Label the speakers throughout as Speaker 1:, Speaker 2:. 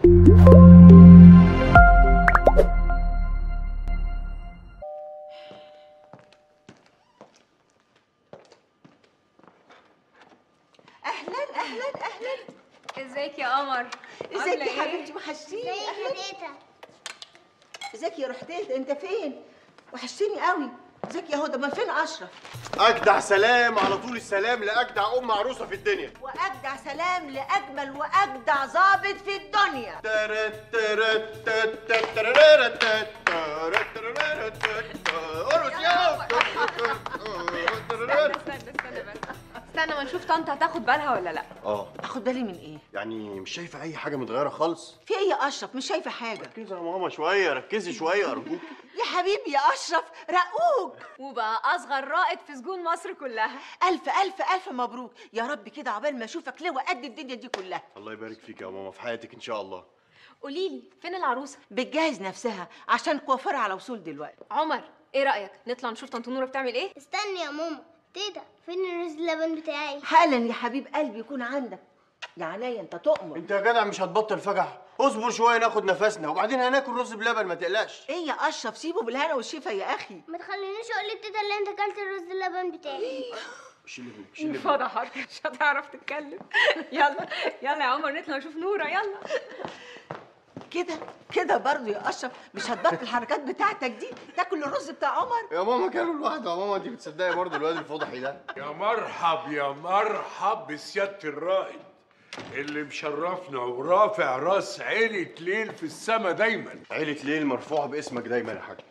Speaker 1: اهلا اهلا اهلا
Speaker 2: ازيك يا قمر
Speaker 1: ازيك
Speaker 2: عاملة
Speaker 1: يا
Speaker 2: إيه؟
Speaker 1: حبيبتي وحشتيني
Speaker 3: ازيك يا
Speaker 1: اهلا
Speaker 3: تيتا
Speaker 1: ازيك يا رحتيت انت فين وحشتيني قوي ازيك يا هدى ما فين اشرف
Speaker 4: اجدع سلام على طول السلام لاجدع ام عروسه في الدنيا
Speaker 1: واجدع سلام لاجمل واجدع ضابط في الدنيا
Speaker 4: ترت ترت تت تت ترررت تت ترت ترررت تت. ارقص يا
Speaker 2: استنى استنى استنى بس استنى ما نشوف طنط هتاخد بالها ولا لا
Speaker 4: اه
Speaker 1: اخد بالي من ايه
Speaker 4: يعني مش شايفه اي حاجه متغيره خالص
Speaker 1: في ايه يا اشرف مش شايفه حاجه
Speaker 4: ركزي يا ماما شويه ركزي شويه ارجوك
Speaker 1: يا حبيبي يا اشرف رقوق
Speaker 2: وبقى اصغر رائد في سجون مصر كلها
Speaker 1: الف الف الف مبروك يا رب كده عقبال ما اشوفك لواء قد الدنيا دي كلها
Speaker 4: الله يبارك فيك يا ماما في حياتك ان شاء الله
Speaker 2: قولي لي فين العروسه
Speaker 1: بتجهز نفسها عشان كوافرها على وصول دلوقتي
Speaker 2: عمر ايه رايك نطلع نشوف طنط نوره بتعمل ايه
Speaker 3: استني يا ماما تيتا فين الرز اللبن بتاعي
Speaker 1: حالا يا حبيب قلبي يكون عندك يا عينيا انت تؤمر
Speaker 4: انت يا جدع مش هتبطل فجع اصبر شويه ناخد نفسنا وبعدين هناكل رز بلبن ما تقلقش
Speaker 1: ايه يا اشرف سيبه بالهنا والشفا يا اخي
Speaker 3: ما تخلينيش اقول لتيتا اللي انت اكلت الرز اللبن بتاعي
Speaker 4: شيل ابنك شيل ابنك
Speaker 2: فضحك مش هتعرف تتكلم يلا يلا يا عمر نطلع نشوف نوره يلا
Speaker 1: كده كده برضه يا اشرف مش هتبطل الحركات بتاعتك دي تاكل الرز بتاع عمر
Speaker 4: يا ماما كانوا لوحده يا ماما انت بتصدقي برضه الواد الفضحي ده
Speaker 5: يا مرحب يا مرحب بسيادة الرائد اللي مشرفنا ورافع راس عيلة ليل في السما دايما
Speaker 4: عيلة ليل مرفوعة باسمك دايما يا حاج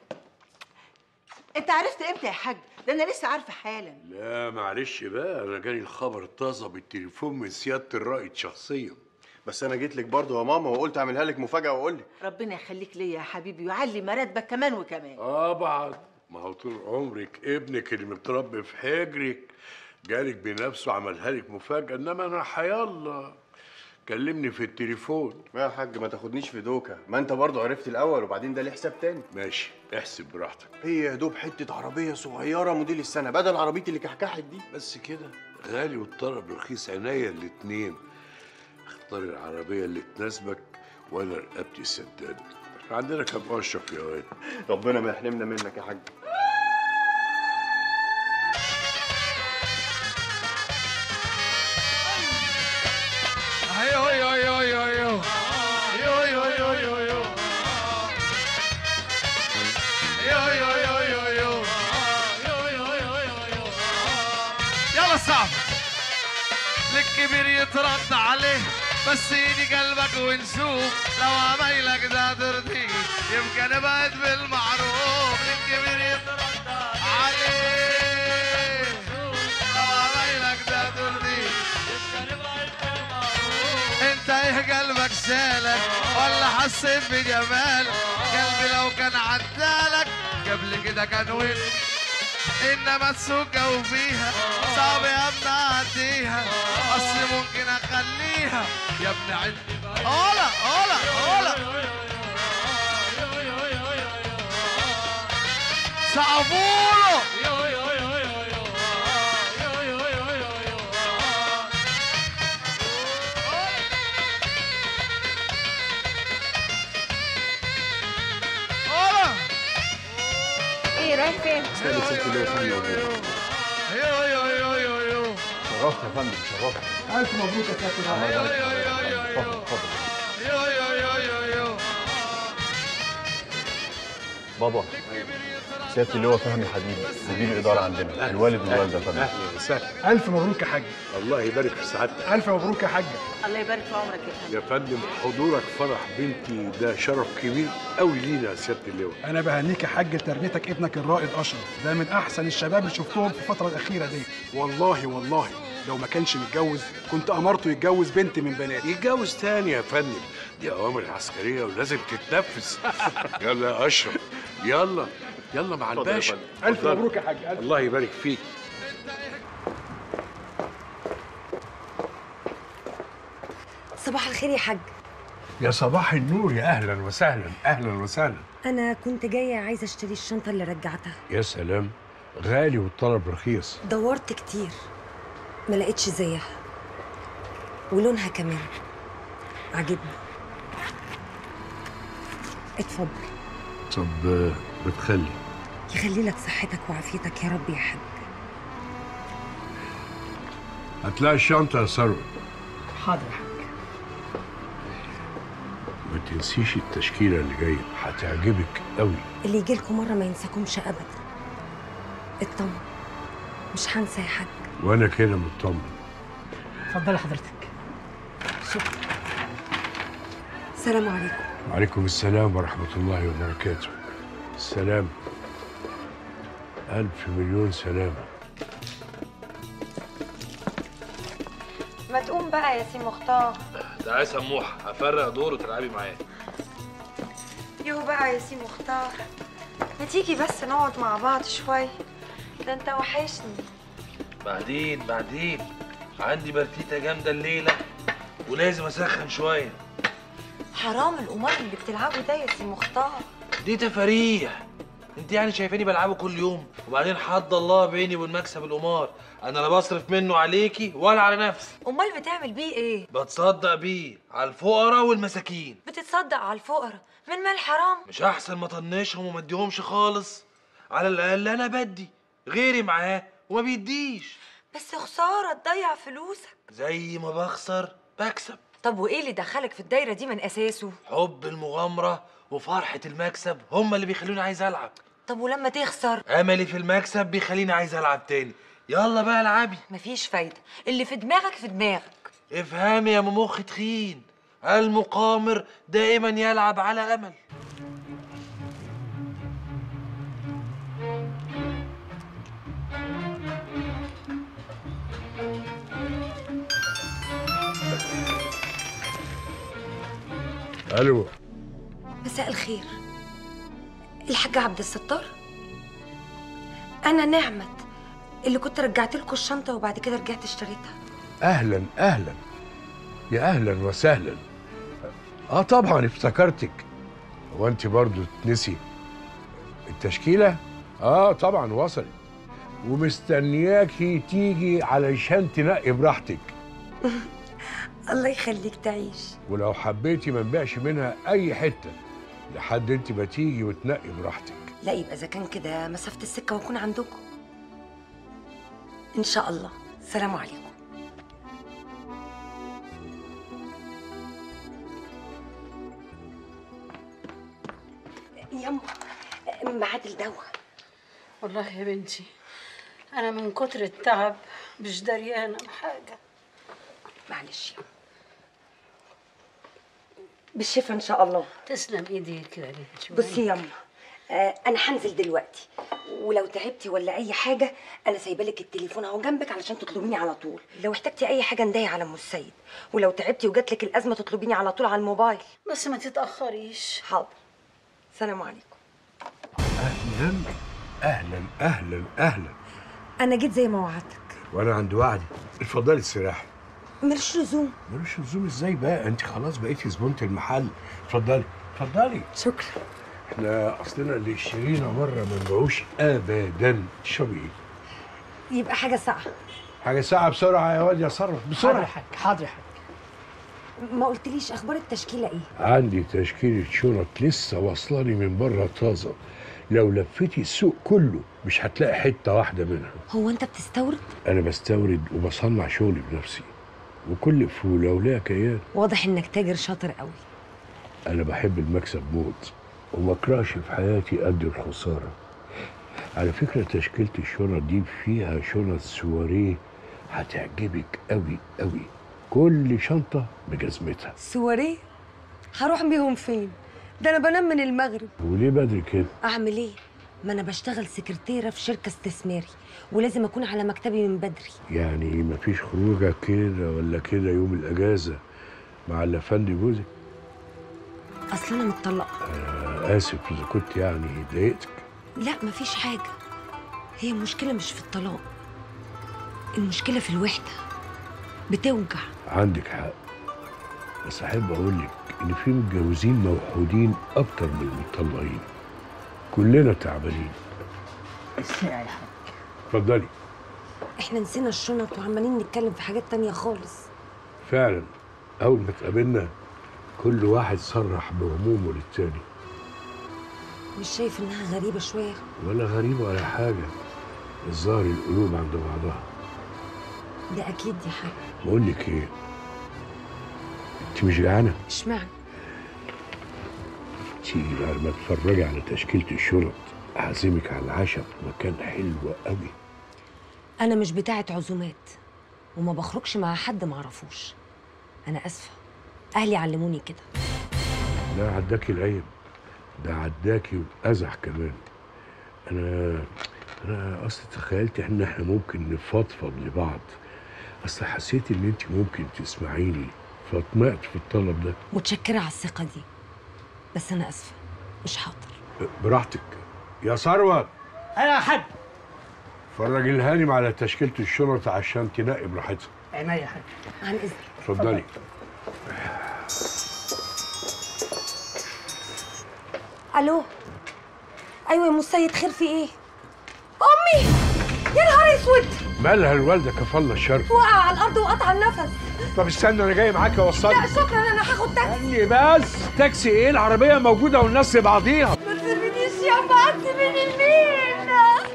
Speaker 1: انت عرفت امتى يا حاج ده انا لسه عارفه حالا
Speaker 5: لا معلش بقى انا جاني الخبر طازه بالتليفون من سيادة الرائد شخصيا
Speaker 4: بس انا جيت لك برضه يا ماما وقلت اعملها لك مفاجأة واقول لك
Speaker 1: ربنا يخليك ليا يا حبيبي ويعلي مراتبك كمان وكمان
Speaker 5: طبعا ما هو طول عمرك ابنك اللي متربي في حجرك جالك بنفسه عملها لك مفاجأة انما انا حيالله كلمني في التليفون
Speaker 4: يا حاج ما تاخدنيش في دوكة ما انت برضه عرفت الاول وبعدين ده ليه حساب تاني
Speaker 5: ماشي احسب براحتك
Speaker 4: هي يا دوب حتة عربية صغيرة موديل السنة بدل عربيتي اللي كحكحت دي
Speaker 5: بس كده غالي والطلب رخيص عينيا الاتنين اختار العربية اللي تناسبك وانا رقبتي سداد احنا عندنا كام اشرف يا واد
Speaker 4: ربنا ما يحرمنا منك يا حاج
Speaker 6: ايوه ايوه ايوه ايوه ايوه ايوه ايوه ايوه ايوه ايوه ايوه ايوه ايوه ايوه ايوه ايوه ايوه ايوه يلا صعب الكبير يترد عليه بس ايدي قلبك ونشوف لو عمايلك ده ترضيك يمكن ابعد بالمعروف الكبير يترد عليه لو عمايلك ده ترضيك انت ايه قلبك شالك ولا حسيت بجمال قلبي لو كان عدالك قبل كده كان وين انما تسوق وفيها صعب يا ابني اعديها اصل ممكن اخليها يا ابني عندي هولا هولا هولا صعبوله هولا
Speaker 2: ايه رايح فين
Speaker 4: استنى ست اللي هو فيه موجود.
Speaker 6: ايوه ايوه ايوه ايوه ايوه
Speaker 4: شرفت يا فندم شرفت
Speaker 7: ألف مبروك يا كابتن عمر.
Speaker 6: ايوه ايوه ايوه ايوه
Speaker 4: اتفضل اتفضل
Speaker 6: ايوه ايوه ايوه ايوه ايوه
Speaker 4: بابا سيادة اللي هو فهمي حديد مدير الإدارة عندنا الوالد والوالدة يا فندم
Speaker 5: اهلا وسهلا
Speaker 7: ألف مبروك يا حاج
Speaker 5: الله يبارك في سعادتك
Speaker 7: ألف مبروك يا حاج
Speaker 1: الله يبارك في عمرك يا فندم
Speaker 5: يا فندم حضورك فرح بنتي ده شرف كبير قوي لينا يا سياده اللواء
Speaker 7: أنا بهنيك يا حاج لتربيتك ابنك الرائد أشرف ده من أحسن الشباب اللي شفتهم في الفترة الأخيرة دي والله والله لو ما كانش متجوز كنت أمرته يتجوز بنت من بناتي
Speaker 5: يتجوز تاني يا فندم دي اوامر عسكريه ولازم تتنفذ يلا يا اشرف يلا يلا مع
Speaker 4: اتفضل يا
Speaker 5: الباشا
Speaker 4: فندم.
Speaker 7: ألف
Speaker 5: اتفضل.
Speaker 7: مبروك يا حاج ألف
Speaker 5: الله يبارك فيك
Speaker 8: صباح الخير يا حاج
Speaker 5: يا صباح النور يا اهلا وسهلا اهلا وسهلا
Speaker 8: انا كنت جايه عايزه اشتري الشنطه اللي رجعتها
Speaker 5: يا سلام غالي والطلب رخيص
Speaker 8: دورت كتير ما لقيتش زيها ولونها كمان عجبني اتفضل
Speaker 5: طب آه، بتخلي
Speaker 8: يخلي لك صحتك وعافيتك يا رب يا حاج
Speaker 5: هتلاقي الشنطة يا ثروت
Speaker 1: حاضر يا حاج
Speaker 5: ما تنسيش التشكيلة اللي جاية هتعجبك قوي
Speaker 8: اللي يجي لكم مره ما ينساكمش ابدا اطمن مش هنسى يا حاج
Speaker 5: وانا كده مطمن
Speaker 1: اتفضلي حضرتك
Speaker 8: سلام عليكم
Speaker 5: وعليكم السلام ورحمة الله وبركاته السلام ألف مليون سلامة
Speaker 8: ما تقوم بقى يا سي مختار
Speaker 6: تعالي سموح هفرق دور وتلعبي معاه
Speaker 8: يو بقى يا سي مختار ما تيجي بس نقعد مع بعض شويه ده انت وحشني
Speaker 6: بعدين بعدين عندي برتيتة جامدة الليلة ولازم أسخن شوية
Speaker 8: حرام القمار اللي بتلعبه ده يا سي مختار
Speaker 6: دي تفاريح انت يعني شايفاني بلعبه كل يوم وبعدين حد الله بيني وبين مكسب القمار انا لا بصرف منه عليكي ولا على نفسي
Speaker 8: امال بتعمل بيه ايه
Speaker 6: بتصدق بيه على الفقراء والمساكين
Speaker 8: بتتصدق على الفقراء من مال حرام
Speaker 6: مش احسن ما طنشهم وما اديهمش خالص على الاقل انا بدي غيري معاه وما بيديش
Speaker 8: بس خساره تضيع فلوسك
Speaker 6: زي ما بخسر بكسب
Speaker 8: طب وايه اللي دخلك في الدايره دي من اساسه
Speaker 6: حب المغامرة وفرحة المكسب هما اللي بيخلوني عايز ألعب
Speaker 8: طب ولما تخسر
Speaker 6: أملي في المكسب بيخليني عايز ألعب تاني يلا بقى العبي
Speaker 8: مفيش فايده اللي في دماغك في دماغك
Speaker 6: افهمي يا مخ تخين المقامر دائما يلعب على أمل
Speaker 5: ألو
Speaker 8: مساء الخير الحاج عبد الستار انا نعمت اللي كنت رجعت لكم الشنطه وبعد كده رجعت اشتريتها
Speaker 5: أهلا أهلا يا أهلا وسهلا آه طبعا افتكرتك هو أنت برضو تنسي التشكيلة؟ آه طبعا وصلت ومستنياكي تيجي علشان تنقي براحتك
Speaker 8: الله يخليك تعيش
Speaker 5: ولو حبيتي ما نبيعش منها أي حتة لحد أنت ما تيجي وتنقي براحتك
Speaker 8: لا يبقى اذا كان كده مسافه السكه واكون عندكم ان شاء الله سلام عليكم يما ميعاد الدواء
Speaker 9: والله يا بنتي أنا من كتر التعب مش دريانة بحاجة
Speaker 8: معلش يما بالشفا ان شاء الله
Speaker 9: تسلم إيديك يا بنتي
Speaker 8: بصي يما آه انا هنزل دلوقتي ولو تعبتي ولا اي حاجه انا سايبه لك التليفون اهو جنبك علشان تطلبيني على طول لو احتجتي اي حاجه نداي على ام السيد ولو تعبتي وجات لك الازمه تطلبيني على طول على الموبايل
Speaker 9: بس ما تتأخريش
Speaker 8: حاضر سلام عليكم
Speaker 5: أهلا أهلا أهلا أهلا
Speaker 8: انا جيت زي ما وعدتك
Speaker 5: وأنا عند وعدي اتفضلي استراحي
Speaker 8: ملوش لزوم
Speaker 5: ملوش لزوم ازاي بقى انت خلاص بقيتي زبونة المحل اتفضلي اتفضلي
Speaker 8: شكرا
Speaker 5: احنا اصلنا اللي اشترينا مره ما نبيعوش ابدا تشربي ايه
Speaker 8: يبقى حاجه ساقعه
Speaker 5: حاجه ساعه بسرعه يا واد يا صرف
Speaker 1: حاضر يا
Speaker 5: بسرعه
Speaker 1: حاج حاضر يا حاج
Speaker 8: ما قلتليش اخبار التشكيله ايه
Speaker 5: عندي تشكيله شنط لسه واصلاني من بره طازه لو لفيتي السوق كله مش هتلاقي حته واحده منها
Speaker 8: هو انت بتستورد
Speaker 5: انا بستورد وبصنع شغلي بنفسي وكل فوله وليها كيان
Speaker 8: واضح انك تاجر شاطر قوي
Speaker 5: انا بحب المكسب موت وما اكرهش في حياتي قد الخساره على فكره تشكيله الشنط دي فيها شنط سواريه هتعجبك قوي قوي كل شنطه بجزمتها
Speaker 8: سواريه هروح بيهم فين ده انا بنام من المغرب
Speaker 5: وليه بدري كده
Speaker 8: اعمل ايه ما انا بشتغل سكرتيره في شركه استثماري ولازم اكون على مكتبي من بدري
Speaker 5: يعني مفيش خروجه كده ولا كده يوم الاجازه مع الافندي جوزك
Speaker 8: اصل انا متطلقه
Speaker 5: آه اسف اذا كنت يعني ضايقتك
Speaker 8: لا مفيش حاجه هي المشكله مش في الطلاق المشكله في الوحده بتوجع
Speaker 5: عندك حق بس احب اقول لك ان في متجوزين موحودين اكتر من المطلقين كلنا تعبانين
Speaker 1: الساعة يا حاج
Speaker 5: اتفضلي
Speaker 8: احنا نسينا الشنط وعمالين نتكلم في حاجات تانية خالص
Speaker 5: فعلا اول ما اتقابلنا كل واحد صرح بهمومه للتاني
Speaker 8: مش شايف انها غريبه شويه
Speaker 5: ولا غريبة ولا حاجة الظاهر القلوب عند بعضها
Speaker 8: ده اكيد دي حاجه
Speaker 5: بقول لك ايه انت مش جعانة
Speaker 8: اشمعنى
Speaker 5: تيجي بعد ما تتفرجي على تشكيلة الشرط أعزمك على العشاء في مكان حلو قوي
Speaker 8: انا مش بتاعه عزومات وما بخرجش مع حد معرفوش انا اسفه اهلي علموني كده
Speaker 5: ده عداكي العيب ده عداكي وأزح كمان أنا أنا أصل تخيلت إن إحنا ممكن نفضفض لبعض أصل حسيت إن أنت ممكن تسمعيني فاطمأت في الطلب ده
Speaker 8: متشكره على الثقه دي بس انا اسفه مش حاضر
Speaker 5: براحتك يا ثروت
Speaker 10: انا يا حاج
Speaker 5: فرج الهانم على تشكيلة الشرط عشان تنقي براحتها
Speaker 10: عينيا يا حاج
Speaker 8: عن اذنك
Speaker 5: اتفضلي
Speaker 8: الو ايوه يا مسيد خير في ايه امي يا نهار اسود
Speaker 5: مالها الوالدة كفالة الشر
Speaker 8: وقع على الارض وقطع النفس
Speaker 5: طب استنى أنا جاي معاك أوصلك
Speaker 8: لا شكرا انا هاخد تاكسي
Speaker 5: استني بس تاكسي إيه العربية موجودة والناس لبعضيها
Speaker 8: ما تسيبنيش يا بعض من المين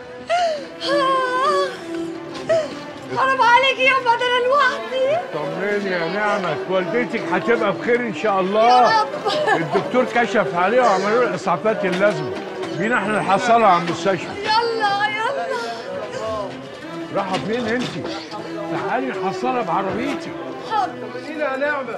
Speaker 8: حرام عليك يا ده انا لوحدي
Speaker 5: طمني يا نعمة والدتك هتبقى بخير إن شاء الله
Speaker 8: يا رب.
Speaker 5: الدكتور كشف عليها وعملوا له الإسعافات اللازمة بينا إحنا نحصلها على المستشفى
Speaker 8: يلا يلا
Speaker 5: راحة فين أنت؟ تعالي نحصلها بعربيتي طمنيني يا نعمة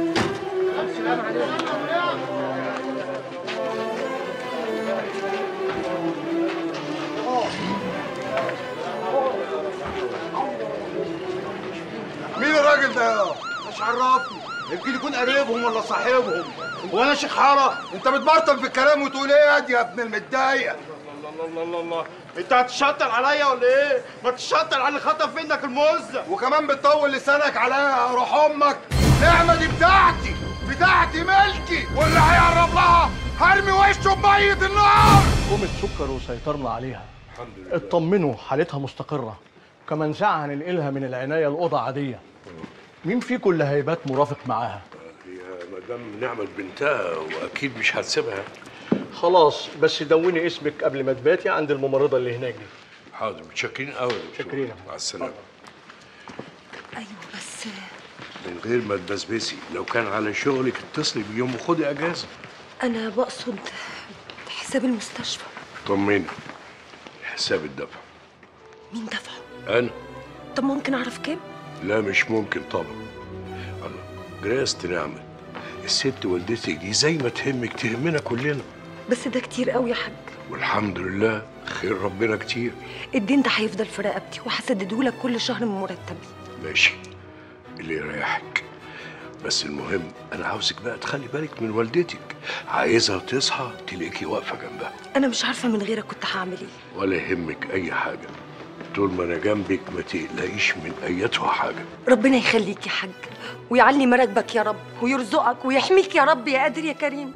Speaker 4: مين الراجل ده مش عرفني يمكن يكون قريبهم ولا صاحبهم هو انا شيخ حاره انت بتبرطم في الكلام وتقول ايه يا دي يا ابن المتضايق الله الله الله الله انت هتشطر عليا ولا ايه ما تشطر على اللي خطف منك المزه وكمان بتطول لسانك عليا روح امك نعمه دي بتاعتي بتاعتي ملكي واللي هيقرب لها هرمي وشه بميه النار
Speaker 10: قومة سكر وسيطرنا عليها الحمد لله اطمنوا حالتها مستقرة كمان ساعة هننقلها من العناية لأوضة عادية مين فيكم اللي هيبات مرافق معاها؟
Speaker 5: هي مدام نعمة بنتها وأكيد مش هتسيبها
Speaker 10: خلاص بس دوني اسمك قبل ما تباتي عند الممرضة اللي هناك دي
Speaker 5: حاضر متشكرين قوي يا دكتور.
Speaker 10: متشكرين.
Speaker 5: مع السلامة
Speaker 8: ايوه بس
Speaker 5: من غير ما تبسبسي لو كان على شغلك اتصلي بيوم وخدي اجازه
Speaker 8: انا بقصد حساب المستشفى
Speaker 5: طمني حساب الدفع
Speaker 8: مين دفعه
Speaker 5: انا
Speaker 8: طب ممكن اعرف كام
Speaker 5: لا مش ممكن طبعا الله جراسة نعمة الست والدتك دي زي ما تهمك تهمنا كلنا
Speaker 8: بس ده كتير قوي يا حاج
Speaker 5: والحمد لله خير ربنا كتير
Speaker 8: الدين ده هيفضل في رقبتي وهسدده لك كل شهر من مرتبي
Speaker 5: ماشي اللي يريحك بس المهم انا عاوزك بقى تخلي بالك من والدتك عايزها تصحى تلاقيكي واقفه جنبها
Speaker 8: انا مش عارفه من غيرك كنت هعمل ايه
Speaker 5: ولا يهمك اي حاجه طول ما انا جنبك ما تقلقيش من ايتها حاجه
Speaker 8: ربنا يخليك يا حاج ويعلي مراتبك يا رب ويرزقك ويحميك يا رب يا قادر يا كريم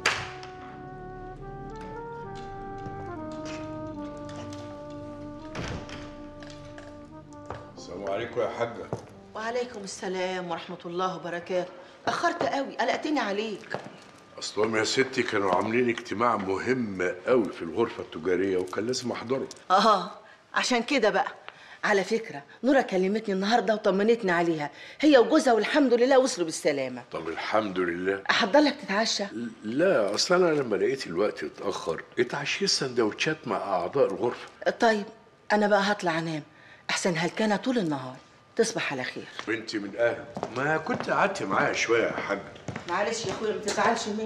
Speaker 5: السلام عليكم يا حاجه
Speaker 1: وعليكم السلام ورحمة الله وبركاته أخرت قوي قلقتني عليك
Speaker 5: اصلهم يا ستي كانوا عاملين اجتماع مهم قوي في الغرفه التجاريه وكان لازم احضره
Speaker 1: اه عشان كده بقى على فكرة نورة كلمتني النهاردة وطمنتني عليها هي وجوزها والحمد لله وصلوا بالسلامة
Speaker 5: طب الحمد لله
Speaker 1: أحضر لك تتعشى
Speaker 5: لا اصل انا لما لقيت الوقت اتاخر اتعشيت سندوتشات مع اعضاء الغرفه
Speaker 1: طيب أنا بقى هطلع أنام أحسن هلكانة طول النهار تصبح على خير
Speaker 5: بنتي من اهل ما كنت قعدت معاها شويه يا حاج
Speaker 1: معلش يا أخويا ما تزعلش مني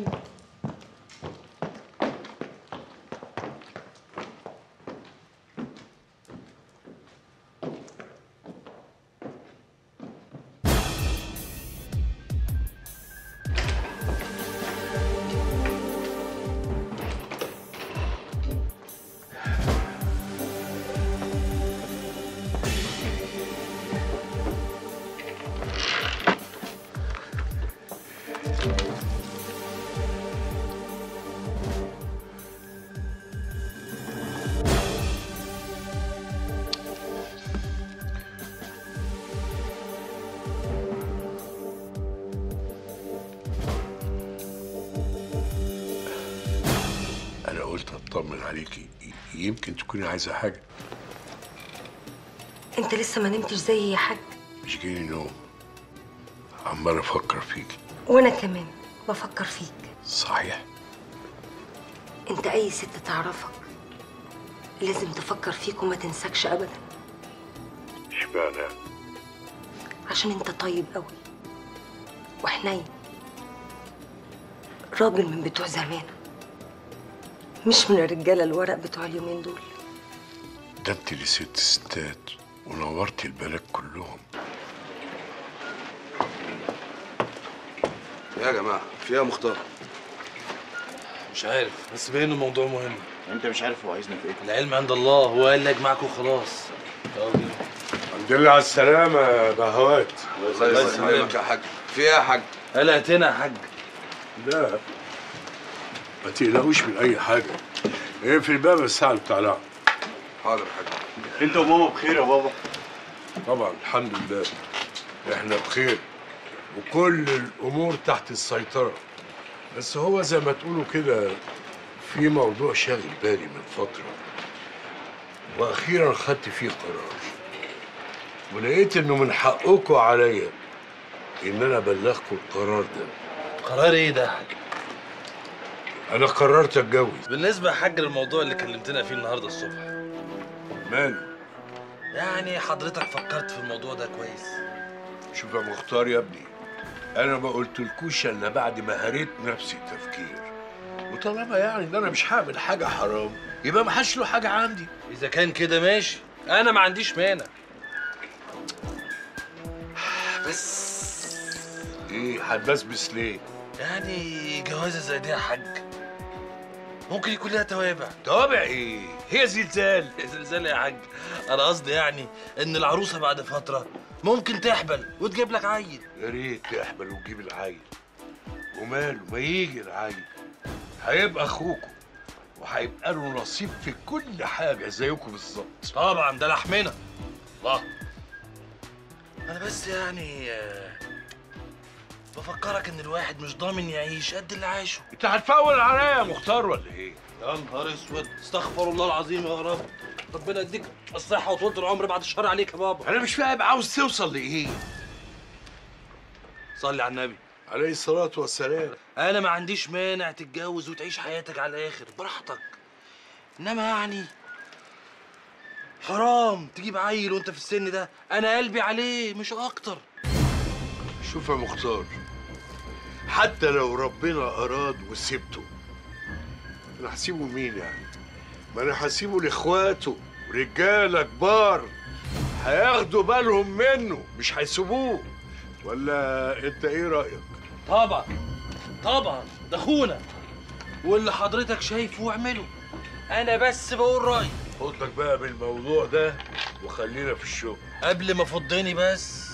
Speaker 5: انا قلت اطمن عليكي ي- يمكن تكوني عايزه حاجه
Speaker 8: انت لسه ما نمتش زيي يا حاج
Speaker 5: مش جاي نوم عمال افكر فيكي
Speaker 8: وانا كمان بفكر فيك
Speaker 5: صحيح
Speaker 8: انت اي ست تعرفك لازم تفكر فيك وما تنساكش ابدا
Speaker 5: اشمعنى
Speaker 8: عشان انت طيب قوي وحنين راجل من بتوع زمان مش من الرجاله الورق بتوع اليومين دول
Speaker 5: ده انت اللي ست ستات ونورتي البلد كلهم
Speaker 11: يا جماعه فيها مختار
Speaker 12: مش عارف بس باين الموضوع مهم
Speaker 11: انت مش عارف هو عايزنا في ايه
Speaker 12: العلم عند الله هو قال لي اجمعكم خلاص يلا بينا.
Speaker 5: الحمد لله على السلامه يا بهوات
Speaker 11: الله يسلمك يا حاج في ايه يا حاج
Speaker 12: قلقتنا يا حاج
Speaker 5: لا ما تقلقوش من اي حاجه ايه في الباب الساعه بتاع لعب
Speaker 11: حاضر يا حاج
Speaker 4: انت وماما بخير يا بابا
Speaker 5: طبعا الحمد لله احنا بخير وكل الامور تحت السيطره بس هو زي ما تقولوا كده في موضوع شاغل بالي من فتره واخيرا خدت فيه قرار ولقيت انه من حقكم عليا ان انا ابلغكم القرار ده
Speaker 12: قرار ايه ده يا حاج
Speaker 5: انا قررت اتجوز
Speaker 12: بالنسبه يا حاج للموضوع اللي كلمتنا فيه النهارده الصبح
Speaker 5: ماله
Speaker 12: يعني حضرتك فكرت في الموضوع ده كويس
Speaker 5: شوف يا مختار يا ابني انا ما قلتلكوش الا بعد ما هريت نفسي تفكير وطالما يعني ان انا مش هعمل حاجه حرام يبقى ما حدش له حاجه عندي
Speaker 12: اذا كان كده ماشي انا ما عنديش مانع
Speaker 5: بس ايه هتبسبس ليه
Speaker 12: يعني جوازه زي دي يا حاج ممكن يكون لها توابع
Speaker 5: توابع ايه هي زلزال
Speaker 12: زلزال يا حاج انا قصدي يعني ان العروسه بعد فتره ممكن تحبل وتجيب لك عيل
Speaker 5: يا ريت تحمل وتجيب العيل وماله ما يجي العيل هيبقى اخوكم وهيبقى له نصيب في كل حاجه زيكم بالظبط
Speaker 12: طبعا ده لحمنا الله انا بس يعني آه، بفكرك ان الواحد مش ضامن يعيش قد اللي عايشه
Speaker 5: انت هتفول عليا يا مختار ولا ايه
Speaker 12: يا نهار اسود استغفر الله العظيم يا رب ربنا يديك الصحه وطولة العمر بعد الشر عليك يا بابا
Speaker 5: انا مش فاهم عاوز توصل لايه
Speaker 12: صلي على النبي
Speaker 5: عليه الصلاه والسلام
Speaker 12: انا ما عنديش مانع تتجوز وتعيش حياتك على الاخر براحتك انما يعني حرام تجيب عيل وانت في السن ده انا قلبي عليه مش اكتر
Speaker 5: شوف يا مختار حتى لو ربنا اراد وسبته انا هسيبه لمين يعني ما انا هسيبه لاخواته رجاله كبار هياخدوا بالهم منه مش هيسيبوه ولا انت ايه رايك
Speaker 12: طبعا طبعا ده اخونا واللي حضرتك شايفه اعمله انا بس بقول رايي
Speaker 5: خدك بقى بالموضوع ده وخلينا في الشغل
Speaker 12: قبل ما فضني بس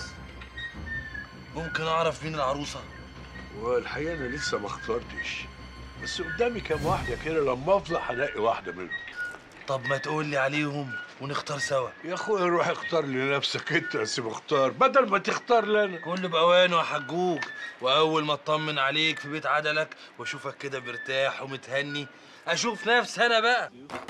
Speaker 12: ممكن اعرف مين العروسه
Speaker 5: والحقيقه انا لسه ما اخترتش بس قدامي كام واحده كده لما افضل هلاقي واحده منهم
Speaker 12: طب ما تقول لي عليهم ونختار سوا
Speaker 5: يا اخويا روح اختار لنفسك انت يا سي مختار بدل ما تختار لنا
Speaker 12: كله باوانه يا حجوج واول ما اطمن عليك في بيت عدلك واشوفك كده مرتاح ومتهني اشوف نفسي انا بقى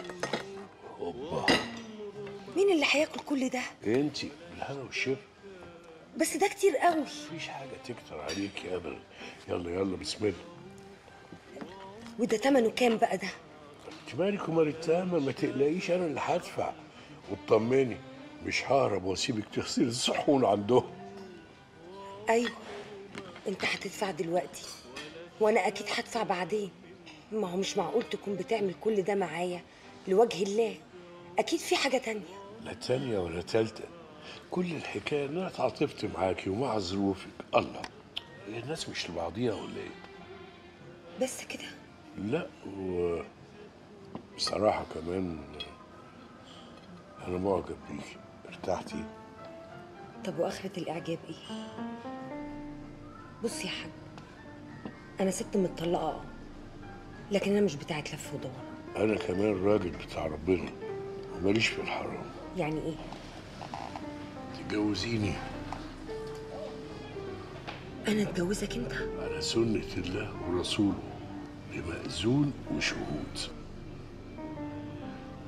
Speaker 5: اوبا
Speaker 8: مين اللي هياكل كل ده
Speaker 5: انت بالهنا والشفا
Speaker 8: بس ده كتير قوي
Speaker 5: مفيش حاجه تكتر عليك يا ابدا يلا يلا بسم الله
Speaker 8: وده تمنه كام بقى ده
Speaker 5: انت مالك ومال التهمه ما تقلقيش انا اللي هدفع وطمني مش ههرب واسيبك تغسلي الصحون عندهم
Speaker 8: ايوه انت هتدفع دلوقتي وانا اكيد هدفع بعدين ما هو مش معقول تكون بتعمل كل ده معايا لوجه الله اكيد في حاجه تانية
Speaker 5: لا تانية ولا تالتة كل الحكاية إن أنا اتعاطفت معاكي ومع ظروفك الله هي الناس مش لبعضيها ولا إيه؟
Speaker 8: بس كده
Speaker 5: لا و بصراحة كمان أنا معجب بيكي ارتحتي
Speaker 8: طب واخرة الاعجاب ايه بص يا حاج انا ست متطلقه اه لكن انا مش بتاعت لف ودوران
Speaker 5: أنا كمان راجل بتاع ربنا وماليش في الحرام
Speaker 8: يعني ايه
Speaker 5: تجوزيني
Speaker 8: انا اتجوزك انت
Speaker 5: على سنة الله ورسوله بمأذون وشهود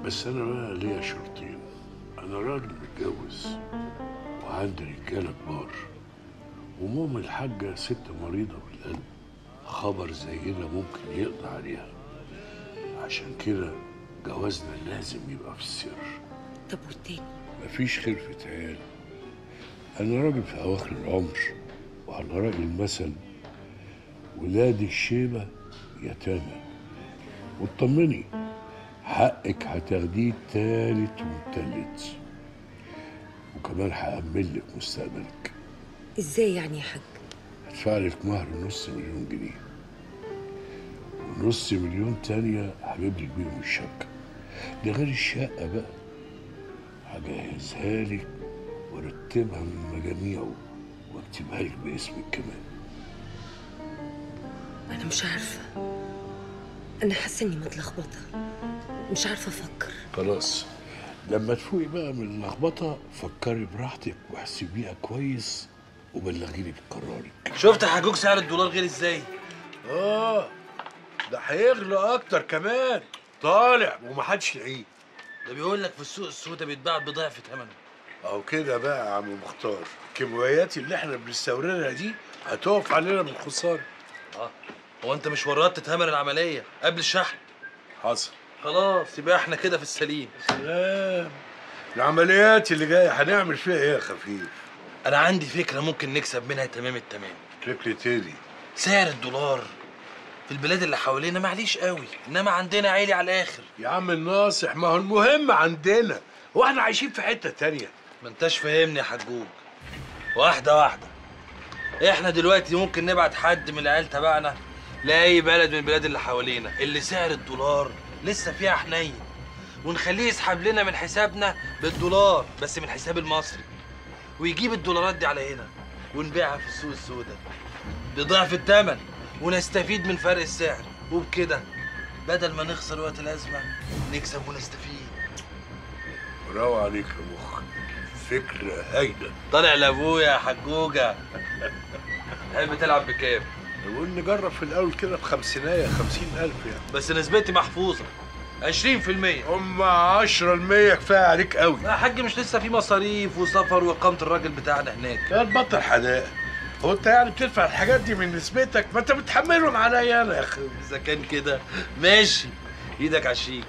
Speaker 5: بس انا بقى ليا شرطين انا راجل متجوز وعندي رجاله كبار وماما الحاجه ست مريضه بالقلب خبر زينا ممكن يقضي عليها عشان كده جوازنا لازم يبقى في السر
Speaker 8: طب والتاني
Speaker 5: مفيش خلفة عيال أنا راجل في أواخر العمر وعلى رأي المثل ولاد الشيبة يتامى واطمني حقك هتاخديه تالت ومتلت وكمان هأمن لك مستقبلك
Speaker 8: ازاي يعني يا حاج
Speaker 5: هدفع لك مهر نص مليون جنيه ونص مليون تانية هجيب لك بيهم الشقة ده غير الشقة بقى هجهزها لك وارتبها من مجاميعه واكتبها لك باسمك كمان
Speaker 8: انا مش عارفه انا حاسه اني متلخبطه مش عارفه افكر
Speaker 5: خلاص لما تفوقي بقى من اللخبطة فكري براحتك واحسبيها كويس وبلغيني بقرارك
Speaker 12: شفت يا حجوج سعر الدولار غير ازاي
Speaker 5: اه ده هيغلى اكتر كمان طالع ومحدش لاقيه
Speaker 12: ده بيقول لك في السوق السوداء بيتباع بضعف ثمنه
Speaker 5: اهو كده بقى يا عم مختار الكيماويات اللي احنا بنستوردها دي هتقف علينا بالخساره
Speaker 12: اه هو انت مش وردت تمن العمليه قبل الشحن
Speaker 5: حصل
Speaker 12: خلاص يبقى احنا كده في السليم
Speaker 5: سلام العمليات اللي جايه هنعمل فيها ايه يا خفيف
Speaker 12: انا عندي فكره ممكن نكسب منها تمام التمام
Speaker 5: فكرة تاني
Speaker 12: سعر الدولار في البلاد اللي حوالينا معليش قوي انما عندنا عالي على الاخر
Speaker 5: يا عم الناصح ما هو المهم عندنا واحنا عايشين في حته تانية
Speaker 12: ما انتش فاهمني يا حجوج واحده واحده احنا دلوقتي ممكن نبعت حد من العيال تبعنا لاي بلد من البلاد اللي حوالينا اللي سعر الدولار لسه فيها حنين ونخليه يسحب لنا من حسابنا بالدولار بس من الحساب المصري ويجيب الدولارات دي على هنا ونبيعها في السوق السوداء بضعف الثمن ونستفيد من فرق السعر وبكده بدل ما نخسر وقت الازمه نكسب ونستفيد
Speaker 5: برافو عليك يا مخ فكرة هايلة
Speaker 12: طالع لابويا يا حجوجه تحب تلعب بكام؟
Speaker 5: نقول نجرب في الأول كده بخمسينية خمسين ألف يعني
Speaker 12: بس نسبتي محفوظة 20%
Speaker 5: هم 10% كفاية عليك قوي
Speaker 12: يا حاج مش لسه في مصاريف وسفر وإقامة الراجل بتاعنا هناك
Speaker 5: لا تبطل حدائق هو انت يعني بتدفع الحاجات دي من نسبتك ما انت بتحملهم عليا انا يا اخي
Speaker 12: إذا كان كده ماشي إيدك على الشيك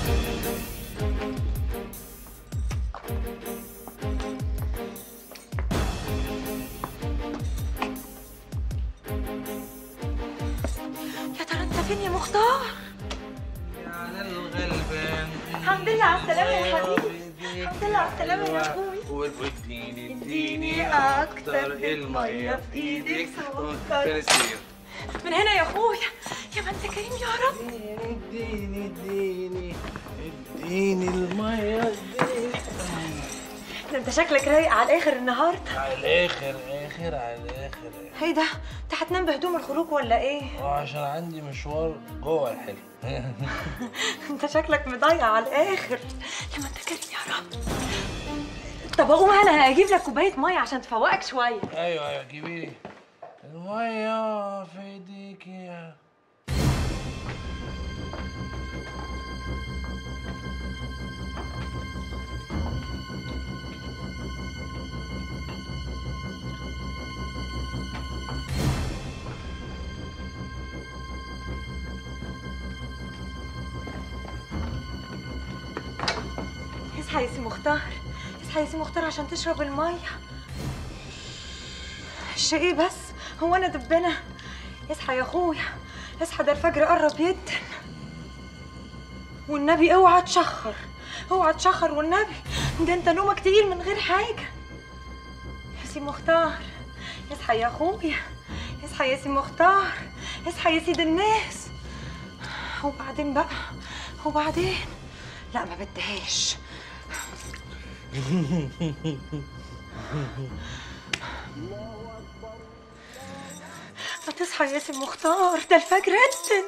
Speaker 2: يا ترى انت فين يا مختار
Speaker 12: يا على الغلبان
Speaker 2: الحمد لله على السلامة يا حبيبي الحمد لله على السلامة يا اخوي
Speaker 12: واديني
Speaker 2: اديني اكتر المية في ايدك سكر من هنا يا اخويا يا ما انت كريم يا رب
Speaker 12: اديني اديني اديني المية اديني
Speaker 2: ده انت شكلك رايق على الاخر النهارده
Speaker 12: على الآخر آخر على الآخر
Speaker 2: ايه ده انت هتنام بهدوم الخروج ولا ايه
Speaker 12: وعشان عندي مشوار جوه الحلم
Speaker 2: انت شكلك مضيع على الاخر يا ما انت كريم يا رب طب اقوم انا هجيب لك كوبايه ميه عشان تفوقك شويه
Speaker 12: ايوه ايوه جيبي لي الميه في ايديك يا
Speaker 2: اصحى يا سي مختار اصحى يا سي مختار عشان تشرب الميه الشيء ايه بس هو انا دبانه اصحى يا اخويا اصحى ده الفجر قرب جدا والنبي اوعى تشخر اوعى تشخر والنبي ده انت نومك تقيل من غير حاجه يا سي مختار اصحى يا اخويا اصحى يا سي مختار اصحى يا سيد الناس وبعدين بقى وبعدين لا ما بدهاش ما تصحى يا سي مختار ده الفجر ادن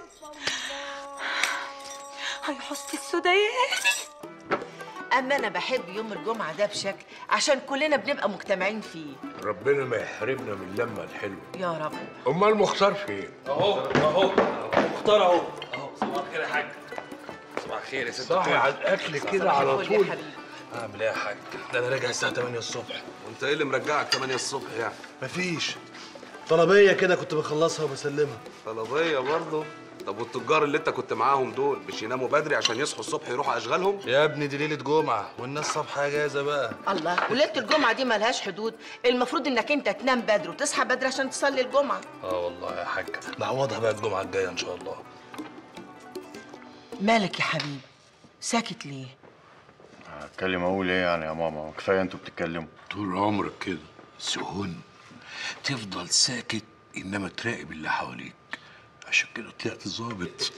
Speaker 2: هاي حسن السوداني
Speaker 1: اما انا بحب يوم الجمعه ده بشكل عشان كلنا بنبقى مجتمعين فيه
Speaker 5: ربنا ما يحرمنا من اللمة الحلوة
Speaker 1: يا رب
Speaker 5: امال مختار فين
Speaker 12: اهو اهو مختار اهو اهو صباح الخير يا حاج صباح الخير يا ست
Speaker 5: صاحي
Speaker 12: الكل.
Speaker 5: على الأكل
Speaker 12: صباح
Speaker 5: كده على
Speaker 12: الفل يا
Speaker 5: طول.
Speaker 12: حبيبي. اعمل ايه يا حاج ده انا راجع الساعه 8 الصبح
Speaker 11: وانت ايه اللي مرجعك 8 الصبح يعني
Speaker 6: مفيش طلبيه كده كنت بخلصها وبسلمها
Speaker 11: طلبيه برضه طب والتجار اللي انت كنت معاهم دول مش يناموا بدري عشان يصحوا الصبح يروحوا اشغالهم
Speaker 12: يا ابني دي ليله جمعه والناس صبح اجازه بقى
Speaker 1: الله وليله الجمعه دي ملهاش حدود المفروض انك انت تنام بدري وتصحى بدري عشان تصلي الجمعه
Speaker 12: اه والله يا حاج نعوضها بقى الجمعه الجايه ان شاء الله
Speaker 1: مالك يا حبيبي ساكت ليه
Speaker 13: اتكلم اقول ايه يعني يا ماما كفايه انتوا بتتكلموا
Speaker 5: طول عمرك كده سهون تفضل ساكت انما تراقب اللي حواليك عشان كده طلعت ظابط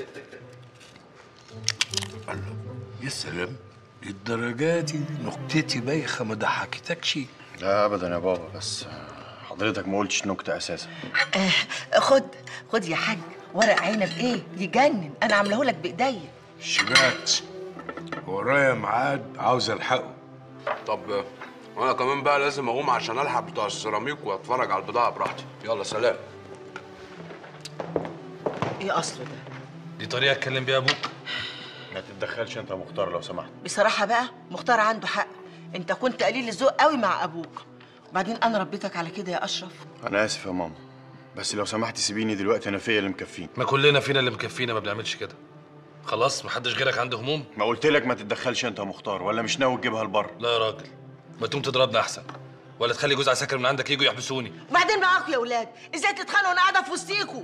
Speaker 5: الله يا سلام للدرجة دي نكتتي بايخة ما ضحكتكش
Speaker 13: لا ابدا يا بابا بس حضرتك ما قلتش نكته اساسا
Speaker 1: آه خد خد يا حاج ورق عنب ايه يجنن انا عامله لك بايديا
Speaker 5: شبعت ورايا ميعاد عاوز الحقه
Speaker 11: طب وانا كمان بقى لازم اقوم عشان الحق بتوع السيراميك واتفرج على البضاعه براحتي يلا سلام
Speaker 1: ايه اصله ده
Speaker 12: دي طريقه اتكلم بيها ابوك
Speaker 13: ما تتدخلش انت يا مختار لو سمحت
Speaker 1: بصراحه بقى مختار عنده حق انت كنت قليل الذوق قوي مع ابوك وبعدين انا ربيتك على كده يا اشرف
Speaker 13: انا اسف يا ماما بس لو سمحتي سيبيني دلوقتي انا فيا اللي مكفيني
Speaker 12: ما كلنا فينا اللي مكفينا ما بنعملش كده خلاص محدش غيرك عنده هموم
Speaker 13: ما قلت لك ما تتدخلش انت يا مختار ولا مش ناوي تجيبها لبره
Speaker 12: لا يا راجل ما تقوم تضربنا احسن ولا تخلي جوز عساكر من عندك يجوا يحبسوني
Speaker 1: وبعدين معاكم يا اولاد ازاي تتخانقوا وانا قاعده في وسطيكوا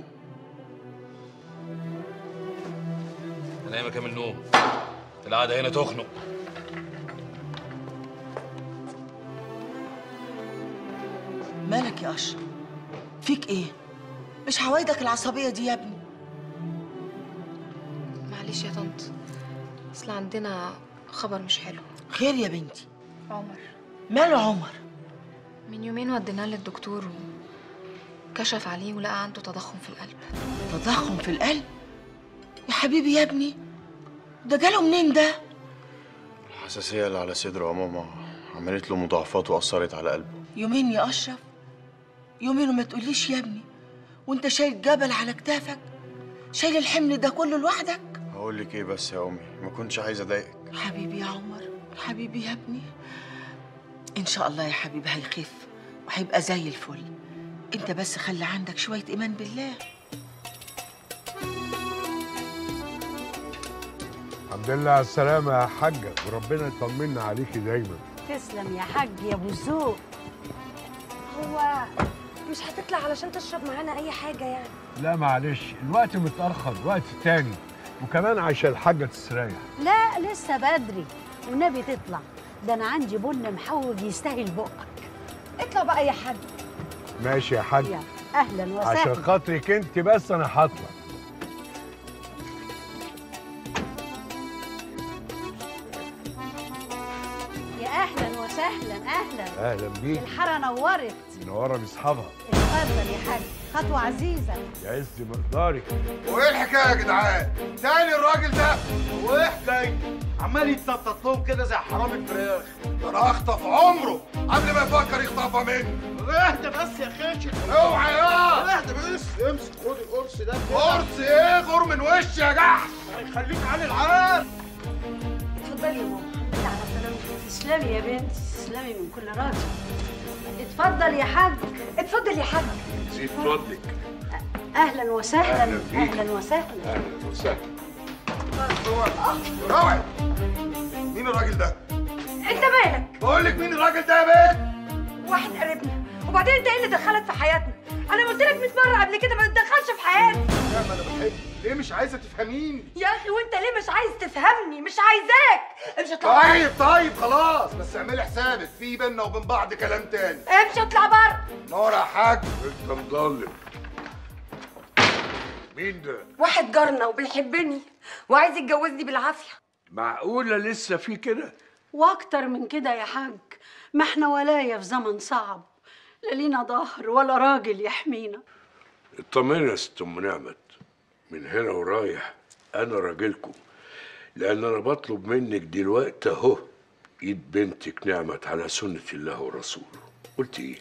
Speaker 12: انا قايم اكمل نوم القعده هنا تخنق
Speaker 1: مالك يا اشرف فيك ايه مش عوايدك العصبيه دي يا ابني
Speaker 14: معلش يا طنط اصل عندنا خبر مش حلو
Speaker 1: خير يا بنتي
Speaker 14: عمر
Speaker 1: ماله عمر
Speaker 14: من يومين وديناه للدكتور وكشف عليه ولقى عنده تضخم في القلب
Speaker 1: تضخم في القلب يا حبيبي يا ابني ده جاله منين ده
Speaker 13: الحساسيه اللي على صدره يا ماما عملت له مضاعفات واثرت على قلبه
Speaker 1: يومين يا اشرف يومين وما تقوليش يا ابني وانت شايل جبل على كتافك شايل الحمل ده كله لوحدك
Speaker 13: هقول لك ايه بس يا امي ما كنتش عايز اضايقك
Speaker 1: حبيبي يا عمر حبيبي يا ابني ان شاء الله يا حبيبي هيخف وهيبقى زي الفل انت بس خلي عندك شويه ايمان بالله
Speaker 5: الحمد لله على السلامة يا حاجة وربنا يطمنا عليكي دايما
Speaker 15: تسلم يا حاج يا ابو الذوق
Speaker 8: هو مش هتطلع علشان تشرب معانا اي حاجه يعني
Speaker 5: لا معلش الوقت متأخر وقت تاني وكمان عشان الحاجة تستريح
Speaker 15: لا لسه بدري والنبي تطلع ده انا عندي بن محوج يستاهل بقك
Speaker 8: اطلع بقى يا حاج
Speaker 5: ماشي يا حاج
Speaker 15: يلا اهلا
Speaker 5: عشان
Speaker 15: وسهلا
Speaker 5: خاطرك انت بس انا هطلع
Speaker 15: يا اهلا وسهلا اهلا
Speaker 5: اهلا بيك
Speaker 15: الحاره نورت
Speaker 5: منوره باصحابها
Speaker 15: اتفضل يا حاج خطوه عزيزه
Speaker 5: يعز مقدارك
Speaker 4: وايه الحكايه يا جدعان؟ تاني الراجل ده وايه حكايته؟ عمال يتنطط لهم كده زي حرامي الفراخ ده انا اخطف عمره قبل ما يفكر يخطفها مني اهدى بس يا خاشن اوعى يا اهدى بس امسك خد القرص ده قرص ايه غور من وشي يا جحش هيخليك عن العال
Speaker 15: اتفضلي يا ماما لا على سلامتك تسلمي يا بنت تسلمي من كل راجل اتفضل يا حاج
Speaker 8: اتفضل يا حاج
Speaker 5: زيد فضلك
Speaker 15: اهلا وسهلا
Speaker 5: أهلا بيك.
Speaker 15: اهلا وسهلا
Speaker 5: اهلا وسهلا
Speaker 4: روعي مين الراجل ده؟
Speaker 8: انت مالك
Speaker 4: بقول لك مين الراجل ده يا بنت؟
Speaker 8: واحد قريبنا وبعدين انت ايه اللي دخلك في حياتنا انا قلت لك 100 مره قبل كده ما تدخلش في حياتي
Speaker 4: لا ما انا بحبك ليه مش عايزه تفهميني؟
Speaker 8: يا اخي وانت ليه مش عايز تفهمني مش عايزاك امشي اطلع
Speaker 4: طيب طيب خلاص بس اعملي حسابك في بينا وبين بعض كلام تاني
Speaker 8: امشي اطلع بره
Speaker 4: نور يا حاج
Speaker 5: انت مضلم مين ده؟
Speaker 8: واحد جارنا وبيحبني وعايز يتجوزني بالعافيه
Speaker 5: معقولة لسه في كده؟
Speaker 15: واكتر من كده يا حاج ما احنا ولايه في زمن صعب لا لينا ظهر ولا راجل يحمينا
Speaker 5: اطمني يا ست ام نعمت من هنا ورايح انا راجلكم لان انا بطلب منك دلوقتي اهو ايد بنتك نعمت على سنة الله ورسوله قلت ايه؟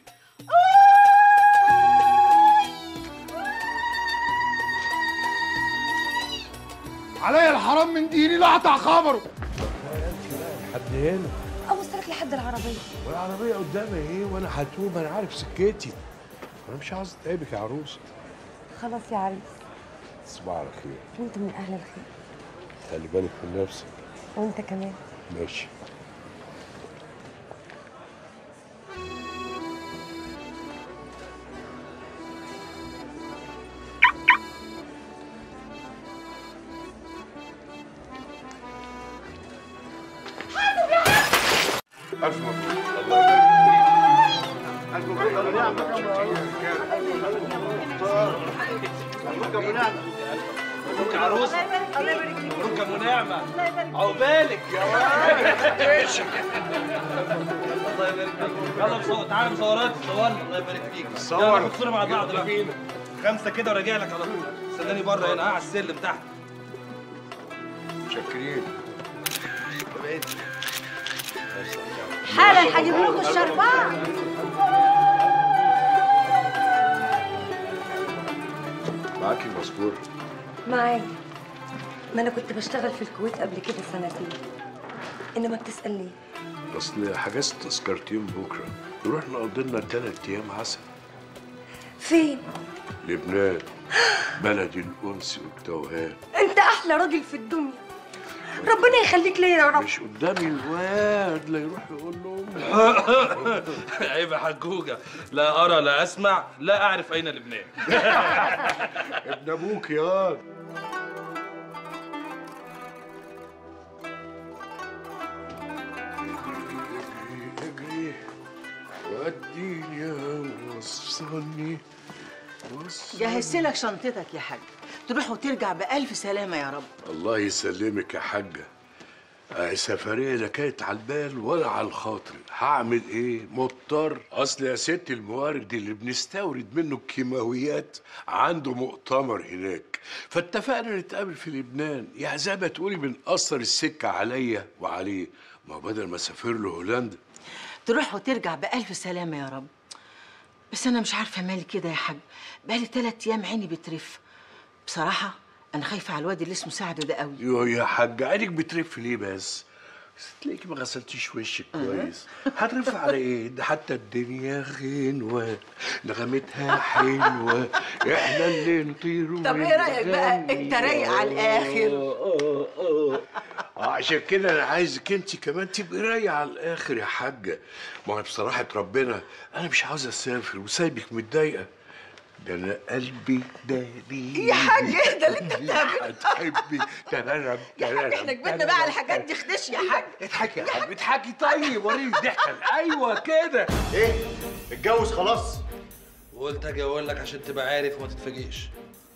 Speaker 4: عليا الحرام من ديني لا اقطع خبره
Speaker 5: لحد هنا
Speaker 8: اوصلك لحد العربيه
Speaker 5: والعربية قدامي ايه وانا هتوب انا عارف سكتي انا مش عاوز اتعبك يا عروسة
Speaker 8: خلاص يا عريس
Speaker 5: تصبح على خير
Speaker 8: وانت من اهل الخير
Speaker 5: خلي بالك من نفسك
Speaker 8: وانت كمان
Speaker 5: ماشي
Speaker 4: الف مبروك الله يبارك فيك الف مبروك
Speaker 12: مبروك يا ابو نعمه مبروك يا عروسه مبروك يا ابو نعمه عقبالك يا ولد الله يبارك فيك يلا مصور تعالى مصورات صورنا الله يبارك فيك
Speaker 5: صور.
Speaker 12: يلا ناخد صوره مع بعض بقى خمسه كده وراجع لك على طول استناني بره هنا ها، على السلم تحت
Speaker 5: متشكرين
Speaker 15: حالا هجيب لكم الشربات
Speaker 5: معاكي مذكور
Speaker 8: معايا ما انا كنت بشتغل في الكويت قبل كده سنتين انما بتسال ليه
Speaker 5: اصل حجزت تذكرتين بكره نروح نقضي لنا تلات ايام عسل
Speaker 8: فين
Speaker 5: لبنان بلد الانس والتوهان
Speaker 8: انت احلى راجل في الدنيا ربنا يخليك ليا يا رب
Speaker 5: مش قدامي الواد لا يروح يقول لهم
Speaker 12: عيب يا حجوجه لا ارى لا اسمع لا اعرف اين لبنان
Speaker 5: ابن ابوك يا اجري وديني يا وصلني وصلني
Speaker 1: جهزت لك شنطتك يا حاج تروح وترجع بألف سلامة يا رب
Speaker 5: الله يسلمك يا حاجة آه، سفرية لا كانت على البال ولا على الخاطر هعمل ايه مضطر اصل يا ست الموارد اللي بنستورد منه الكيماويات عنده مؤتمر هناك فاتفقنا نتقابل في لبنان يعني زي ما تقولي بنقصر السكة عليا وعليه ما هو بدل ما اسافر له هولندا
Speaker 1: تروح وترجع بألف سلامة يا رب بس أنا مش عارفة مالي كده يا حاج بقالي تلات أيام عيني بترف بصراحة أنا خايفة على الواد اللي اسمه سعد ده قوي
Speaker 5: يو يا حاج عينك بترف ليه بس تلاقيكي ما غسلتيش وشك كويس هترف على ايه ده حتى الدنيا غنوة نغمتها حلوة احنا اللي نطير
Speaker 1: طب إيه رأيك بقى؟ أنت رايق على الآخر.
Speaker 5: آه، آه، آه. عشان كده انا عايزك انت كمان تبقي رايقة على الاخر يا حاجة ما هو بصراحة ربنا انا مش عاوز اسافر وسايبك متضايقة ده انا قلبي داري
Speaker 1: يا حاج اهدى اللي انت بتعمله
Speaker 5: هتحبي تررم تررم
Speaker 1: احنا كبرنا بقى على الحاجات دي خدش يا حاج
Speaker 5: اضحكي يا حاج اضحكي طيب وريني الضحكه ايوه كده
Speaker 13: ايه اتجوز خلاص
Speaker 12: وقلت اجي اقول لك عشان تبقى عارف وما تتفاجئش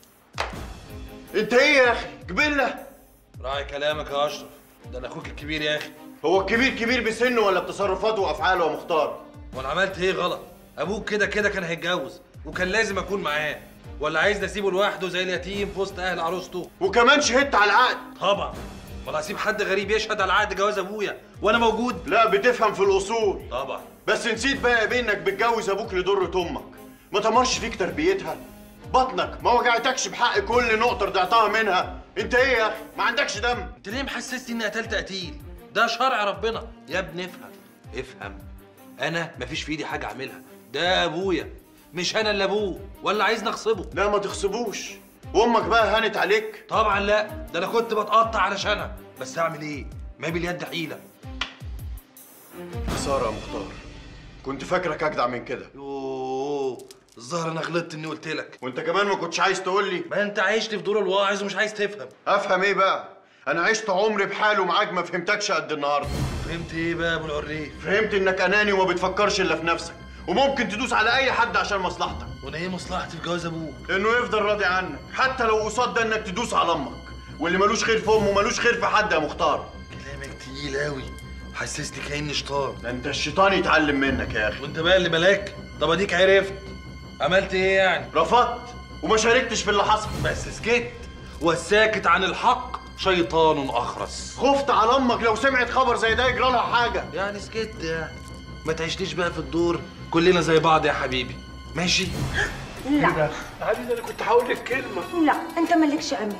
Speaker 13: انت ايه يا اخي جبله
Speaker 12: راعي كلامك يا اشرف ده انا اخوك الكبير يا اخي
Speaker 13: هو الكبير كبير بسنه ولا بتصرفاته وافعاله يا مختار
Speaker 12: وانا عملت ايه غلط ابوك كده كده كان هيتجوز وكان لازم اكون معاه ولا عايز اسيبه لوحده زي اليتيم في وسط اهل عروسته
Speaker 13: وكمان شهدت على العقد
Speaker 12: طبعا ولا هسيب حد غريب يشهد على عقد جواز ابويا وانا موجود
Speaker 13: لا بتفهم في الاصول
Speaker 12: طبعا
Speaker 13: بس نسيت بقى بانك بتجوز ابوك لضرة امك ما تمرش فيك تربيتها بطنك ما وجعتكش بحق كل نقطه رضعتها منها انت ايه يا اخي ما عندكش دم
Speaker 12: انت ليه محسسني اني قتلت قتيل ده شرع ربنا يا ابني افهم افهم انا مفيش في ايدي حاجه اعملها ده ابويا مش انا اللي ابوه ولا عايزني اغصبه
Speaker 13: لا ما تغصبوش وامك بقى هانت عليك
Speaker 12: طبعا لا ده انا كنت بتقطع علشانها بس اعمل ايه ما باليد حيله
Speaker 13: خساره يا مختار كنت فاكرك اجدع من كده
Speaker 12: يوه الظاهر انا غلطت اني قلت لك
Speaker 13: وانت كمان ما كنتش عايز تقول لي
Speaker 12: ما انت عايشت في دور الواعظ ومش عايز تفهم
Speaker 13: افهم ايه بقى انا عشت عمري بحاله معاك ما فهمتكش قد النهارده
Speaker 12: فهمت ايه بقى يا ابو العريف
Speaker 13: فهمت انك اناني وما بتفكرش الا في نفسك وممكن تدوس على اي حد عشان مصلحتك
Speaker 12: وانا ايه مصلحتي في جواز ابوك
Speaker 13: انه يفضل راضي عنك حتى لو قصاد ده انك تدوس على امك واللي ملوش خير في امه ملوش خير في حد يا مختار
Speaker 12: كلامك تقيل قوي حسسني كاني شيطان
Speaker 13: ده انت الشيطان يتعلم منك يا اخي
Speaker 12: وانت بقى اللي ملاك طب اديك عرفت عملت ايه يعني
Speaker 13: رفضت وما شاركتش في اللي حصل
Speaker 12: بس سكت والساكت عن الحق شيطان اخرس
Speaker 13: خفت على امك لو سمعت خبر زي ده يجرى لها حاجه
Speaker 12: يعني سكت يعني ما تعيشليش بقى في الدور كلنا زي بعض يا حبيبي ماشي
Speaker 8: لا
Speaker 5: عادي ده انا كنت هقول لك كلمه
Speaker 8: لا انت مالكش امان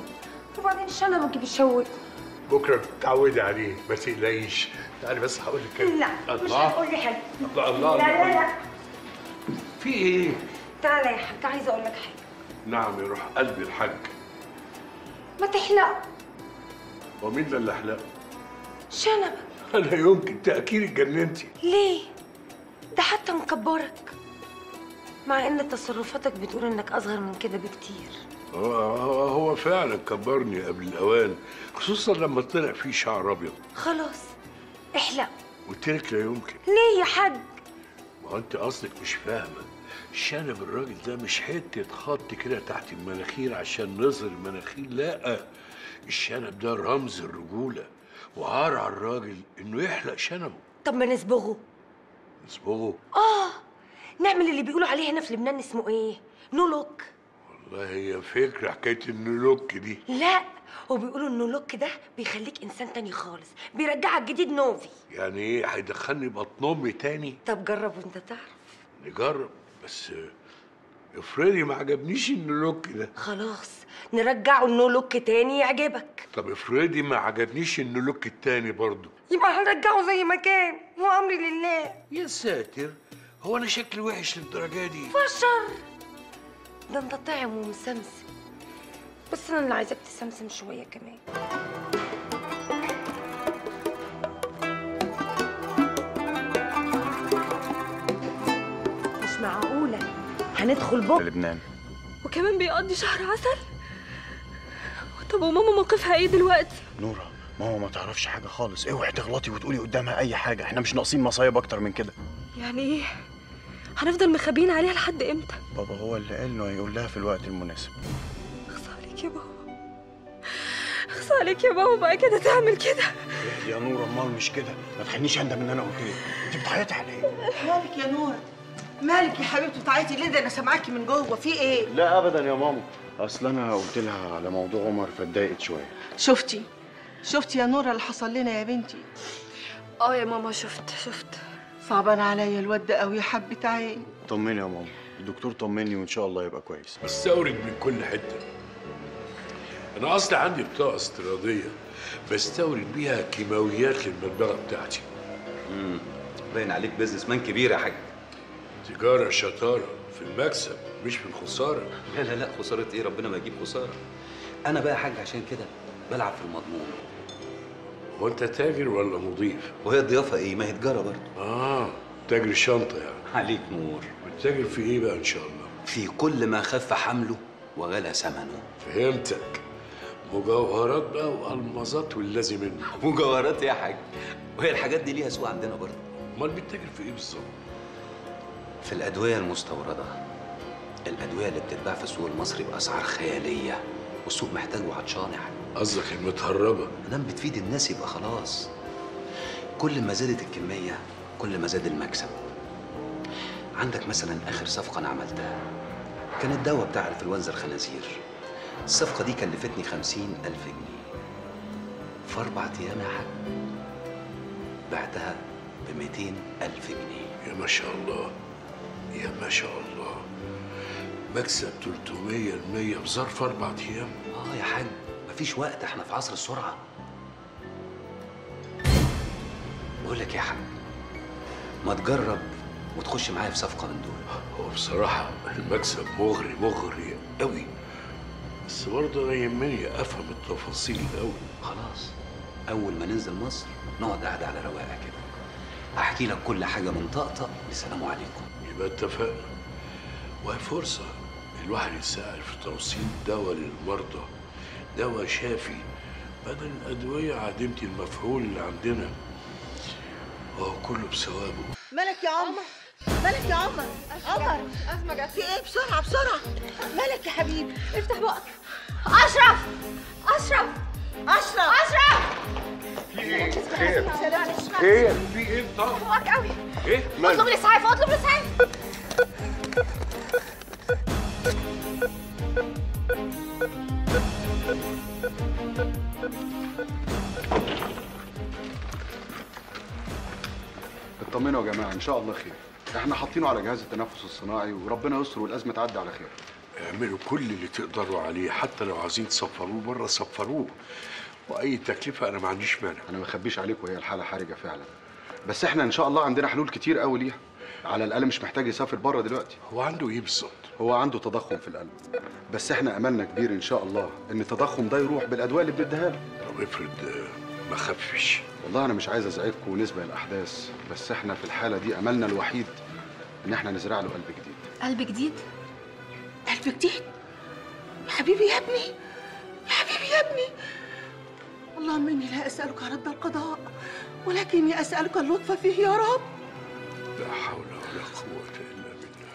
Speaker 8: وبعدين شنبك بيشوك
Speaker 5: بكره تتعودي عليه ما تقلقيش تعالي بس هقول لك كلمة.
Speaker 8: لا مش
Speaker 5: الله
Speaker 8: هتقول لي حاجه
Speaker 5: الله الله
Speaker 8: لا لا لا
Speaker 5: في ايه؟
Speaker 8: تعالى يا حاج عايزه اقول لك حاجه
Speaker 5: نعم يروح قلبي الحاج
Speaker 8: ما تحلق
Speaker 5: ومين ده اللي حلق؟
Speaker 8: شنبك
Speaker 5: انا يمكن تاكيد اتجننتي
Speaker 8: ليه ده حتى مكبرك مع ان تصرفاتك بتقول انك اصغر من كده بكتير
Speaker 5: هو هو هو فعلا كبرني قبل الاوان خصوصا لما طلع فيه شعر ابيض
Speaker 8: خلاص احلق
Speaker 5: قلت لك لا يمكن
Speaker 8: ليه يا حاج
Speaker 5: ما هو انت اصلك مش فاهمه شنب الراجل ده مش حته خط كده تحت المناخير عشان نظهر المناخير لا الشنب ده رمز الرجوله وعار على الراجل انه يحلق شنبه
Speaker 8: طب ما نصبغه
Speaker 5: اصبغه
Speaker 8: اه نعمل اللي بيقولوا عليه هنا في لبنان اسمه ايه نو لوك
Speaker 5: والله هي فكره حكايه النلوك دي
Speaker 8: لا وبيقولوا انه لوك ده بيخليك انسان تاني خالص بيرجعك جديد نوفي
Speaker 5: يعني ايه هيدخلني بطن امي تاني
Speaker 8: طب جرب وانت تعرف
Speaker 5: نجرب بس افرضي ما عجبنيش النلوك ده
Speaker 8: خلاص نرجعه النو لوك تاني يعجبك
Speaker 5: طب افرضي ما عجبنيش النلوك التاني برضه
Speaker 8: يبقى هنرجعه زي ما كان هو امري لله
Speaker 5: يا ساتر هو انا شكلي وحش للدرجه دي
Speaker 8: فشر ده انت طعم ومسمسم بس انا اللي عايزاك تسمسم شويه كمان مش معقوله هندخل بكره
Speaker 13: لبنان
Speaker 2: وكمان بيقضي شهر عسل طب وماما موقفها ايه دلوقتي
Speaker 13: نورة ماما ما تعرفش حاجة خالص اوعي تغلطي وتقولي قدامها أي حاجة احنا مش ناقصين مصايب أكتر من كده
Speaker 2: يعني ايه هنفضل مخبيين عليها لحد امتى
Speaker 13: بابا هو اللي قال إنه هيقول لها في الوقت المناسب
Speaker 2: اخص عليك يا بابا اخص عليك يا بابا بقى كده تعمل كده
Speaker 13: يا نورة أمال مش كده ما تخلينيش أندم إن أنا قلت لك أنت بتعيطي على إيه؟
Speaker 1: مالك يا نور مالك يا حبيبتي بتعيطي ليه ده انا سامعاكي من جوه في ايه
Speaker 13: لا أبدا يا ماما أصل أنا قلت لها على موضوع عمر فاتضايقت شوية
Speaker 1: شفتي شفتي يا نورة اللي حصل لنا يا بنتي
Speaker 2: اه يا ماما شفت شفت
Speaker 1: صعبان عليا الواد ده قوي يا حبة عين
Speaker 13: طمني يا ماما الدكتور طمني وإن شاء الله يبقى كويس
Speaker 5: بستورد من كل حته انا اصلي عندي بطاقه استيراديه بستورد بيها كيماويات للمدبغه بتاعتي
Speaker 16: امم باين عليك بيزنس مان كبير يا حاج
Speaker 5: تجاره شطاره في المكسب مش في الخساره
Speaker 16: لا لا لا خساره ايه ربنا ما يجيب خساره انا بقى يا حاج عشان كده بلعب في المضمون
Speaker 5: هو انت تاجر ولا مضيف
Speaker 16: وهي الضيافه ايه ما هي تجاره برضه
Speaker 5: اه تاجر شنطه يعني
Speaker 16: عليك نور
Speaker 5: بتتاجر في ايه بقى ان شاء الله
Speaker 16: في كل ما خف حمله وغلى ثمنه
Speaker 5: فهمتك مجوهرات بقى والمظات واللازم منه
Speaker 16: مجوهرات يا حاج وهي الحاجات دي ليها سوق عندنا برضه
Speaker 5: امال بتتاجر في ايه بالظبط
Speaker 16: في الادويه المستورده الادويه اللي بتتباع في السوق المصري باسعار خياليه والسوق محتاج وعطشان يا حاج
Speaker 5: قصدك المتهربه
Speaker 16: ما دام بتفيد الناس يبقى خلاص كل ما زادت الكميه كل ما زاد المكسب عندك مثلا اخر صفقه انا عملتها كان الدواء بتاع انفلونزا الخنازير الصفقه دي كلفتني خمسين الف جنيه في اربع ايام يا حاج بعتها ب 200 الف جنيه
Speaker 5: يا ما شاء الله يا ما شاء الله مكسب 300 المية في ظرف أربع أيام
Speaker 16: اه يا حاج مفيش وقت احنا في عصر السرعه بقول لك يا حاج ما تجرب وتخش معايا في صفقه من دول
Speaker 5: هو بصراحة المكسب مغري مغري قوي بس برضه أنا يهمني أفهم التفاصيل الأول
Speaker 16: خلاص اول ما ننزل مصر نقعد قاعده على رواقه كده احكي لك كل حاجه من طقطق لسلام عليكم
Speaker 5: يبقى اتفقنا وهي فرصة الواحد يسأل في توصيل دواء للمرضى دواء شافي بدل الأدوية عديمة المفعول اللي عندنا وهو كله بثوابه
Speaker 1: مالك يا عمر مالك يا عمر عمر
Speaker 2: ازمه جت
Speaker 1: في ايه بسرعة بسرعة مالك يا حبيبي
Speaker 2: افتح بقك اشرف اشرف
Speaker 1: اشرف
Speaker 2: اشرف
Speaker 5: في ايه؟
Speaker 1: خير
Speaker 5: ايه؟ في ايه طبعا؟
Speaker 2: فوقك قوي
Speaker 5: ايه؟
Speaker 2: اطلب الاسعاف اطلب الاسعاف
Speaker 7: اطمنوا يا جماعه ان شاء الله خير احنا حاطينه على جهاز التنفس الصناعي وربنا يستر والازمه تعدي على خير
Speaker 5: اعملوا كل اللي تقدروا عليه حتى لو عايزين تسفروه بره سفروه واي تكلفه انا ما عنديش مانع
Speaker 7: انا ما اخبيش عليكم هي الحاله حرجه فعلا بس احنا ان شاء الله عندنا حلول كتير قوي ليها على الاقل مش محتاج يسافر بره دلوقتي
Speaker 5: هو عنده ايه بالظبط
Speaker 7: هو عنده تضخم في القلب بس احنا املنا كبير ان شاء الله ان التضخم ده يروح بالادويه اللي بنديها له
Speaker 5: طب افرض آه، ما خفش
Speaker 7: والله انا مش عايز ازعجكم ونسبه الاحداث بس احنا في الحاله دي املنا الوحيد ان احنا نزرع له قلب جديد
Speaker 14: قلب جديد
Speaker 1: قلب جديد يا حبيبي يا ابني يا حبيبي يا ابني اللهم اني لا اسالك رد القضاء ولكني اسالك اللطف فيه يا رب
Speaker 5: لا حول ولا قوه الا بالله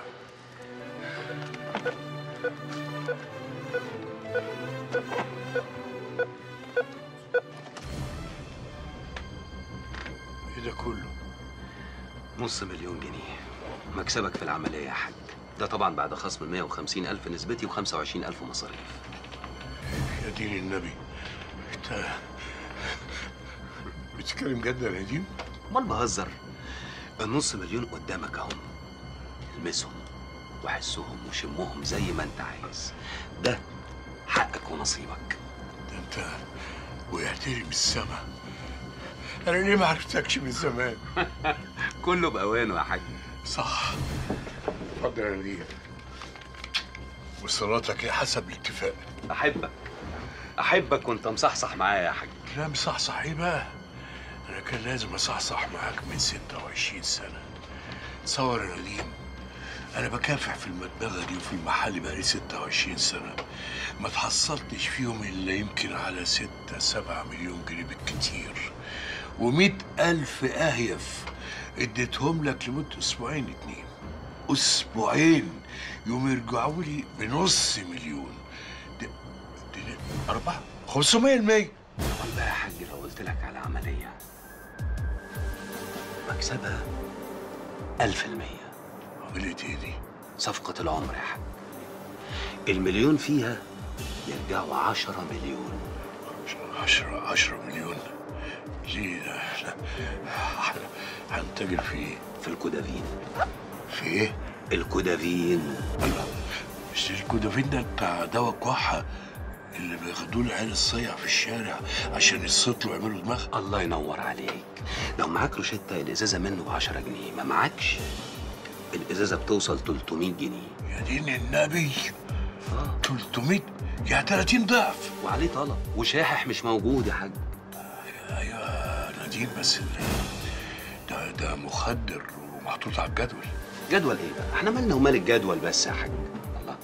Speaker 5: ايه ده كله
Speaker 16: نص مليون جنيه مكسبك في العملية يا حاج ده طبعا بعد خصم 150 ألف نسبتي و25 ألف مصاريف
Speaker 5: يا دين النبي انت بتتكلم جد يا نديم
Speaker 16: امال بهزر النص مليون قدامك اهم المسهم وحسهم وشمهم زي ما انت عايز ده حقك ونصيبك
Speaker 5: ده انت وقعت لي من السما انا ليه ما عرفتكش من زمان
Speaker 16: كله بأوانه يا حاج
Speaker 5: صح اتفضل يا نديم وصلاتك ايه حسب الاتفاق
Speaker 16: احبك احبك وانت مصحصح معايا يا حاج
Speaker 5: لا مصحصح ايه بقى انا كان لازم اصحصح معاك من 26 سنه تصور يا نديم انا بكافح في المدبغه دي وفي المحل بقالي 26 سنه ما تحصلتش فيهم الا يمكن على 6 7 مليون جنيه بالكتير و100 الف اهيف اديتهم لك لمده اسبوعين اتنين اسبوعين يوم يرجعوا لي بنص مليون ده ده أربعة 500 المية
Speaker 16: امال بقى يا حاج لو قلت لك على عملية مكسبها ألف المية
Speaker 5: عملية ايه دي؟
Speaker 16: صفقة العمر يا حاج المليون فيها يرجعوا عشرة مليون
Speaker 5: عشرة عشرة مليون ليه ده احنا احنا هنتاجر في ايه؟
Speaker 16: في الكودافين
Speaker 5: في ايه؟
Speaker 16: الكودافين
Speaker 5: الله مش الكودافين ده بتاع دواء كحة اللي بياخدوه العيال الصيع في الشارع عشان يصطلوا ويعملوا دماغ
Speaker 16: الله ينور عليك لو معاك روشتة الإزازة منه ب 10 جنيه ما معاكش الإزازة بتوصل 300 جنيه
Speaker 5: يا دين النبي 300 يعني 30 ضعف
Speaker 16: وعليه طلب وشاحح مش موجود يا حاج
Speaker 5: ايوه نديم بس ال- ده ده مخدر ومحطوط على الجدول
Speaker 16: جدول ايه بقى؟ احنا مالنا ومال الجدول بس يا حاج الله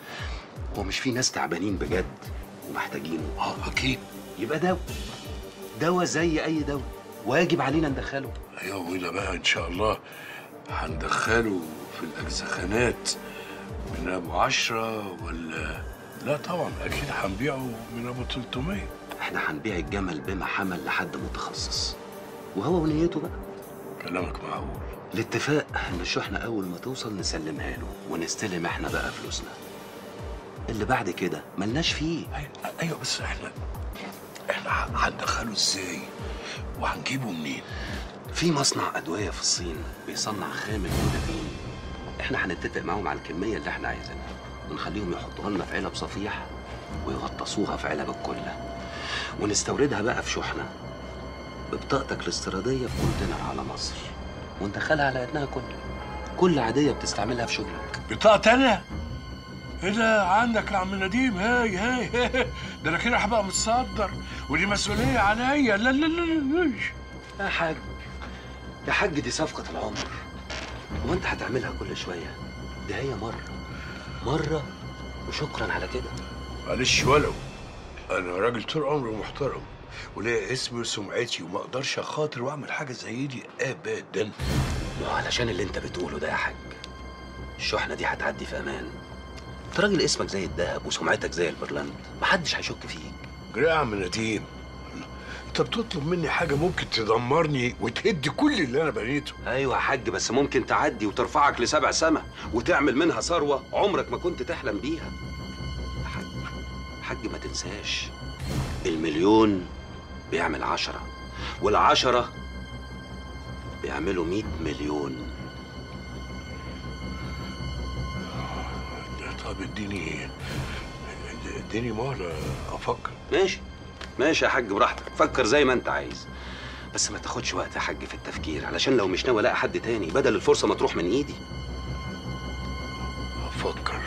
Speaker 16: هو مش في ناس تعبانين بجد ومحتاجينه
Speaker 5: اه اكيد
Speaker 16: يبقى دواء دواء زي اي دواء واجب علينا ندخله
Speaker 5: ايوه وده بقى ان شاء الله هندخله في الاجزخانات من ابو عشرة ولا لا طبعا اكيد هنبيعه من ابو 300
Speaker 16: احنا هنبيع الجمل بما حمل لحد متخصص وهو ونيته بقى
Speaker 5: كلامك معقول
Speaker 16: الاتفاق ان الشحنه اول ما توصل نسلمها له ونستلم احنا بقى فلوسنا اللي بعد كده ملناش فيه
Speaker 5: ايوه بس احنا احنا هندخله ازاي وهنجيبه منين
Speaker 16: في مصنع ادويه في الصين بيصنع خام الكودافين احنا هنتفق معاهم على الكميه اللي احنا عايزينها ونخليهم يحطوها لنا في علب صفيح ويغطسوها في علب الكله ونستوردها بقى في شحنه ببطاقتك الاستيراديه في كونتينر على مصر وندخلها على قدها كله كل عاديه بتستعملها في شغلك
Speaker 5: بطاقة تانية؟ ايه ده عندك يا عم نديم هاي هاي هاي. ده انا كده هبقى متصدر ودي مسؤولية عليا لا لا لا لا
Speaker 16: يا حاج يا حاج دي صفقة العمر هو انت هتعملها كل شوية دي هي مرة مرة وشكرا على كده
Speaker 5: معلش ولو انا راجل طول عمري محترم وليا اسمي وسمعتي وما اقدرش اخاطر واعمل حاجة زي دي ابدا
Speaker 16: ما هو علشان اللي انت بتقوله ده يا حاج الشحنة دي هتعدي في امان انت راجل اسمك زي الذهب وسمعتك زي البرلند محدش هيشك فيك
Speaker 5: جري يا عم نديم انت بتطلب مني حاجة ممكن تدمرني وتهد كل اللي انا بنيته
Speaker 16: ايوه يا حاج بس ممكن تعدي وترفعك لسبع سما وتعمل منها ثروة عمرك ما كنت تحلم بيها يا حاج حاج ما تنساش المليون بيعمل عشرة والعشرة بيعملوا مئة مليون
Speaker 5: طب اديني اديني مهله افكر
Speaker 16: ماشي ماشي يا حاج براحتك فكر زي ما انت عايز بس ما تاخدش وقت يا حاج في التفكير علشان لو مش ناوي الاقي حد تاني بدل الفرصه ما تروح من ايدي
Speaker 5: افكر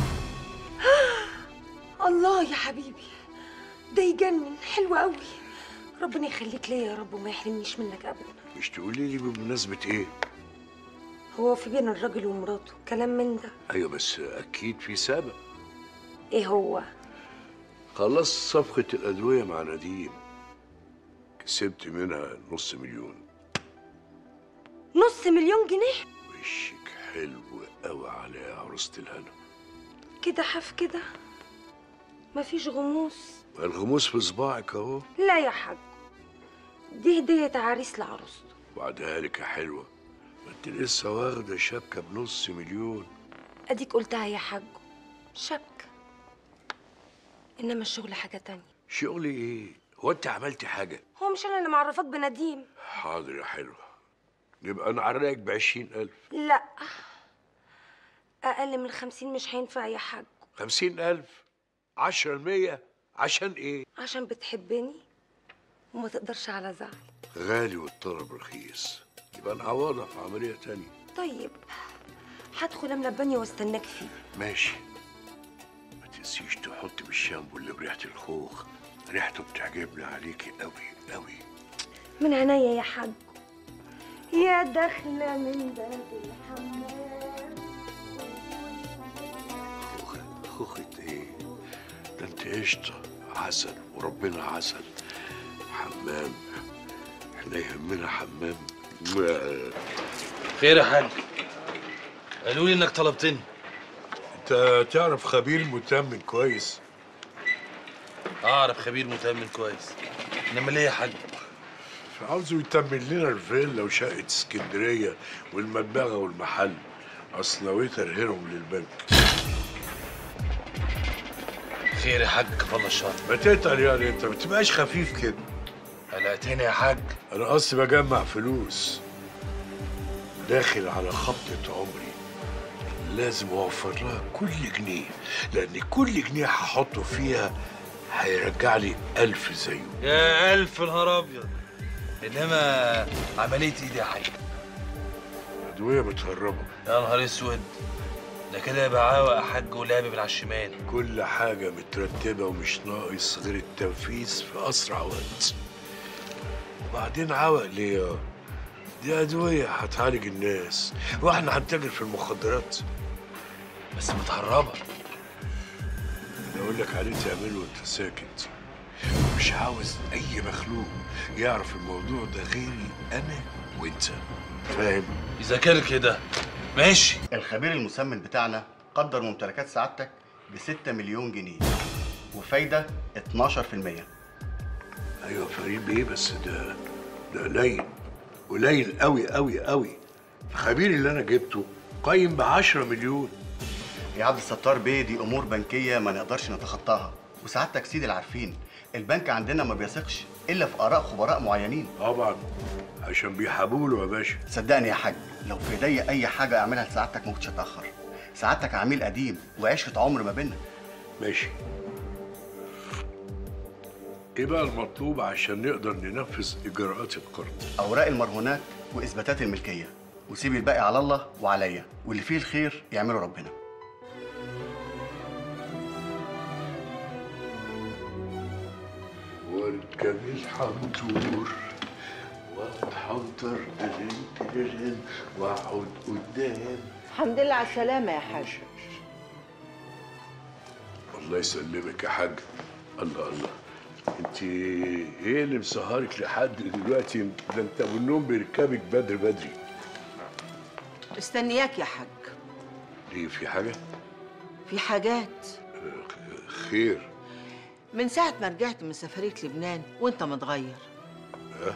Speaker 8: الله يا حبيبي ده يجنن حلو قوي ربنا يخليك ليا يا رب وما يحرمنيش منك ابدا
Speaker 5: مش تقولي لي بمناسبه ايه
Speaker 8: هو في بين الراجل ومراته كلام من ده
Speaker 5: ايوه بس اكيد في سبب
Speaker 8: ايه هو
Speaker 5: خلصت صفقه الادويه مع نديم كسبت منها نص مليون
Speaker 8: نص مليون جنيه
Speaker 5: وشك حلو قوي على عروسه الهنا
Speaker 8: كده حف كده مفيش غموس
Speaker 5: الغموس في صباعك اهو
Speaker 8: لا يا حاج دي هدية عريس لعروسته
Speaker 5: وبعدها لك يا حلوه ما انت لسه واخده شبكه بنص مليون
Speaker 8: اديك قلتها يا حاج شبكة انما الشغل حاجة تانية
Speaker 5: شغلي ايه هو انت عملتي حاجه
Speaker 8: هو مش انا اللي معرفك بنديم
Speaker 5: حاضر يا حلوه نبقى نعرقك بعشرين ألف
Speaker 8: لا اقل من خمسين مش هينفع يا حاج
Speaker 5: خمسين ألف عشرة المية عشان ايه
Speaker 8: عشان بتحبني وما تقدرش على زعل
Speaker 5: غالي والطلب رخيص يبقى نعوضها في عملية تانية
Speaker 8: طيب هدخل املى البانيو واستناك فيه
Speaker 5: ماشي ما تنسيش تحط بالشامبو اللي بريحة الخوخ ريحته بتعجبني عليكي قوي قوي
Speaker 8: من عينيا يا حاج يا داخلة من باب الحمام
Speaker 5: خوخة ايه ده انت قشطة عسل وربنا عسل حمام احنا يهمنا حمام
Speaker 12: خير يا حاج قالوا لي انك طلبتني
Speaker 5: انت تعرف خبير متمم كويس
Speaker 12: اعرف خبير متأمن كويس انما ليه يا حاج
Speaker 5: عاوزه يتمم لنا الفيلا وشقة اسكندرية والمدبغة والمحل أصل نويت أرهنهم للبنك
Speaker 12: خير يا حاج كفالة الشر
Speaker 5: ما تتقل يعني أنت ما تبقاش خفيف كده
Speaker 12: قلقتني يا حاج
Speaker 5: أنا قصدي بجمع فلوس داخل على خبطة عمري لازم أوفر لها كل جنيه لأن كل جنيه هحطه فيها هيرجع لي ألف زيه
Speaker 12: يا ألف نهار أبيض إنما عملية إيدي يا حاج
Speaker 5: أدوية متهربة
Speaker 12: يا نهار أسود ده كده يبقى عاوق يا حاج ولعب من على الشمال
Speaker 5: كل حاجة مترتبة ومش ناقص غير التنفيذ في أسرع وقت وبعدين عوق ليه يا دي أدوية هتعالج الناس وإحنا هنتاجر في المخدرات
Speaker 12: بس متهربة
Speaker 5: اللي أقول لك عليه تعمله وأنت ساكت مش عاوز أي مخلوق يعرف الموضوع ده غيري أنا وأنت فاهم؟
Speaker 12: إذا كان كده ماشي
Speaker 13: الخبير المسمن بتاعنا قدر ممتلكات سعادتك ب 6 مليون جنيه وفايدة 12%
Speaker 5: أيوة فريد بيه بس ده ده قليل قليل قوي قوي قوي الخبير اللي أنا جبته قيم ب 10 مليون
Speaker 13: يا عبد الستار بيه دي امور بنكيه ما نقدرش نتخطاها وسعادتك سيد العارفين البنك عندنا ما بيثقش الا في اراء خبراء معينين
Speaker 5: طبعا عشان بيحابوا له يا باشا
Speaker 13: صدقني يا حاج لو في ايديا اي حاجه اعملها لسعادتك ما كنتش اتاخر سعادتك عميل قديم وعشره عمر ما بينا
Speaker 5: ماشي ايه بقى المطلوب عشان نقدر ننفذ اجراءات القرض
Speaker 13: اوراق المرهونات واثباتات الملكيه وسيب الباقي على الله وعليا واللي فيه الخير يعمله ربنا
Speaker 5: واركب الحنطور واتحنطر ترن ترن واقعد قدام
Speaker 1: الحمد لله على السلامة يا حاج
Speaker 5: الله يسلمك يا حاج الله الله انت ايه اللي مسهرك لحد دلوقتي ده انت ابو النوم بيركبك بدري بدري
Speaker 1: مستنياك يا حاج
Speaker 5: ليه في حاجه
Speaker 1: في حاجات
Speaker 5: خير
Speaker 1: من ساعة ما رجعت من سفرية لبنان وانت متغير
Speaker 5: ها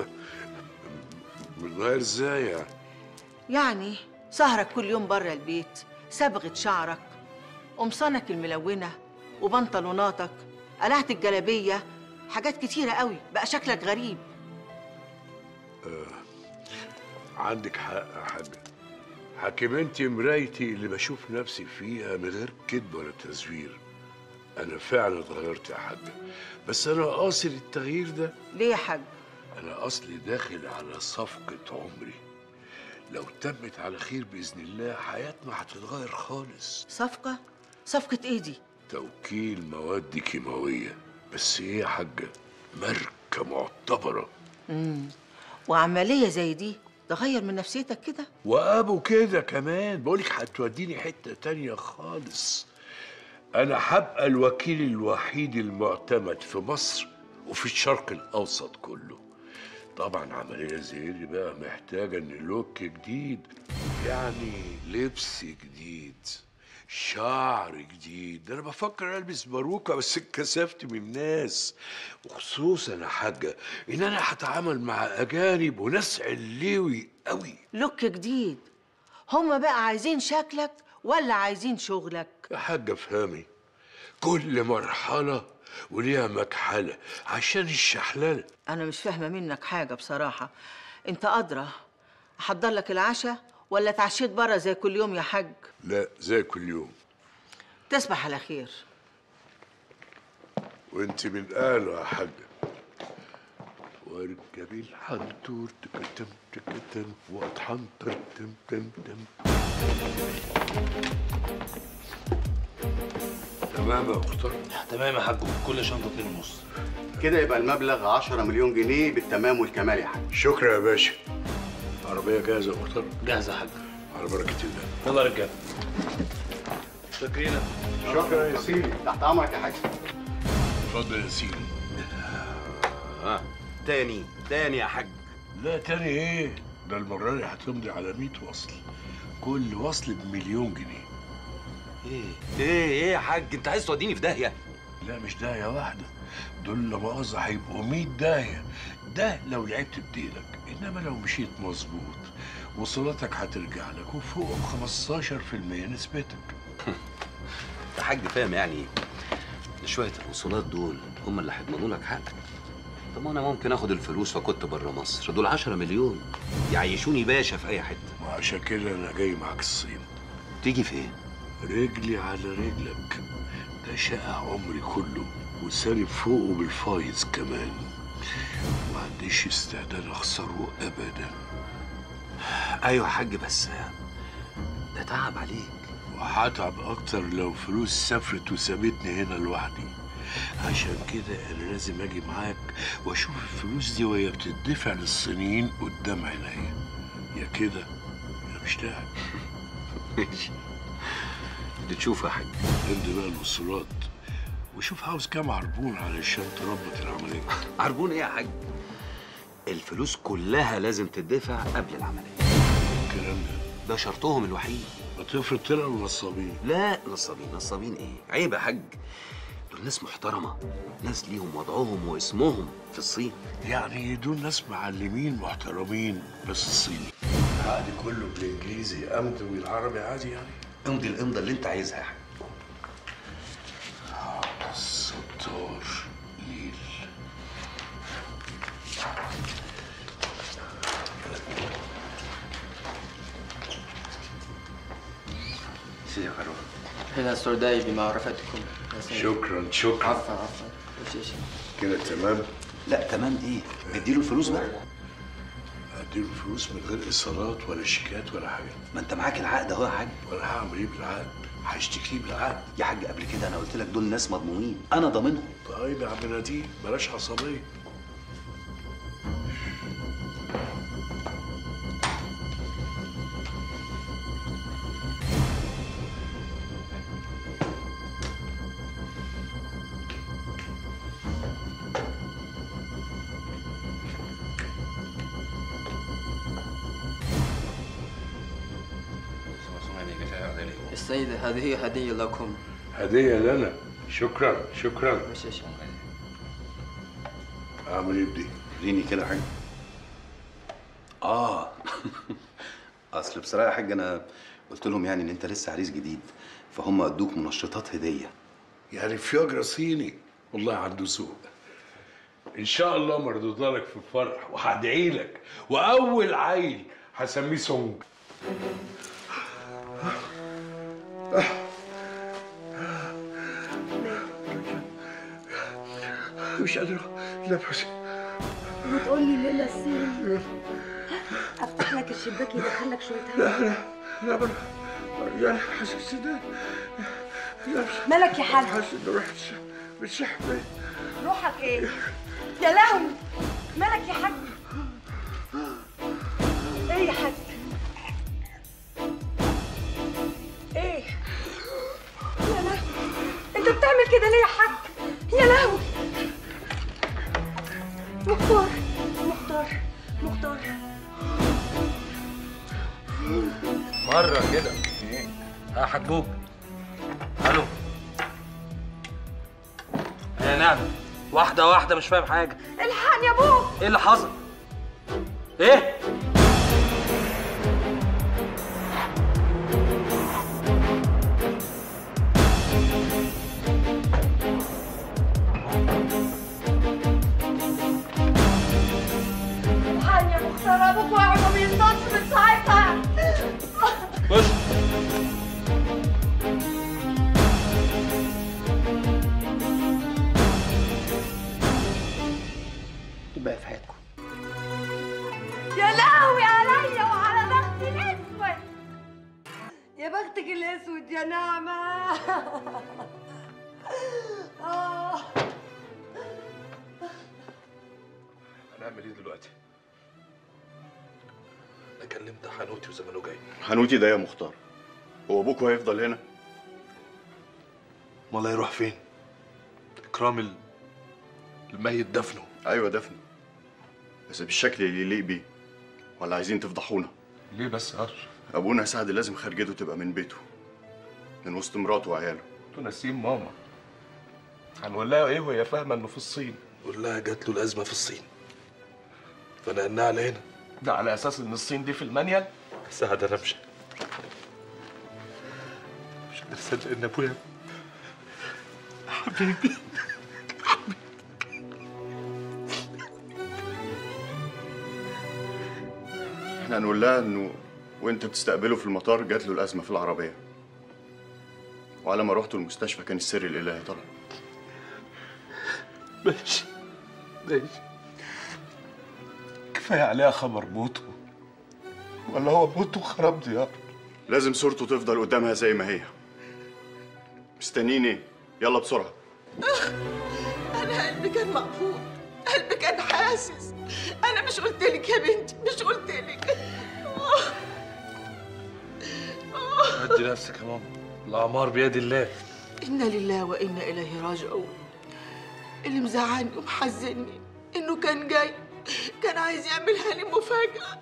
Speaker 5: متغير ازاي يعني
Speaker 1: يعني سهرك كل يوم بره البيت صبغة شعرك قمصانك الملونة وبنطلوناتك قلعة الجلابية حاجات كتيرة قوي بقى شكلك غريب
Speaker 5: آه. عندك حق يا حاج حكيمتي مرايتي اللي بشوف نفسي فيها من غير كذب ولا تزوير انا فعلا اتغيرت يا حاجه بس انا قاصد التغيير ده
Speaker 1: ليه يا حاج
Speaker 5: انا اصلي داخل على صفقه عمري لو تمت على خير باذن الله حياتنا هتتغير خالص
Speaker 1: صفقه صفقه ايه دي
Speaker 5: توكيل مواد كيماويه بس ايه يا حاجه ماركه معتبره
Speaker 1: امم وعمليه زي دي تغير من نفسيتك كده
Speaker 5: وابو كده كمان بقولك هتوديني حته تانية خالص انا هبقى الوكيل الوحيد المعتمد في مصر وفي الشرق الاوسط كله طبعا عمليه زي دي بقى محتاجه ان لوك جديد يعني لبس جديد شعر جديد ده انا بفكر البس باروكه بس اتكسفت من الناس وخصوصا يا حاجه ان انا هتعامل مع اجانب وناس علوي قوي
Speaker 1: لوك جديد هما بقى عايزين شكلك ولا عايزين شغلك
Speaker 5: يا حاجه افهمي كل مرحله وليها مكحله عشان الشحلله
Speaker 1: انا مش فاهمه منك حاجه بصراحه انت ادرى احضر لك العشاء ولا اتعشيت بره زي كل يوم يا حاج
Speaker 5: لا زي كل يوم
Speaker 1: تصبح على خير
Speaker 5: وانت من اهله يا حاجه واركب الحنطور تكتم تكتم واتحنطر تم تم تم تمام يا مختار
Speaker 12: تمام يا حاج كل شنطه اتنين ونص
Speaker 13: كده يبقى المبلغ 10 مليون جنيه بالتمام والكمال يا حاج
Speaker 5: شكرا يا باشا عربيه جاهزه يا مختار
Speaker 12: جاهزه يا حاج
Speaker 5: على بركه الله
Speaker 12: يلا يا رجاله شاكرين
Speaker 13: شكرا يا سيدي تحت امرك يا حاج
Speaker 5: اتفضل يا سيدي
Speaker 13: ها تاني تاني يا حاج
Speaker 5: لا تاني ايه ده المره دي هتمضي على 100 وصل كل وصل بمليون جنيه
Speaker 16: ايه ايه ايه يا حاج انت عايز توديني في داهيه
Speaker 5: لا مش داهيه واحده دول لا مؤاخذه هيبقوا 100 داهيه ده لو لعبت بديلك انما لو مشيت مظبوط وصلاتك هترجع لك وفوق 15% نسبتك
Speaker 16: يا حاج فاهم يعني ايه شويه الوصولات دول هم اللي هيضمنوا لك حقك طب ما انا ممكن اخد الفلوس وكنت بره مصر دول 10 مليون يعيشوني باشا في اي حته
Speaker 5: وعشان كده انا جاي معاك الصين
Speaker 16: تيجي فين
Speaker 5: رجلي على رجلك ده شقى عمري كله وسالب فوقه بالفايز كمان ما عنديش استعداد اخسره ابدا
Speaker 16: ايوه يا حاج بس ده تعب عليك
Speaker 5: وهتعب اكتر لو فلوس سافرت وسابتني هنا لوحدي عشان كده انا لازم اجي معاك واشوف الفلوس دي وهي بتدفع للصينيين قدام عينيا يا كده يا مش لاعب
Speaker 16: ماشي اللي تشوفه يا حاج
Speaker 5: عندي بقى الوصولات وشوف عاوز كام عربون علشان تربط العمليه
Speaker 16: عربون ايه يا حاج الفلوس كلها لازم تدفع قبل العمليه
Speaker 5: الكلام ده
Speaker 16: ده شرطهم الوحيد
Speaker 5: ما تفرض طلعوا نصابين
Speaker 16: لا نصابين نصابين ايه عيب يا حاج دول ناس محترمه ناس ليهم وضعهم واسمهم في الصين
Speaker 5: يعني دول ناس معلمين محترمين بس الصيني العقد كله بالانجليزي امضي والعربي عادي يعني
Speaker 16: امضي الامضه اللي انت عايزها يا حاج
Speaker 5: ستار ليل
Speaker 16: سيدي يا كروان
Speaker 17: هنا السرداي بمعرفتكم يا سيدي.
Speaker 5: شكرا شكرا
Speaker 17: عفوا عفوا وش إيش؟
Speaker 5: كده تمام
Speaker 16: لا تمام ايه اديله الفلوس بقى
Speaker 5: اديله الفلوس من غير ايصالات ولا شيكات ولا حاجه
Speaker 16: ما انت معاك العقد اهو يا حاج
Speaker 5: ولا هعمل ايه بالعقد هشتكيه بالعقد
Speaker 16: يا حاج قبل كده انا قلت لك دول ناس مضمونين انا ضامنهم
Speaker 5: طيب يا عم نديم بلاش عصبيه
Speaker 17: السيدة هذه هدية لكم
Speaker 5: هديه لنا شكرا شكرا
Speaker 17: وش إيش؟
Speaker 5: اعمل ايه بدي
Speaker 16: وريني كده يا حاج اه اصل بصراحه يا حاج انا قلت لهم يعني ان انت لسه عريس جديد فهم ادوك منشطات هديه
Speaker 5: يعني فياجرا صيني والله عنده ذوق ان شاء الله مردودة لك في الفرح وهدعي لك واول عيل هسميه سونج مش قادر نفسي
Speaker 8: وتقول لي ليه نسيم افتح لك الشباك يدخلك شويه
Speaker 5: لا
Speaker 8: هوا
Speaker 5: لا لا بر... يعني حاسس ان لا
Speaker 8: مالك يا حاج؟
Speaker 5: حاسس ان روحي بتسحب
Speaker 8: روحك ايه يا لهوي مالك يا حاج ايه يا حاج ايه يا لهوي انت بتعمل كده ليه يا حاج يا لهوي مختار مختار مختار
Speaker 12: مرة كده ها حجوج الو يا نعم واحدة واحدة مش فاهم حاجة
Speaker 8: الحقني يا ابوك
Speaker 12: ايه اللي حصل؟ ايه؟
Speaker 8: الحقني يا مختار ابوك واقع ما بينضجش من ساعتها
Speaker 12: خش
Speaker 17: يبقى في حياتكم
Speaker 8: يا لهوي عليا وعلى بختي الاسود يا بختك الاسود يا نعمة آه.
Speaker 11: هنعمل ايه دلوقتي؟ انا كلمت حنوتي وزمانه جاي
Speaker 13: حنوتي ده يا مختار هو ابوك هيفضل هنا
Speaker 11: امال هيروح فين؟ اكرام ال- الميت دفنه
Speaker 13: ايوه دفن بس بالشكل اللي يليق بيه ولا عايزين تفضحونا
Speaker 11: ليه بس يا اشرف؟
Speaker 13: ابونا سعد لازم خرجته تبقى من بيته من وسط مراته وعياله
Speaker 11: انتوا ناسيين ماما هنقول لها ايه وهي فاهمه انه في الصين قول لها جات له الازمه في الصين فنقلناها على هنا ده على اساس ان الصين دي في المانيال سعد انا مش مش قادر اصدق ان ابويا حبيبي
Speaker 13: احنا هنقول لها انه وانت بتستقبله في المطار جات له الازمه في العربيه وعلى ما رحتوا المستشفى كان السر الالهي طلع
Speaker 11: ماشي ماشي كفايه عليها خبر موته ولا هو موته خراب ديار
Speaker 13: لازم صورته تفضل قدامها زي ما هي مستنيين ايه يلا بسرعه
Speaker 1: انا قلبي كان مقبوض قلبي كان حاسس انا مش قلت لك يا بنتي مش قلت لك
Speaker 12: هدي نفسك يا ماما الاعمار بيد الله
Speaker 1: انا لله وانا اليه راجعون اللي مزعلني ومحزني انه كان جاي كان عايز يعملها لي مفاجاه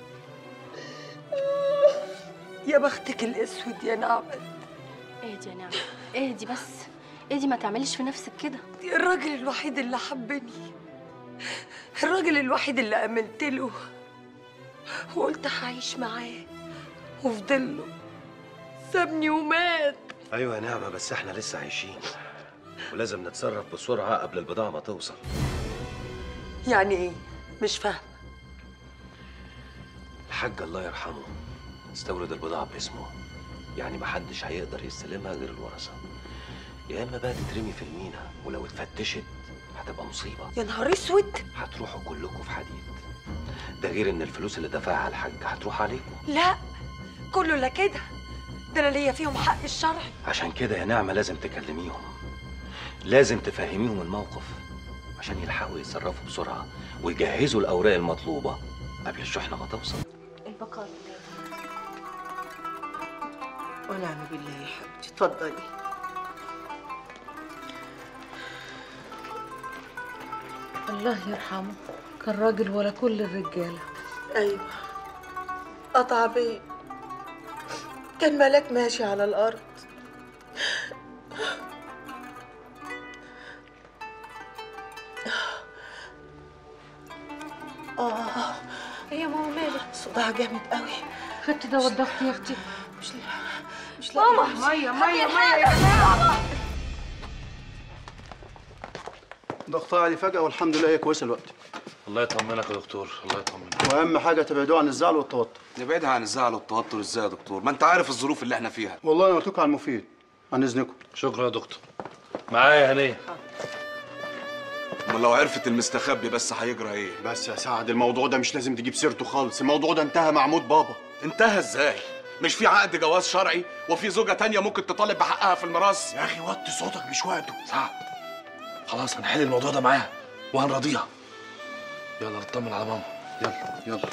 Speaker 8: يا بختك الاسود يا نعمة
Speaker 14: اهدي يا نعمة اهدي بس اهدي ما تعمليش في نفسك كده
Speaker 8: الراجل الوحيد اللي حبني الراجل الوحيد اللي امنت له وقلت هعيش معاه وفضل له سابني ومات
Speaker 18: ايوه يا نعمه بس احنا لسه عايشين ولازم نتصرف بسرعه قبل البضاعه ما توصل
Speaker 8: يعني ايه مش فاهمه
Speaker 18: الحاج الله يرحمه استورد البضاعه باسمه يعني محدش هيقدر يستلمها غير الورثه يا اما بقى تترمي في المينا ولو اتفتشت هتبقى مصيبه
Speaker 8: يا نهار اسود
Speaker 18: هتروحوا كلكم في حديد ده غير ان الفلوس اللي دفعها الحاج هتروح عليكم
Speaker 8: لا كله لا كده ده انا ليا فيهم حق الشرعي
Speaker 18: عشان كده يا نعمة لازم تكلميهم لازم تفهميهم الموقف عشان يلحقوا يتصرفوا بسرعة ويجهزوا الأوراق المطلوبة قبل الشحنة ما توصل
Speaker 14: البقاء لله
Speaker 1: ونعم بالله يا حبيبتي اتفضلي
Speaker 9: الله يرحمه كان راجل ولا كل الرجاله
Speaker 1: ايوه قطع بيه كان ملاك ماشي على الارض اه
Speaker 14: ايه يا ماما مالك
Speaker 1: صداع جامد قوي
Speaker 9: خدتي دواء الضغط يا اختي
Speaker 1: مش مش
Speaker 8: ماما
Speaker 9: ميه
Speaker 8: ميه ميه يا جماعه
Speaker 19: ضغطها عالي فجأة والحمد لله هي كويسة دلوقتي
Speaker 12: الله يطمنك يا دكتور الله يطمنك
Speaker 13: واهم حاجه تبعدوا عن الزعل والتوتر
Speaker 19: نبعدها عن الزعل والتوتر ازاي يا دكتور ما انت عارف الظروف اللي احنا فيها
Speaker 13: والله انا قلت على المفيد عن اذنكم
Speaker 12: شكرا يا دكتور معايا هنيه
Speaker 19: امال لو عرفت المستخبي بس هيجرى ايه
Speaker 13: بس يا سعد الموضوع ده مش لازم تجيب سيرته خالص الموضوع ده انتهى مع موت بابا
Speaker 19: انتهى ازاي مش في عقد جواز شرعي وفي زوجة تانية ممكن تطالب بحقها في الميراث
Speaker 13: يا اخي وطي صوتك مش وقته
Speaker 12: سعد خلاص هنحل الموضوع ده معاها وهنراضيها يلا نطمن على ماما يلا يلا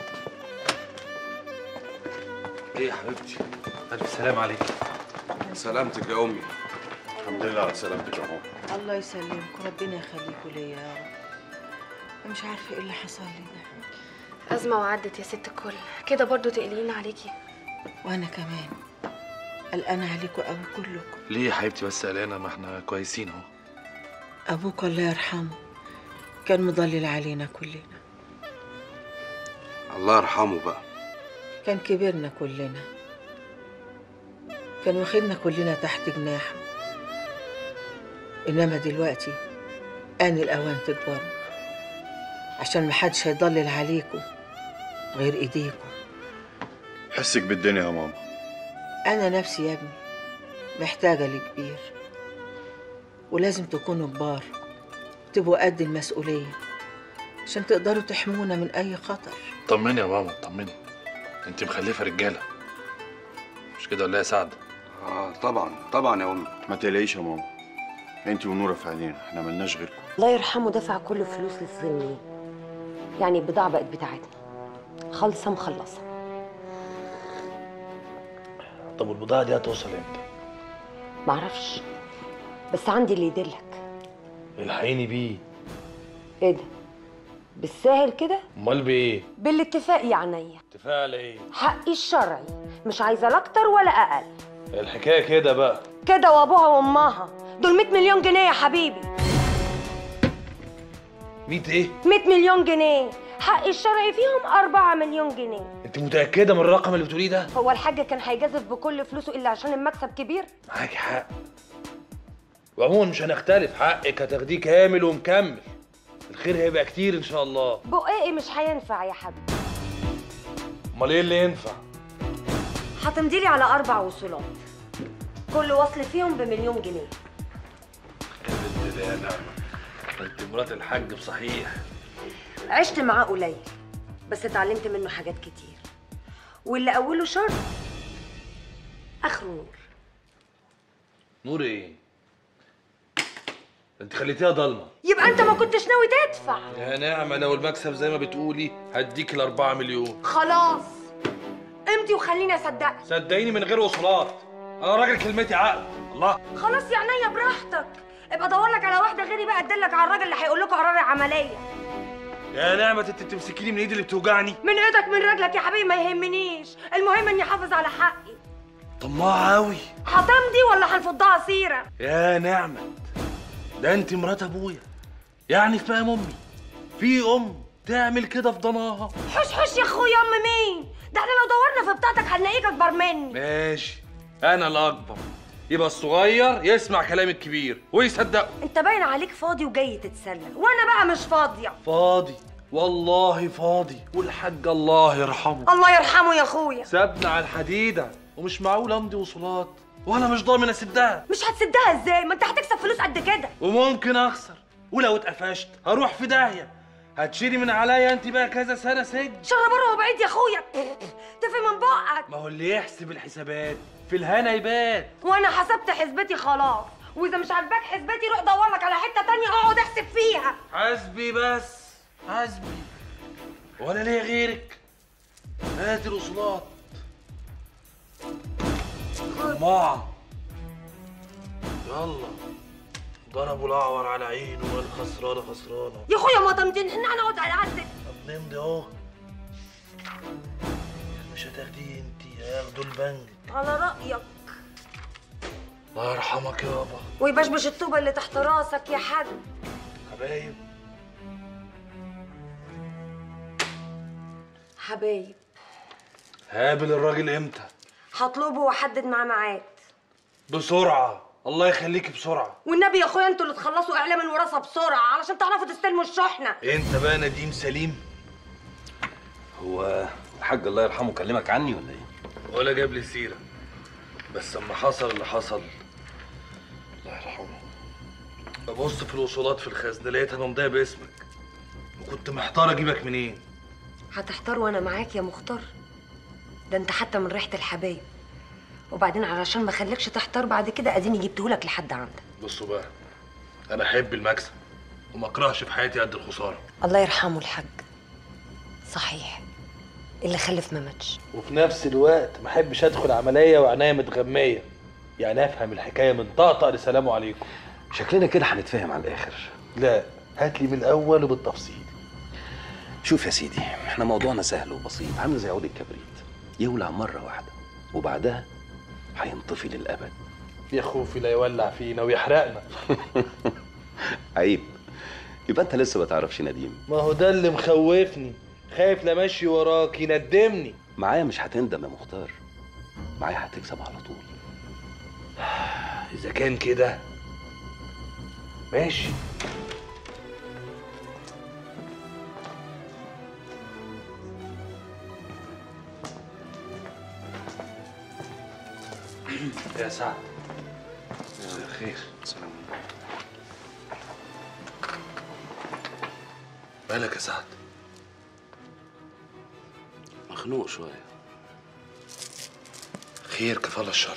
Speaker 12: ايه يا حبيبتي الف سلام عليك
Speaker 19: سلامتك يا امي
Speaker 13: الحمد لله على سلامتك يا عمر
Speaker 1: الله يسلمكم ربنا يخليكوا ليا يا رب أنا مش عارفه ايه اللي حصل لي ده
Speaker 14: أزمة وعدت يا ست الكل كده برضو تقلقين عليكي
Speaker 1: وانا كمان قلقانه عليكم قوي كلكم
Speaker 12: ليه يا حبيبتي بس قلقانه ما احنا كويسين اهو
Speaker 1: ابوك الله يرحمه كان مضلل علينا كلنا
Speaker 19: الله يرحمه بقى
Speaker 1: كان كبرنا كلنا كان واخدنا كلنا تحت جناحه انما دلوقتي آن الأوان تكبروا عشان محدش هيضلل عليكم غير ايديكم
Speaker 13: حسك بالدنيا يا ماما
Speaker 1: انا نفسي يا ابني محتاجه لكبير ولازم تكونوا كبار تبقوا قد المسؤوليه عشان تقدروا تحمونا من اي خطر
Speaker 12: طمني يا ماما طمني انت مخلفه رجاله مش كده ولا إيه يا سعد
Speaker 19: اه طبعا طبعا يا امي
Speaker 13: ما تقلقيش يا ماما انت ونوره في عينينا احنا ملناش غيركم
Speaker 8: الله يرحمه دفع كل الفلوس للسلمين يعني البضاعة بقت بتاعتنا خالصة مخلصة
Speaker 12: طب والبضاعه دي هتوصل امتى
Speaker 8: معرفش بس عندي اللي يدلك
Speaker 12: الحقيني بيه
Speaker 8: ايه ده بالساهل كده
Speaker 12: امال بايه
Speaker 8: بالاتفاق يا عينيا
Speaker 12: اتفاق على ايه
Speaker 8: حقي الشرعي مش عايزة لا اكتر ولا اقل
Speaker 12: الحكايه كده بقى
Speaker 8: كده وابوها وامها دول 100 مليون جنيه يا حبيبي
Speaker 12: 100 ايه
Speaker 8: 100 مليون جنيه حقي الشرعي فيهم 4 مليون جنيه
Speaker 12: انت متاكده من الرقم اللي بتقوليه ده
Speaker 8: هو الحاج كان هيجازف بكل فلوسه الا عشان المكسب كبير
Speaker 12: معاكي حق وعموما مش هنختلف حقك هتاخديه كامل ومكمل الخير هيبقى كتير ان شاء الله
Speaker 8: بقاقي مش هينفع يا حبيبي
Speaker 12: امال ايه اللي ينفع
Speaker 8: هتمضيلي على اربع وصولات كل وصل فيهم بمليون جنيه
Speaker 12: يا بنت ده يا نعمه انت مرات الحاج بصحيح
Speaker 8: عشت معاه قليل بس اتعلمت منه حاجات كتير واللي اوله شر اخره نور
Speaker 12: نور ايه انت خليتيها ضلمه
Speaker 8: يبقى انت ما كنتش ناوي تدفع
Speaker 12: يا نعمه لو المكسب زي ما بتقولي هديك الأربعة مليون
Speaker 8: خلاص امضي وخليني اصدقك
Speaker 12: صدقيني من غير وصولات انا راجل كلمتي عقل الله
Speaker 8: خلاص يا عينيا براحتك ابقى ادور لك على واحده غيري بقى ادلك على الراجل اللي هيقول لكم قرار العمليه
Speaker 12: يا نعمه انت بتمسكيني من ايدي اللي بتوجعني
Speaker 8: من ايدك من رجلك يا حبيبي ما يهمنيش المهم اني احافظ على حقي
Speaker 12: طماعه قوي
Speaker 8: هتمضي ولا هنفضها سيره
Speaker 12: يا نعمه ده انت مرات ابويا يعني في مقام امي في ام تعمل كده في ضناها
Speaker 8: حش حش يا اخويا ام مين ده احنا لو دورنا في بتاعتك هنلاقيك اكبر مني
Speaker 12: ماشي انا الاكبر يبقى الصغير يسمع كلام الكبير ويصدقه
Speaker 8: انت باين عليك فاضي وجاي تتسلى وانا بقى مش فاضيه
Speaker 12: فاضي والله فاضي والحاج الله يرحمه
Speaker 8: الله يرحمه يا اخويا
Speaker 12: سابنا على الحديده ومش معقول امضي وصولات وانا مش ضامن اسدها
Speaker 8: مش هتسدها ازاي ما انت هتكسب فلوس قد كده
Speaker 12: وممكن اخسر ولو اتقفشت هروح في داهيه هتشيلي من عليا انت بقى كذا سنه سجن
Speaker 8: شر بره وبعيد يا اخويا تفي من بقك
Speaker 12: ما هو اللي يحسب الحسابات في الهنا يبات
Speaker 8: وانا حسبت حسبتي خلاص واذا مش عاجباك حسبتي روح دور لك على حته تانية اقعد احسب فيها
Speaker 12: حاسبي بس حاسبي ولا ليه غيرك هات الوصولات طماعة يلا ضربوا الاعور على عينه والخسرانه خسرانه
Speaker 8: يا اخويا ما تمدين احنا هنقعد على عدل
Speaker 12: طب نمضي اهو مش هتاخديه انت هياخدوا البنك
Speaker 8: على رايك
Speaker 12: الله يرحمك يابا
Speaker 8: ويبشبش الطوبه اللي تحت راسك يا حاج
Speaker 12: حبايب
Speaker 8: حبايب
Speaker 12: هقابل الراجل امتى
Speaker 8: هطلبه واحدد معاه ميعاد
Speaker 12: بسرعه الله يخليك بسرعه
Speaker 8: والنبي يا اخويا انتوا اللي تخلصوا اعلام الوراثه بسرعه علشان تعرفوا تستلموا الشحنه
Speaker 12: انت بقى نديم سليم
Speaker 16: هو الحاج الله يرحمه كلمك عني ولا ايه؟
Speaker 12: ولا جاب لي سيره بس اما حصل اللي حصل الله يرحمه ببص في الوصولات في الخزنه لقيتها ممضيه باسمك وكنت محتار اجيبك منين
Speaker 8: هتحتار وانا معاك يا مختار ده انت حتى من ريحه الحبايب وبعدين علشان ما اخليكش تحتار بعد كده اديني جبتهولك لحد عندك
Speaker 12: بصوا بقى انا احب المكسب وما اكرهش في حياتي قد الخساره
Speaker 8: الله يرحمه الحاج صحيح اللي خلف ما ماتش
Speaker 12: وفي نفس الوقت ما احبش ادخل عمليه وعناية متغميه يعني افهم الحكايه من طقطق لسلام عليكم
Speaker 16: شكلنا كده هنتفاهم على الاخر
Speaker 12: لا هات لي من الاول وبالتفصيل
Speaker 16: شوف يا سيدي احنا موضوعنا سهل وبسيط عامل زي عود الكبريت يولع مره واحده وبعدها هينطفي للابد
Speaker 12: يا خوفي لا يولع فينا ويحرقنا
Speaker 16: عيب يبقى انت لسه ما تعرفش نديم
Speaker 12: ما هو ده اللي مخوفني خايف لا ماشي وراك يندمني
Speaker 16: معايا مش هتندم يا مختار معايا هتكسب على طول
Speaker 12: اذا كان كده ماشي يا سعد خير
Speaker 16: سلام
Speaker 12: مالك يا سعد
Speaker 16: مخنوق شويه
Speaker 12: خير كفالة الشر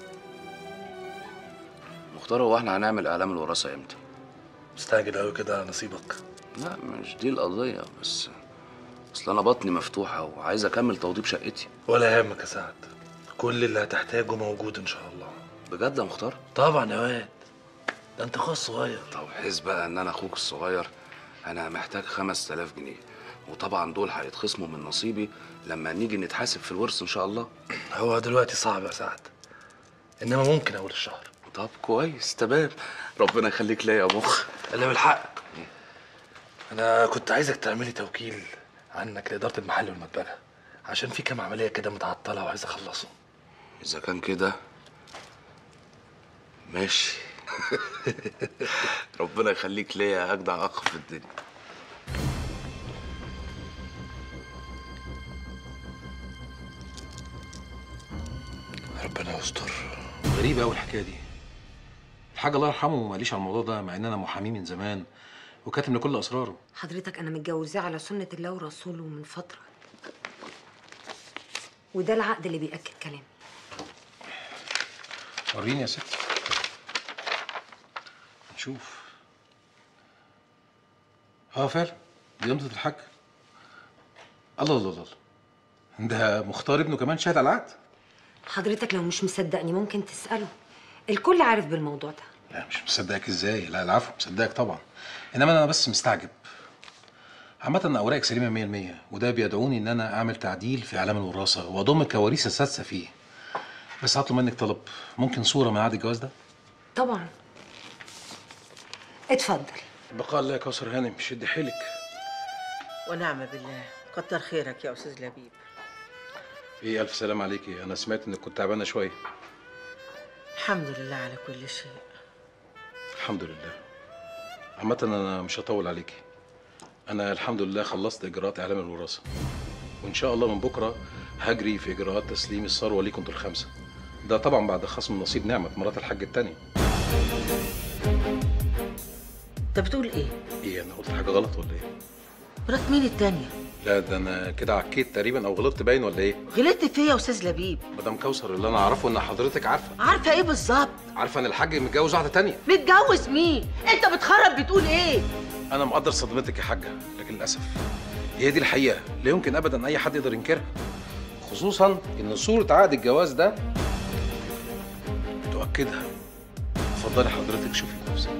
Speaker 20: مختار هو احنا هنعمل اعلام الوراثه امتى؟
Speaker 12: مستعجل قوي كده على نصيبك
Speaker 20: لا مش دي القضيه بس اصل انا بطني مفتوحه وعايز اكمل توضيب شقتي
Speaker 12: ولا يهمك يا سعد كل اللي هتحتاجه موجود ان شاء الله
Speaker 20: بجد يا مختار؟
Speaker 12: طبعا يا واد ده انت اخويا الصغير
Speaker 20: طب حس بقى ان انا اخوك الصغير انا محتاج 5000 جنيه وطبعا دول هيتخصموا من نصيبي لما نيجي نتحاسب في الورث ان شاء الله
Speaker 12: هو دلوقتي صعب يا سعد انما ممكن اول الشهر
Speaker 20: طب كويس تمام ربنا يخليك ليا يا مخ
Speaker 12: اللي بالحق انا كنت عايزك تعملي توكيل عنك لاداره المحل والمدبغه عشان في كام عمليه كده متعطله وعايز اخلصهم
Speaker 20: اذا كان كده ماشي ربنا يخليك ليا يا اجدع اخ في الدنيا
Speaker 12: ربنا يستر
Speaker 21: غريبة أوي الحكاية دي الحاج الله يرحمه ما قاليش على الموضوع ده مع إن أنا محامي من زمان وكاتم لكل أسراره
Speaker 8: حضرتك انا متجوزاه على سنه الله ورسوله من فتره وده العقد اللي بيأكد كلامي
Speaker 21: وريني يا ستي نشوف اه فعلا دي يمضة الحاج الله الله الله ده مختار ابنه كمان شاهد على العقد
Speaker 8: حضرتك لو مش مصدقني ممكن تسأله الكل عارف بالموضوع ده
Speaker 21: لا مش مصدقك ازاي لا العفو مصدقك طبعا انما انا بس مستعجب عامة أنا أوراقك سليمة 100% وده بيدعوني إن أنا أعمل تعديل في إعلام الوراثة وأضم الكواليس السادسة فيه بس هطلب منك طلب ممكن صورة من عقد الجواز ده؟
Speaker 8: طبعا اتفضل
Speaker 21: بقاء الله يا كوثر هانم شد حيلك
Speaker 1: ونعم بالله كتر خيرك يا استاذ لبيب
Speaker 21: إيه ألف سلام عليكي أنا سمعت إنك كنت تعبانة شوية
Speaker 1: الحمد لله على كل شيء
Speaker 21: الحمد لله عامة أنا مش هطول عليكي أنا الحمد لله خلصت إجراءات إعلام الوراثة وإن شاء الله من بكرة هجري في إجراءات تسليم الثروة ليكم انتوا الخمسة ده طبعا بعد خصم نصيب نعمة مرات الحاج التانية
Speaker 1: انت بتقول ايه
Speaker 21: إيه أنا قلت حاجة غلط ولا إيه؟
Speaker 1: مرات مين التانية
Speaker 21: لا ده أنا كده عكيت تقريبا أو غلطت باين ولا إيه؟
Speaker 1: غلطت فيا يا استاذ لبيب
Speaker 21: مدام كوثر اللي أنا أعرفه إن حضرتك عارفة
Speaker 1: عارفه ايه بالظبط
Speaker 21: عارفة إن الحاج متجوز واحدة تانية
Speaker 1: متجوز مين انت بتخرب بتقول ايه
Speaker 21: أنا مقدر صدمتك يا حاجة لكن للأسف هي دي الحقيقة لا يمكن أبدا أي حد يقدر ينكرها خصوصا إن صورة عقد الجواز ده تؤكدها اتفضلي حضرتك شوفي بنفسك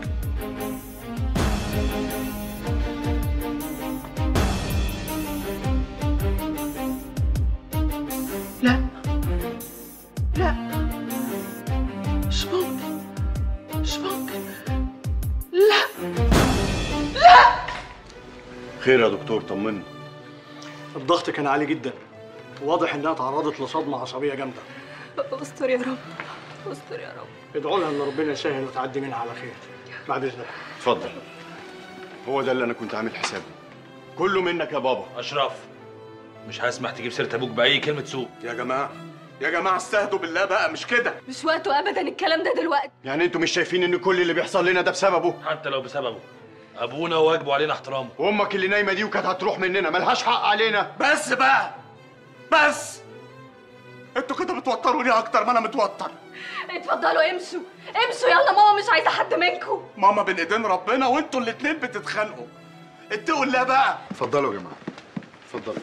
Speaker 1: لا لا مش ممكن مش ممكن لا لا
Speaker 13: خير يا دكتور طمني
Speaker 10: الضغط كان عالي جدا واضح انها تعرضت لصدمه عصبيه جامده
Speaker 14: استر يا رب
Speaker 2: استر يا رب
Speaker 10: ادعوا لها ان ربنا يسهل وتعدي منها على خير بعد اذنك
Speaker 13: اتفضل هو ده اللي انا كنت عامل حسابه كله منك يا بابا
Speaker 12: اشرف مش هسمح تجيب سيره ابوك باي كلمه سوء
Speaker 19: يا جماعه يا جماعه استهدوا بالله بقى مش كده
Speaker 2: مش وقته ابدا الكلام ده دلوقتي
Speaker 13: يعني انتوا مش شايفين ان كل اللي بيحصل لنا ده بسببه
Speaker 12: حتى لو بسببه ابونا وواجبه علينا احترامه
Speaker 13: وامك اللي نايمه دي وكانت هتروح مننا ملهاش حق علينا
Speaker 19: بس بقى بس انتوا كده بتوتروني اكتر ما انا متوتر
Speaker 2: اتفضلوا امشوا امشوا يلا ماما مش عايزه حد منكم
Speaker 19: ماما بين ايدين ربنا وانتوا الاتنين بتتخانقوا اتقوا الله بقى
Speaker 7: اتفضلوا يا جماعه اتفضلوا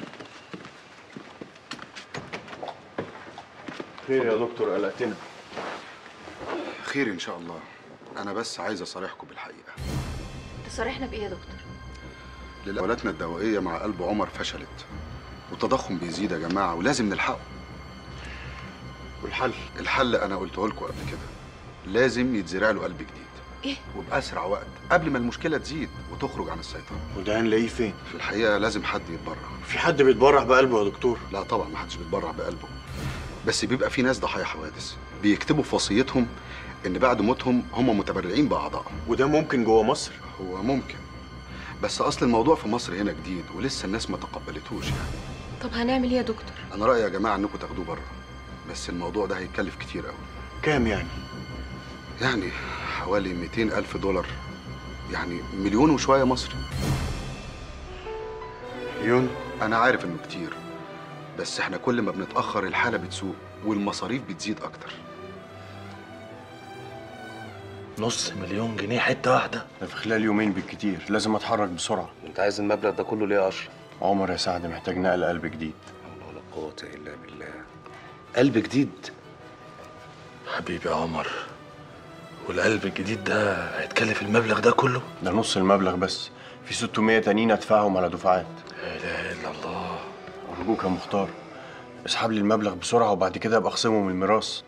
Speaker 13: خير يا دكتور قلقتنا
Speaker 7: خير ان شاء الله انا بس عايز اصارحكم بالحقيقه
Speaker 14: تصارحنا بايه يا دكتور
Speaker 7: للأولاتنا الدوائية مع قلب عمر فشلت والتضخم بيزيد يا جماعة ولازم نلحقه
Speaker 13: والحل؟
Speaker 7: الحل أنا قلته لكم قبل كده لازم يتزرع له قلب جديد
Speaker 14: إيه؟
Speaker 7: وبأسرع وقت قبل ما المشكلة تزيد وتخرج عن السيطرة
Speaker 13: وده هنلاقيه فين؟
Speaker 7: في الحقيقة لازم حد يتبرع
Speaker 13: في حد بيتبرع بقلبه يا دكتور؟
Speaker 7: لا طبعا ما حدش بيتبرع بقلبه بس بيبقى في ناس ضحايا حوادث بيكتبوا في وصيتهم إن بعد موتهم هم متبرعين بأعضائهم
Speaker 13: وده ممكن جوه مصر؟
Speaker 7: هو ممكن بس أصل الموضوع في مصر هنا جديد ولسه الناس ما تقبلتوش يعني
Speaker 14: طب هنعمل ايه يا دكتور
Speaker 7: أنا رأيي يا جماعة إنكم تاخدوه بره بس الموضوع ده هيكلف كتير قوي
Speaker 13: كام يعني؟
Speaker 7: يعني حوالي 200 ألف دولار يعني مليون وشوية مصري
Speaker 13: مليون؟
Speaker 7: أنا عارف إنه كتير بس إحنا كل ما بنتأخر الحالة بتسوء والمصاريف بتزيد أكتر
Speaker 12: نص مليون جنيه حته واحده
Speaker 13: ده في خلال يومين بالكتير لازم اتحرك بسرعه
Speaker 20: انت عايز المبلغ ده كله ليه يا اشرف
Speaker 13: عمر يا سعد محتاج نقل قلب جديد
Speaker 20: ولا قوه الا بالله قلب جديد
Speaker 12: حبيبي يا عمر والقلب الجديد ده هيتكلف المبلغ ده كله
Speaker 13: ده نص المبلغ بس في 600 تانيين ادفعهم على دفعات
Speaker 12: لا اله الا الله
Speaker 13: ارجوك يا مختار اسحب لي المبلغ بسرعه وبعد كده ابقى اخصمه من الميراث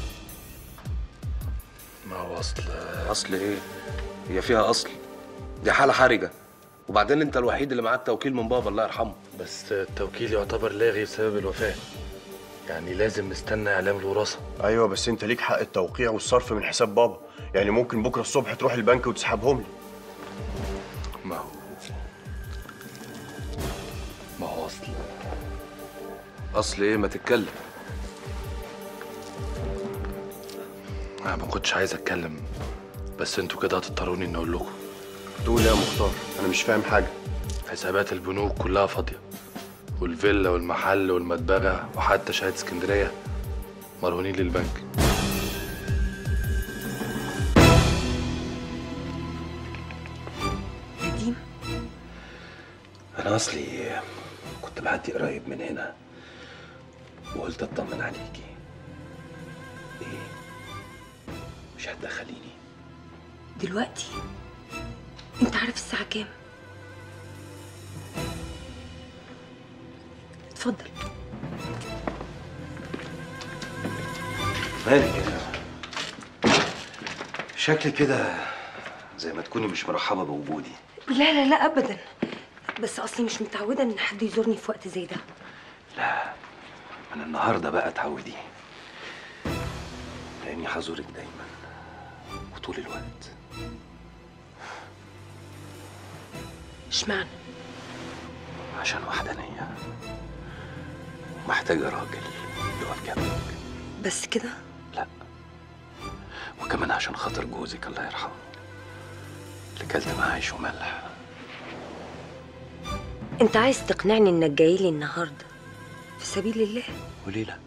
Speaker 12: ما هو اصل
Speaker 20: اصل ايه هي فيها اصل دي حاله حرجه وبعدين انت الوحيد اللي معاك توكيل من بابا الله يرحمه
Speaker 12: بس التوكيل يعتبر لاغي بسبب الوفاه يعني لازم نستنى اعلام الوراثه
Speaker 13: ايوه بس انت ليك حق التوقيع والصرف من حساب بابا يعني ممكن بكره الصبح تروح البنك وتسحبهم لي
Speaker 12: ما هو ما هو اصل
Speaker 20: اصل ايه ما تتكلم
Speaker 12: انا ما كنتش عايز اتكلم بس انتوا كده هتضطروني اني اقول لكم
Speaker 13: تقول ايه يا مختار انا مش فاهم حاجه
Speaker 12: حسابات البنوك كلها فاضيه والفيلا والمحل والمدبغه وحتى شهاده اسكندريه مرهونين للبنك
Speaker 8: نديم
Speaker 16: انا اصلي كنت معدي قريب من هنا وقلت اطمن عليكي ايه مش هتدخليني
Speaker 8: دلوقتي انت عارف الساعة كام اتفضل
Speaker 16: مالك كده شكلي كده زي ما تكوني مش مرحبه بوجودي
Speaker 8: لا لا لا ابدا بس اصلي مش متعودة ان حد يزورني في وقت زي ده
Speaker 16: لا من النهارده بقى اتعودي لاني هزورك دايما وطول الوقت
Speaker 8: اشمعنى
Speaker 16: عشان وحدانيه محتاجه راجل يقف جنبك
Speaker 8: بس كده
Speaker 16: وكمان عشان خاطر جوزك الله يرحمه اللي كلت معاه عيش وملح
Speaker 8: انت عايز تقنعني انك جاي لي النهارده في سبيل الله
Speaker 16: وليه لا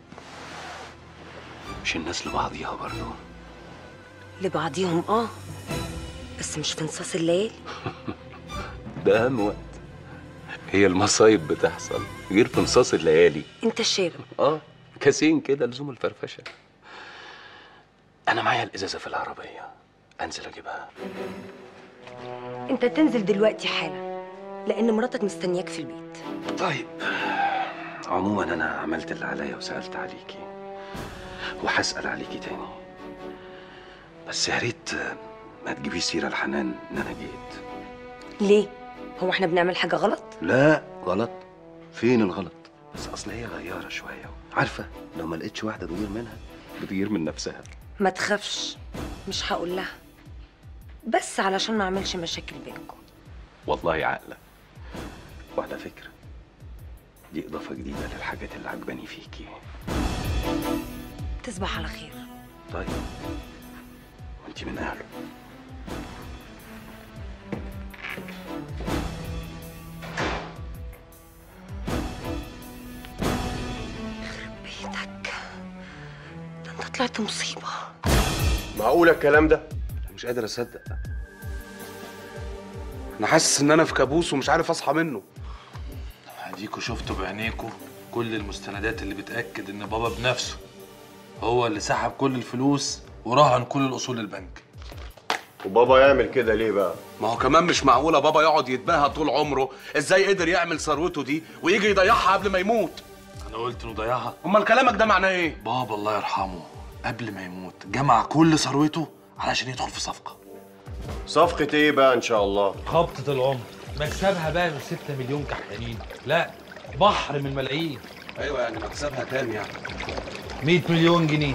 Speaker 16: مش الناس لبعضيها برضه
Speaker 8: لبعضيهم اه بس مش في نصاص الليالي
Speaker 16: ده اهم وقت هي المصايب بتحصل غير في نصاص الليالي
Speaker 8: انت الشارب
Speaker 16: اه كاسين كده لزوم الفرفشه انا معايا الازازه في العربيه انزل اجيبها
Speaker 8: انت تنزل دلوقتي حالا لان مراتك مستنياك في البيت
Speaker 16: طيب عموما انا عملت اللي عليا وسالت عليكي وهسال عليكي تاني بس يا ريت ما تجيبيش سيره لحنان ان انا جيت
Speaker 8: ليه هو احنا بنعمل حاجه غلط
Speaker 16: لا غلط فين الغلط بس اصل هي غياره شويه عارفه لو ما لقيتش واحده تغير منها
Speaker 18: بتغير من نفسها
Speaker 8: ما تخافش مش هقول لها بس علشان ما اعملش مشاكل بينكم
Speaker 18: والله عاقله وعلى فكره دي اضافه جديده للحاجات اللي عجباني فيكي
Speaker 8: تصبح على خير
Speaker 18: طيب وانت من اهله
Speaker 8: بيتك ده انت طلعت مصيبه
Speaker 20: معقولة الكلام ده؟ أنا مش قادر أصدق أنا حاسس إن أنا في كابوس ومش عارف أصحى منه
Speaker 12: اديكوا شفتوا بعينيكوا كل المستندات اللي بتاكد ان بابا بنفسه هو اللي سحب كل الفلوس ورهن كل الاصول البنك
Speaker 13: وبابا يعمل كده ليه بقى؟
Speaker 20: ما هو كمان مش معقولة بابا يقعد يتباهى طول عمره إزاي قدر يعمل ثروته دي ويجي يضيعها قبل ما يموت
Speaker 12: انا قلت انه ضيعها
Speaker 20: أمال كلامك ده معناه إيه؟
Speaker 12: بابا الله يرحمه قبل ما يموت جمع كل ثروته علشان يدخل في صفقه
Speaker 13: صفقة ايه بقى ان شاء الله؟
Speaker 12: خبطة العمر مكسبها بقى مش 6 مليون كحيانين لا بحر من الملايين
Speaker 20: أيوه يعني مكسبها كام يعني؟
Speaker 12: 100 مليون جنيه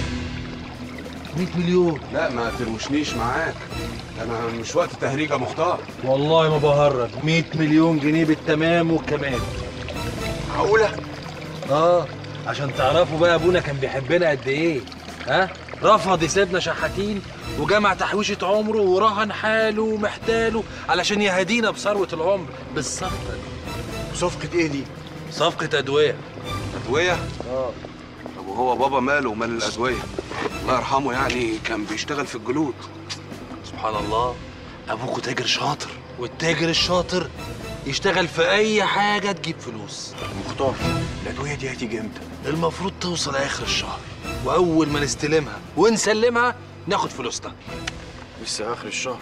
Speaker 12: 100 مليون
Speaker 20: لا ما ترمشنيش معاك أنا مش وقت تهريجة مختار
Speaker 12: والله ما بهرج 100 مليون جنيه بالتمام والكمال
Speaker 20: معقولة؟
Speaker 12: اه عشان تعرفوا بقى ابونا كان بيحبنا قد ايه ها رفض يسيبنا شحاتين وجمع تحويشة عمره ورهن حاله ومحتاله علشان يهدينا بثروة العمر بالصفقة دي
Speaker 13: صفقة ايه دي؟
Speaker 12: صفقة أدوية
Speaker 20: أدوية؟
Speaker 12: اه
Speaker 20: طب وهو بابا ماله ومال الأدوية؟ الله يرحمه يعني كان بيشتغل في الجلود
Speaker 12: سبحان الله أبوكوا تاجر شاطر والتاجر الشاطر يشتغل في أي حاجة تجيب فلوس
Speaker 13: مختار الأدوية دي هتيجي امتى؟
Speaker 12: المفروض توصل آخر الشهر وأول ما نستلمها ونسلمها ناخد فلوسنا
Speaker 13: لسه آخر الشهر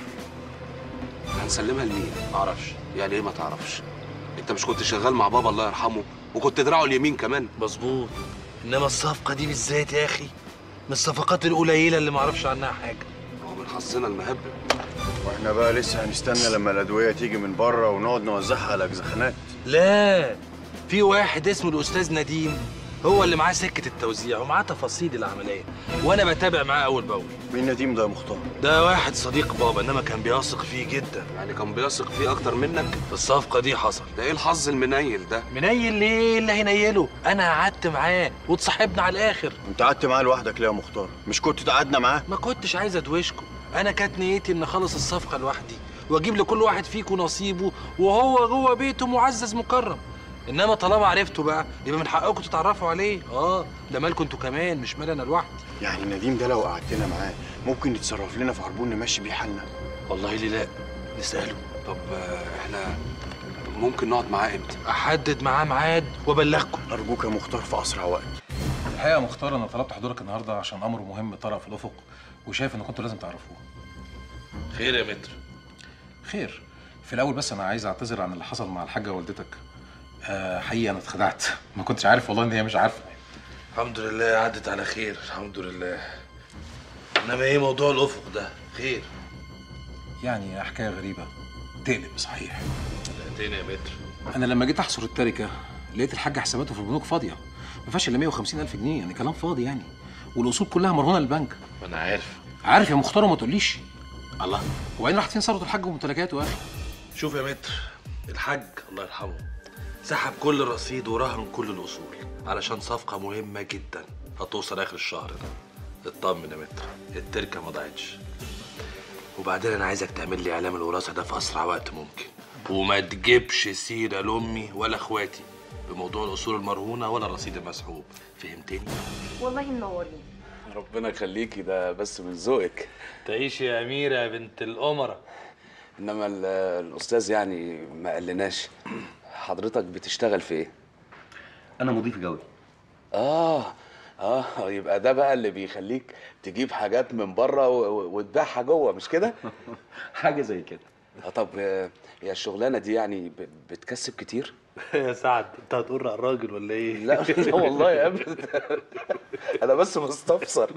Speaker 20: هنسلمها لمين؟ معرفش يعني إيه ما تعرفش؟ أنت مش كنت شغال مع بابا الله يرحمه وكنت دراعه اليمين كمان
Speaker 12: مظبوط إنما الصفقة دي بالذات يا أخي من الصفقات القليلة اللي معرفش عنها حاجة
Speaker 20: هو من حظنا المهبب
Speaker 13: واحنا بقى لسه هنستنى لما الأدوية تيجي من بره ونقعد نوزعها على أجزخانات
Speaker 12: لا في واحد اسمه الأستاذ نديم هو اللي معاه سكة التوزيع ومعاه تفاصيل العملية وأنا بتابع معاه أول بأول
Speaker 13: مين نديم ده يا مختار؟
Speaker 12: ده واحد صديق بابا إنما كان بيثق فيه جدا
Speaker 20: يعني كان بيثق فيه أكتر منك؟
Speaker 12: الصفقة دي حصل
Speaker 20: ده إيه الحظ المنيل ده؟
Speaker 12: منيل ليه اللي هينيله أنا قعدت معاه وتصاحبنا على الآخر
Speaker 13: انت قعدت معاه لوحدك ليه يا مختار؟ مش كنت قعدنا معاه؟
Speaker 12: ما كنتش عايز ادوشكم انا كانت نيتي ان اخلص الصفقه لوحدي واجيب لكل واحد فيكم نصيبه وهو جوه بيته معزز مكرم انما طالما عرفتوا بقى يبقى من حقكم تتعرفوا عليه اه ده مالكم انتوا كمان مش مال انا لوحدي
Speaker 13: يعني نديم ده لو قعدتنا معاه ممكن يتصرف لنا في عربون نمشي بيه حالنا
Speaker 12: والله ليه لا نساله
Speaker 20: طب آه، إحنا ممكن نقعد معاه إمتى؟
Speaker 12: احدد معاه ميعاد وابلغكم
Speaker 13: أرجوك يا مختار في أسرع وقت
Speaker 21: الحقيقه يا مختار انا طلبت حضورك النهارده عشان امر مهم طرأ في الافق وشايف ان كنتوا لازم تعرفوه
Speaker 12: خير يا متر
Speaker 21: خير في الاول بس انا عايز اعتذر عن اللي حصل مع الحاجه والدتك آه حقيقه انا اتخدعت ما كنتش عارف والله ان هي مش عارفه
Speaker 12: الحمد لله عدت على خير الحمد لله انما ايه موضوع الافق ده خير
Speaker 21: يعني حكايه غريبه تقلب صحيح
Speaker 12: قلقتني يا متر
Speaker 21: انا لما جيت احصر التركه لقيت الحاج حساباته في البنوك فاضيه ما فيهاش الا 150 الف جنيه يعني كلام فاضي يعني والاصول كلها مرهونه للبنك
Speaker 12: ما انا عارف
Speaker 21: عارف يا مختار وما تقوليش الله وبعدين راحت فين ثروه الحاج وممتلكاته يا اخي
Speaker 12: شوف يا متر الحاج الله يرحمه سحب كل الرصيد ورهن كل الاصول علشان صفقه مهمه جدا هتوصل اخر الشهر ده اطمن يا متر التركه ما ضاعتش وبعدين انا عايزك تعمل لي اعلام الوراثه ده في اسرع وقت ممكن وما تجيبش سيره لامي ولا اخواتي بموضوع الاصول المرهونه ولا الرصيد المسحوب فهمتني
Speaker 8: والله منورين
Speaker 20: ربنا يخليكي ده بس من ذوقك
Speaker 12: تعيشي يا اميره يا بنت الامراء
Speaker 20: انما ال- الاستاذ يعني ما قالناش حضرتك بتشتغل في ايه
Speaker 18: انا مضيف جوي
Speaker 20: اه اه يبقى ده بقى اللي بيخليك تجيب حاجات من بره و- و- وتبيعها جوه مش كده
Speaker 18: حاجه زي كده
Speaker 20: آه طب آه، هي الشغلانه دي يعني ب- بتكسب كتير
Speaker 12: يا سعد انت هتقول رأي الراجل ولا ايه
Speaker 20: لا لا والله ابدا انا بس مستفسر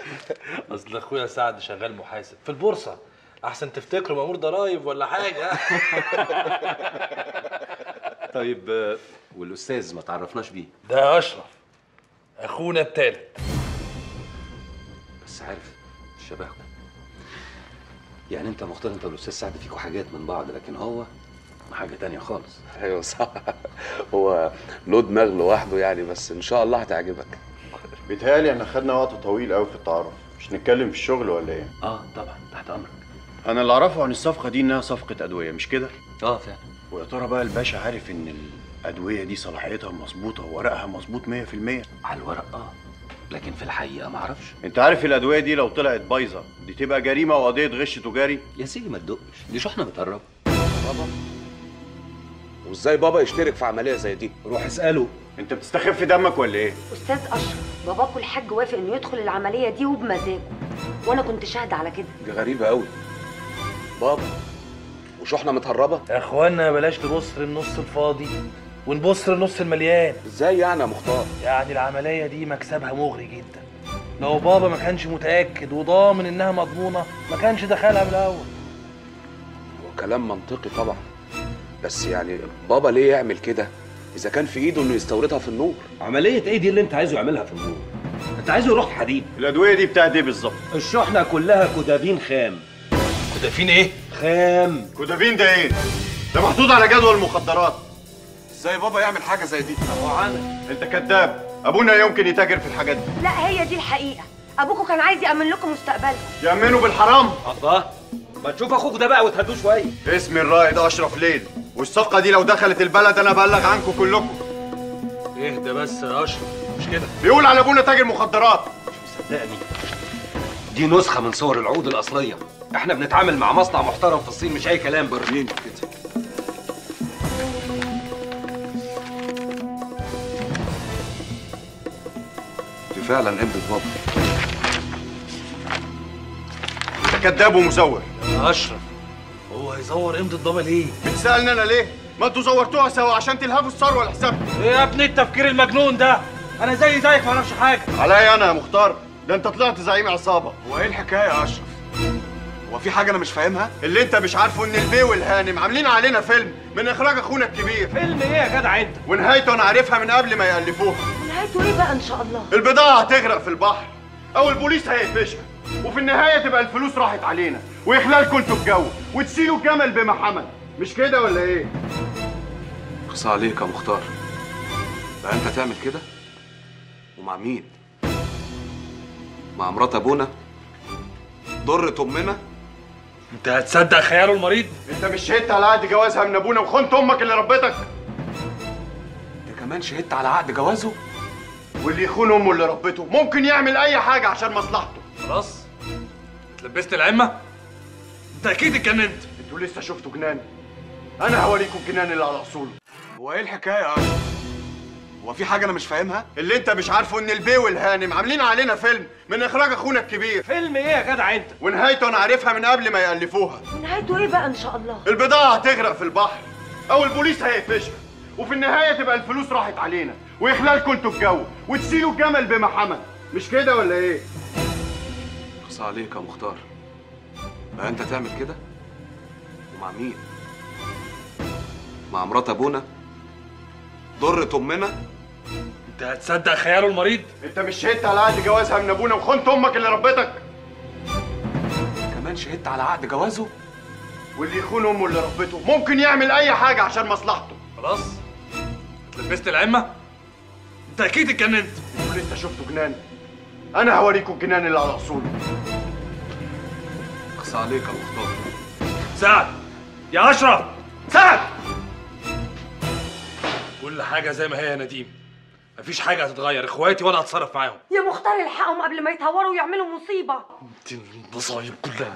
Speaker 12: اصل اخويا سعد شغال محاسب في البورصه احسن تفتكره مامور ضرايب ولا حاجه
Speaker 18: طيب آه، والاستاذ ما تعرفناش بيه
Speaker 12: ده اشرف اخونا التالت
Speaker 16: بس عارف شبهكم يعني انت مختار انت والاستاذ سعد فيكوا حاجات من بعض لكن هو حاجه تانية خالص
Speaker 20: ايوه صح هو له دماغ لوحده يعني بس ان شاء الله هتعجبك
Speaker 13: بيتهيألي احنا خدنا وقت طويل قوي في التعارف مش نتكلم في الشغل ولا ايه
Speaker 16: اه طبعا تحت امرك
Speaker 13: انا اللي اعرفه عن الصفقه دي انها صفقه ادويه مش كده
Speaker 16: اه فعلا
Speaker 13: ويا ترى بقى الباشا عارف ان الادويه دي صلاحيتها مظبوطه وورقها مظبوط 100%
Speaker 16: على الورق اه لكن في الحقيقه ما اعرفش
Speaker 13: انت عارف الادويه دي لو طلعت بايظه دي تبقى جريمه وقضيه غش تجاري
Speaker 16: يا سيدي ما تدقش دي شحنه متقربه
Speaker 20: بابا وازاي بابا يشترك في عمليه زي دي
Speaker 13: روح اساله انت بتستخف دمك ولا ايه
Speaker 8: استاذ اشرف باباكوا الحاج وافق انه يدخل العمليه دي وبمزاجه وانا كنت شاهده على كده
Speaker 20: دي غريبه قوي بابا وشحنه متهربه
Speaker 12: يا اخوانا بلاش نبص للنص الفاضي ونبص للنص المليان
Speaker 20: ازاي يعني يا مختار
Speaker 12: يعني العمليه دي مكسبها مغري جدا لو بابا ما كانش متاكد وضامن انها مضمونه ما كانش دخلها من الاول
Speaker 20: هو كلام منطقي طبعا بس يعني بابا ليه يعمل كده اذا كان في ايده انه يستوردها في النور
Speaker 18: عمليه ايه دي اللي انت عايزه يعملها في النور انت عايزه يروح حديد
Speaker 13: الادويه دي بتاعت ايه بالظبط
Speaker 18: الشحنه كلها كودافين خام
Speaker 12: كودافين ايه
Speaker 18: خام
Speaker 13: كودافين ده ايه ده محطوط على جدول المخدرات
Speaker 19: ازاي بابا يعمل حاجه زي دي
Speaker 13: انت كذاب ابونا يمكن يتاجر في الحاجات دي
Speaker 8: لا هي دي الحقيقه ابوكوا كان عايز يامن لكم مستقبلكم
Speaker 13: يأمنوا بالحرام
Speaker 18: الله ما تشوف اخوك ده بقى وتهدوه شويه
Speaker 13: اسمي الرائد اشرف ليل والصفقه دي لو دخلت البلد انا ابلغ عنكم كلكم
Speaker 12: اهدى بس يا اشرف مش كده
Speaker 13: بيقول على ابونا تاجر مخدرات
Speaker 18: صدقني دي نسخه من صور العقود الاصليه احنا بنتعامل مع مصنع محترم في الصين مش اي كلام برلين كده
Speaker 20: دي فعلا ابنة بابا
Speaker 13: انت كذاب ومزور
Speaker 12: يا اشرف هو هيزور امضة بابا ليه؟
Speaker 13: بتسالني انا ليه ما انتوا زورتوها سوا عشان تلهفوا الثروه لحسابكم
Speaker 12: ايه يا ابني التفكير المجنون ده؟ انا زي زيك ما اعرفش حاجه
Speaker 13: عليا انا يا مختار ده انت طلعت زعيم عصابه
Speaker 19: هو ايه الحكايه يا اشرف هو في حاجه انا مش فاهمها
Speaker 13: اللي انت مش عارفه ان البيه والهانم عاملين علينا فيلم من اخراج اخونا الكبير
Speaker 18: فيلم ايه يا جدع انت
Speaker 13: ونهايته انا عارفها من قبل ما يالفوها
Speaker 8: نهايته ايه بقى ان شاء الله
Speaker 13: البضاعه هتغرق في البحر او البوليس هيقفشها وفي النهايه تبقى الفلوس راحت علينا ويخلالكم انتوا الجو وتسيلوا الجمل بما حمل مش كده ولا ايه
Speaker 20: اقصى عليك يا مختار بقى انت تعمل كده ومع مين مع مرات ابونا ضرة امنا
Speaker 12: انت هتصدق خياله المريض
Speaker 13: انت مش شهدت على عقد جوازها من ابونا وخنت امك اللي ربتك
Speaker 20: انت كمان شهدت على عقد جوازه
Speaker 13: واللي يخون امه اللي ربته ممكن يعمل اي حاجه عشان مصلحته
Speaker 12: خلاص اتلبست العمه انت اكيد اتجننت
Speaker 13: انتوا لسه شفتوا جنان انا هوريكم الجنان اللي على اصوله
Speaker 19: هو ايه الحكايه يا اشرف هو في حاجه انا مش فاهمها
Speaker 13: اللي انت مش عارفه ان البيه والهانم عاملين علينا فيلم من اخراج اخونا الكبير
Speaker 18: فيلم ايه يا جدع انت
Speaker 13: ونهايته انا عارفها من قبل ما يالفوها
Speaker 8: نهايته ايه بقى ان شاء الله
Speaker 13: البضاعه هتغرق في البحر او البوليس هيقفشها وفي النهايه تبقى الفلوس راحت علينا ويخلالكم انتوا الجو وتسيلوا الجمل بما حمل مش كده ولا ايه
Speaker 20: اقصى عليك يا مختار بقى انت تعمل كده ومع مين مع مرات ابونا ضرة امنا
Speaker 12: انت هتصدق خياله المريض
Speaker 13: انت مش شهدت على عقد جوازها من ابونا وخنت امك اللي ربتك
Speaker 20: كمان شهدت على عقد جوازه
Speaker 13: واللي يخون امه اللي ربته ممكن يعمل اي حاجه عشان مصلحته
Speaker 12: خلاص اتلبست العمه انت اكيد اتجننت
Speaker 13: انتوا لسه شفتوا جنان انا هوريكم الجنان اللي على اصوله
Speaker 20: اقصى عليك يا مختار
Speaker 12: سعد يا اشرف سعد كل حاجه زي ما هي يا نديم مفيش حاجه هتتغير اخواتي وانا هتصرف معاهم
Speaker 8: يا مختار الحقهم قبل ما يتهوروا ويعملوا مصيبه
Speaker 12: دي المصايب كلها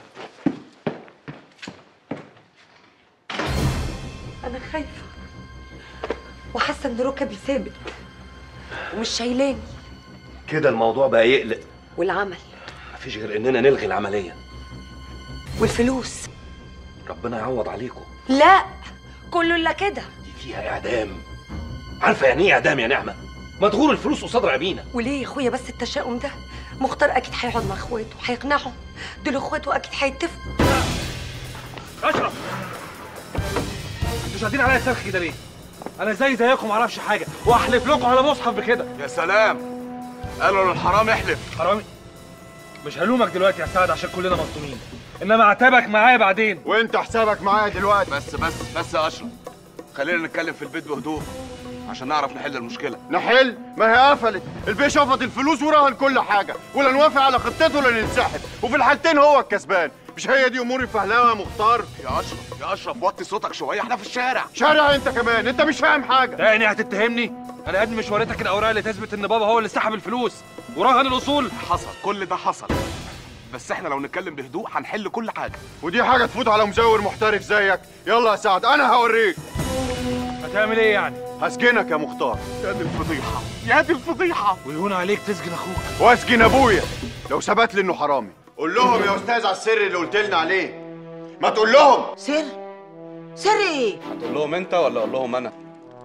Speaker 8: انا خايفه وحاسه ان ركبي ثابت ومش شايلاني
Speaker 18: كده الموضوع بقى يقلق
Speaker 8: والعمل
Speaker 18: مفيش غير اننا نلغي العمليه
Speaker 8: والفلوس
Speaker 18: ربنا يعوض عليكم
Speaker 8: لا كله الا كده
Speaker 18: دي فيها اعدام عارفه يعني ايه اعدام يا نعمه مدغور الفلوس قصاد رقبينا
Speaker 8: وليه يا اخويا بس التشاؤم ده مختار اكيد هيقعد مع اخواته هيقنعهم دول اخواته اكيد هيتفقوا
Speaker 12: اشرف انتوا شادين عليا السلخ كده ليه؟ انا زي زيكم معرفش حاجه واحلف لكم على مصحف بكده
Speaker 19: يا سلام قالوا للحرام احلف
Speaker 12: حرامي
Speaker 3: مش هلومك دلوقتي يا سعد عشان كلنا مصدومين انما اعتبك معايا بعدين
Speaker 13: وانت حسابك معايا دلوقتي
Speaker 19: بس بس بس يا اشرف خلينا نتكلم في البيت بهدوء عشان نعرف نحل المشكله
Speaker 13: نحل ما هي قفلت البيه شفط الفلوس ورهن كل حاجه ولا نوافق على خطته ولا ننسحب وفي الحالتين هو الكسبان مش هي دي امور الفهلاوه يا مختار
Speaker 19: يا اشرف يا اشرف وطي صوتك شويه احنا في الشارع
Speaker 13: شارع انت كمان انت مش فاهم حاجه
Speaker 3: تاني هتتهمني انا يا ابني مش وريتك الاوراق اللي تثبت ان بابا هو اللي سحب الفلوس وراهن الاصول
Speaker 19: حصل كل ده حصل بس احنا لو نتكلم بهدوء هنحل كل حاجه
Speaker 13: ودي حاجه تفوت على مزور محترف زيك يلا يا سعد انا هوريك
Speaker 3: هتعمل ايه يعني
Speaker 13: هسجنك يا مختار
Speaker 19: يا دي الفضيحه يا دي الفضيحه
Speaker 3: ويهون عليك تسجن اخوك
Speaker 13: واسجن ابويا لو ثبت لي انه حرامي قول لهم يا استاذ على السر اللي قلت لنا عليه ما تقول لهم
Speaker 1: سر سر ايه
Speaker 20: هتقول لهم انت ولا اقول لهم انا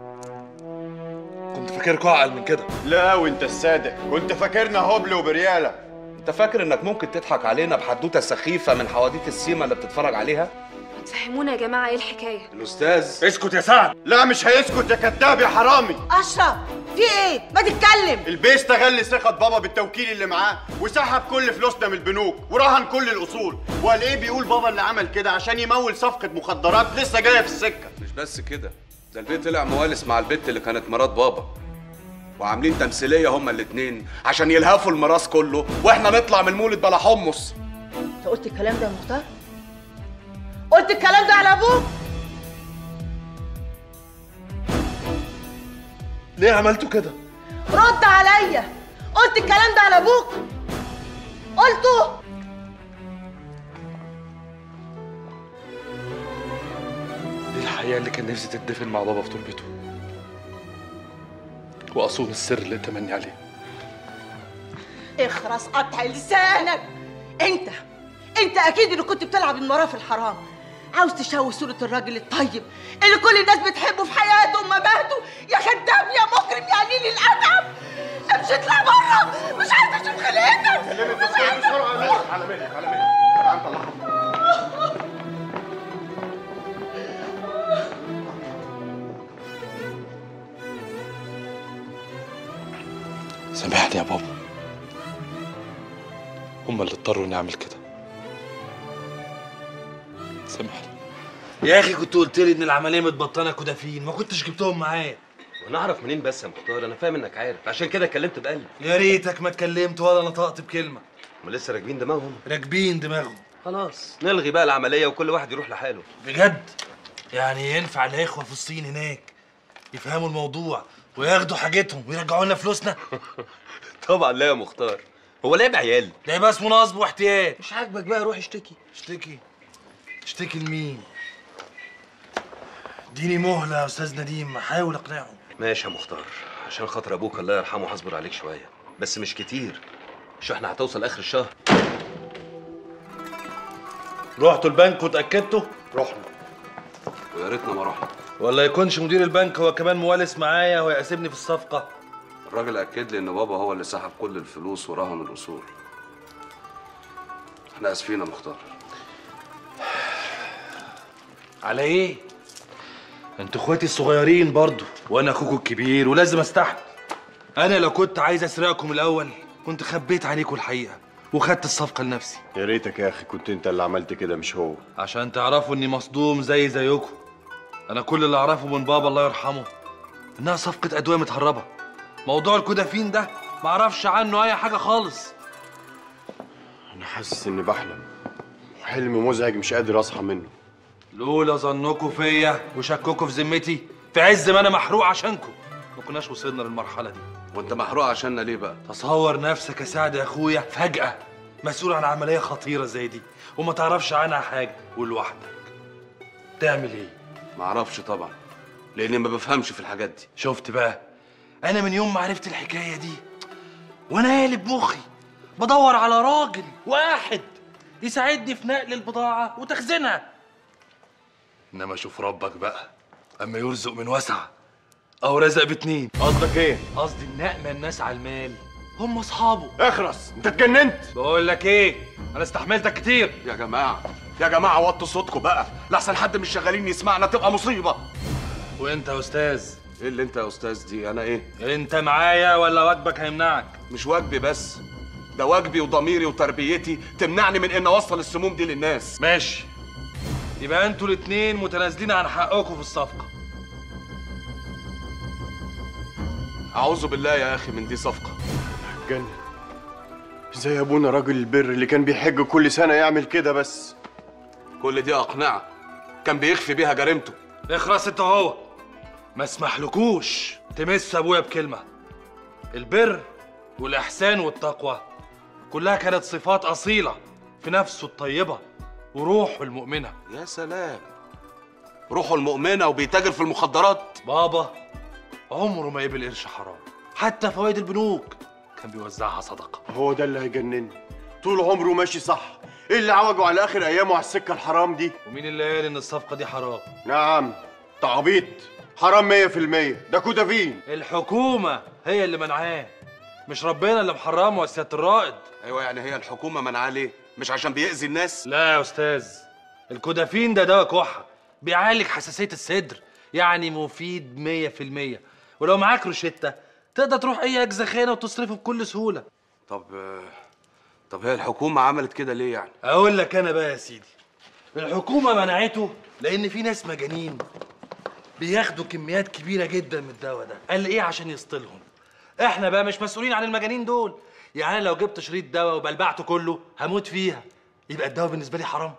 Speaker 19: كنت فاكركوا اعقل من كده
Speaker 13: لا وانت الصادق كنت فاكرنا هبل وبرياله
Speaker 20: انت فاكر انك ممكن تضحك علينا بحدوته سخيفه من حواديت السيما اللي بتتفرج عليها
Speaker 14: تفهمونا يا جماعه ايه الحكايه
Speaker 20: الاستاذ
Speaker 3: اسكت يا سعد
Speaker 13: لا مش هيسكت يا كذاب يا حرامي
Speaker 1: اشرف في ايه ما تتكلم
Speaker 13: البيه استغل ثقة بابا بالتوكيل اللي معاه وسحب كل فلوسنا من البنوك ورهن كل الأصول وقال إيه بيقول بابا اللي عمل كده عشان يمول صفقة مخدرات لسه جاية في السكة
Speaker 20: مش بس كده ده البيت طلع موالس مع البت اللي كانت مرات بابا وعاملين تمثيليه هما الاتنين عشان يلهفوا الميراث كله واحنا نطلع من المولد بلا حمص
Speaker 1: انت قلت الكلام ده يا مختار قلت الكلام ده على ابوك
Speaker 3: ليه عملتوا كده
Speaker 1: رد عليا قلت الكلام ده على ابوك قلته
Speaker 11: دي الحقيقة اللي كان نفسي تدفن مع بابا في تربته وأصون السر اللي تمني عليه
Speaker 1: اخرس قطع لسانك انت انت اكيد اللي كنت بتلعب المراه في الحرام عاوز تشوه صورة الراجل الطيب اللي كل الناس بتحبه في حياته ومماته يا خدام يا مجرم يا قليل الأدب امشي اطلع بره مش عايزة اشوف خلقتك مش عايزة
Speaker 13: على مهلك على مهلك تعال نطلعها
Speaker 11: سامحني يا بابا هما اللي اضطروا اني اعمل كده سامحني
Speaker 12: يا اخي كنت قلت لي ان العمليه متبطنه كدافين ما كنتش جبتهم معايا
Speaker 18: وانا اعرف منين بس يا مختار انا فاهم انك عارف عشان كده اتكلمت بقلب
Speaker 12: يا ريتك ما اتكلمت ولا نطقت بكلمه
Speaker 18: هما لسه راكبين دماغهم
Speaker 12: راكبين دماغهم
Speaker 18: خلاص نلغي بقى العمليه وكل واحد يروح لحاله
Speaker 12: بجد يعني ينفع الاخوه في الصين هناك يفهموا الموضوع وياخدوا حاجتهم ويرجعوا لنا فلوسنا
Speaker 18: طبعا لا يا مختار هو لعب عيال
Speaker 12: ده بس اسمه نصب واحتيال
Speaker 18: مش عاجبك بقى روح اشتكي
Speaker 12: اشتكي اشتكي لمين اديني مهله يا استاذ نديم احاول اقنعهم
Speaker 18: ماشي يا مختار عشان خاطر ابوك الله يرحمه هصبر عليك شويه بس مش كتير مش احنا هتوصل اخر الشهر
Speaker 12: رحتوا البنك واتاكدتوا
Speaker 13: رحنا
Speaker 20: ويا ريتنا ما رحنا
Speaker 12: ولا يكونش مدير البنك هو كمان موالس معايا ويقاسمني في الصفقه
Speaker 20: الراجل اكد لي ان بابا هو اللي سحب كل الفلوس ورهن الاصول احنا اسفين يا مختار
Speaker 12: على ايه انتوا اخواتي الصغيرين برضو وانا اخوكوا الكبير ولازم استحمل انا لو كنت عايز اسرقكم الاول كنت خبيت عليكم الحقيقه وخدت الصفقه لنفسي
Speaker 13: يا ريتك يا أخي كنت أنت اللي عملت كده مش هو
Speaker 12: عشان تعرفوا اني مصدوم زي زيكم انا كل اللي اعرفه من بابا الله يرحمه انها صفقه ادويه متهربه موضوع الكودافين ده معرفش عنه اي حاجه خالص
Speaker 13: أنا حاسس إني بحلم حلم مزعج مش قادر أصحى منه
Speaker 12: لولا ظنكم فيا وشككوا في ذمتي في عز ما انا محروق عشانكم ما كناش وصلنا للمرحله دي
Speaker 20: وانت محروق عشاننا ليه بقى
Speaker 12: تصور نفسك يا سعد يا اخويا فجاه مسؤول عن عمليه خطيره زي دي وما تعرفش عنها حاجه ولوحدك تعمل ايه
Speaker 20: معرفش طبعا لاني ما بفهمش في الحاجات دي
Speaker 12: شفت بقى انا من يوم ما عرفت الحكايه دي وانا قالب مخي بدور على راجل واحد يساعدني في نقل البضاعه وتخزينها انما شوف ربك بقى اما يرزق من وسع او رزق باتنين
Speaker 13: قصدك إيه؟
Speaker 12: قصدي ان نأمن الناس على المال هم اصحابه
Speaker 13: اخرس أنت اتجننت
Speaker 12: بقول لك ايه انا استحملتك كتير
Speaker 19: يا جماعه يا جماعه وطوا صوتكم بقى لحسن حد من الشغالين يسمعنا تبقى مصيبه
Speaker 12: وانت يا استاذ
Speaker 20: ايه اللي انت يا استاذ دي انا ايه
Speaker 12: انت معايا ولا واجبك هيمنعك
Speaker 19: مش واجبي بس ده واجبي وضميري وتربيتي تمنعني من ان اوصل السموم دي للناس
Speaker 12: ماشي يبقى انتوا الاتنين متنازلين عن حقكم في الصفقه
Speaker 19: اعوذ بالله يا اخي من دي صفقه
Speaker 13: جنن ازاي ابونا راجل البر اللي كان بيحج كل سنه يعمل كده بس
Speaker 19: كل دي اقنعه كان بيخفي بيها جريمته
Speaker 12: اخرس انت هو ما اسمحلكوش تمس ابويا بكلمه البر والاحسان والتقوى كلها كانت صفات اصيله في نفسه الطيبه وروحه المؤمنه
Speaker 19: يا سلام روحه المؤمنه وبيتاجر في المخدرات
Speaker 12: بابا عمره ما يقبل قرش حرام حتى فوائد البنوك كان بيوزعها صدقه
Speaker 13: هو ده اللي هيجنني طول عمره ماشي صح ايه اللي عوجه على اخر ايامه على السكه الحرام دي
Speaker 12: ومين اللي قال ان الصفقه دي حرام
Speaker 13: نعم تعبيط حرام 100% ده كودافين
Speaker 12: الحكومه هي اللي منعاه مش ربنا اللي محرمه يا سياده الرائد
Speaker 19: ايوه يعني هي الحكومه منعاه ليه مش عشان بيأذي الناس
Speaker 12: لا يا استاذ الكودافين ده دواء كحه بيعالج حساسيه الصدر يعني مفيد 100% ولو معاك روشته تقدر تروح اي اجزخانه وتصرفه بكل سهوله
Speaker 19: طب طب هي الحكومه عملت كده ليه يعني
Speaker 12: اقول لك انا بقى يا سيدي الحكومه منعته لان في ناس مجانين بياخدوا كميات كبيره جدا من الدواء ده قال ايه عشان يسطلهم احنا بقى مش مسؤولين عن المجانين دول يعني أنا لو جبت شريط دواء وبلبعته كله هموت فيها يبقى الدواء بالنسبه لي حرام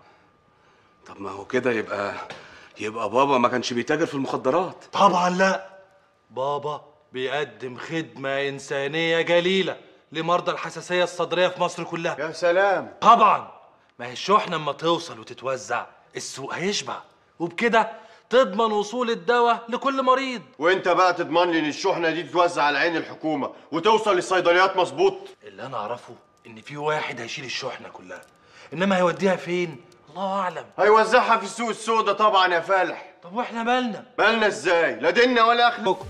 Speaker 19: طب ما هو كده يبقى يبقى بابا ما كانش بيتاجر في المخدرات
Speaker 12: طبعا لا بابا بيقدم خدمه انسانيه جليله لمرضى الحساسيه الصدريه في مصر كلها
Speaker 13: يا سلام
Speaker 12: طبعا ما هي الشحنه اما توصل وتتوزع السوق هيشبع وبكده تضمن وصول الدواء لكل مريض
Speaker 13: وانت بقى تضمن لي ان الشحنه دي تتوزع على عين الحكومه وتوصل للصيدليات مظبوط
Speaker 12: اللي انا اعرفه ان في واحد هيشيل الشحنه كلها انما هيوديها فين الله اعلم
Speaker 13: هيوزعها في السوق السوداء طبعا يا فالح
Speaker 12: طب واحنا مالنا
Speaker 13: مالنا ازاي لا ديننا ولا اخلاق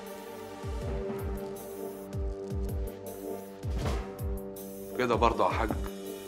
Speaker 19: كده برضه يا حاج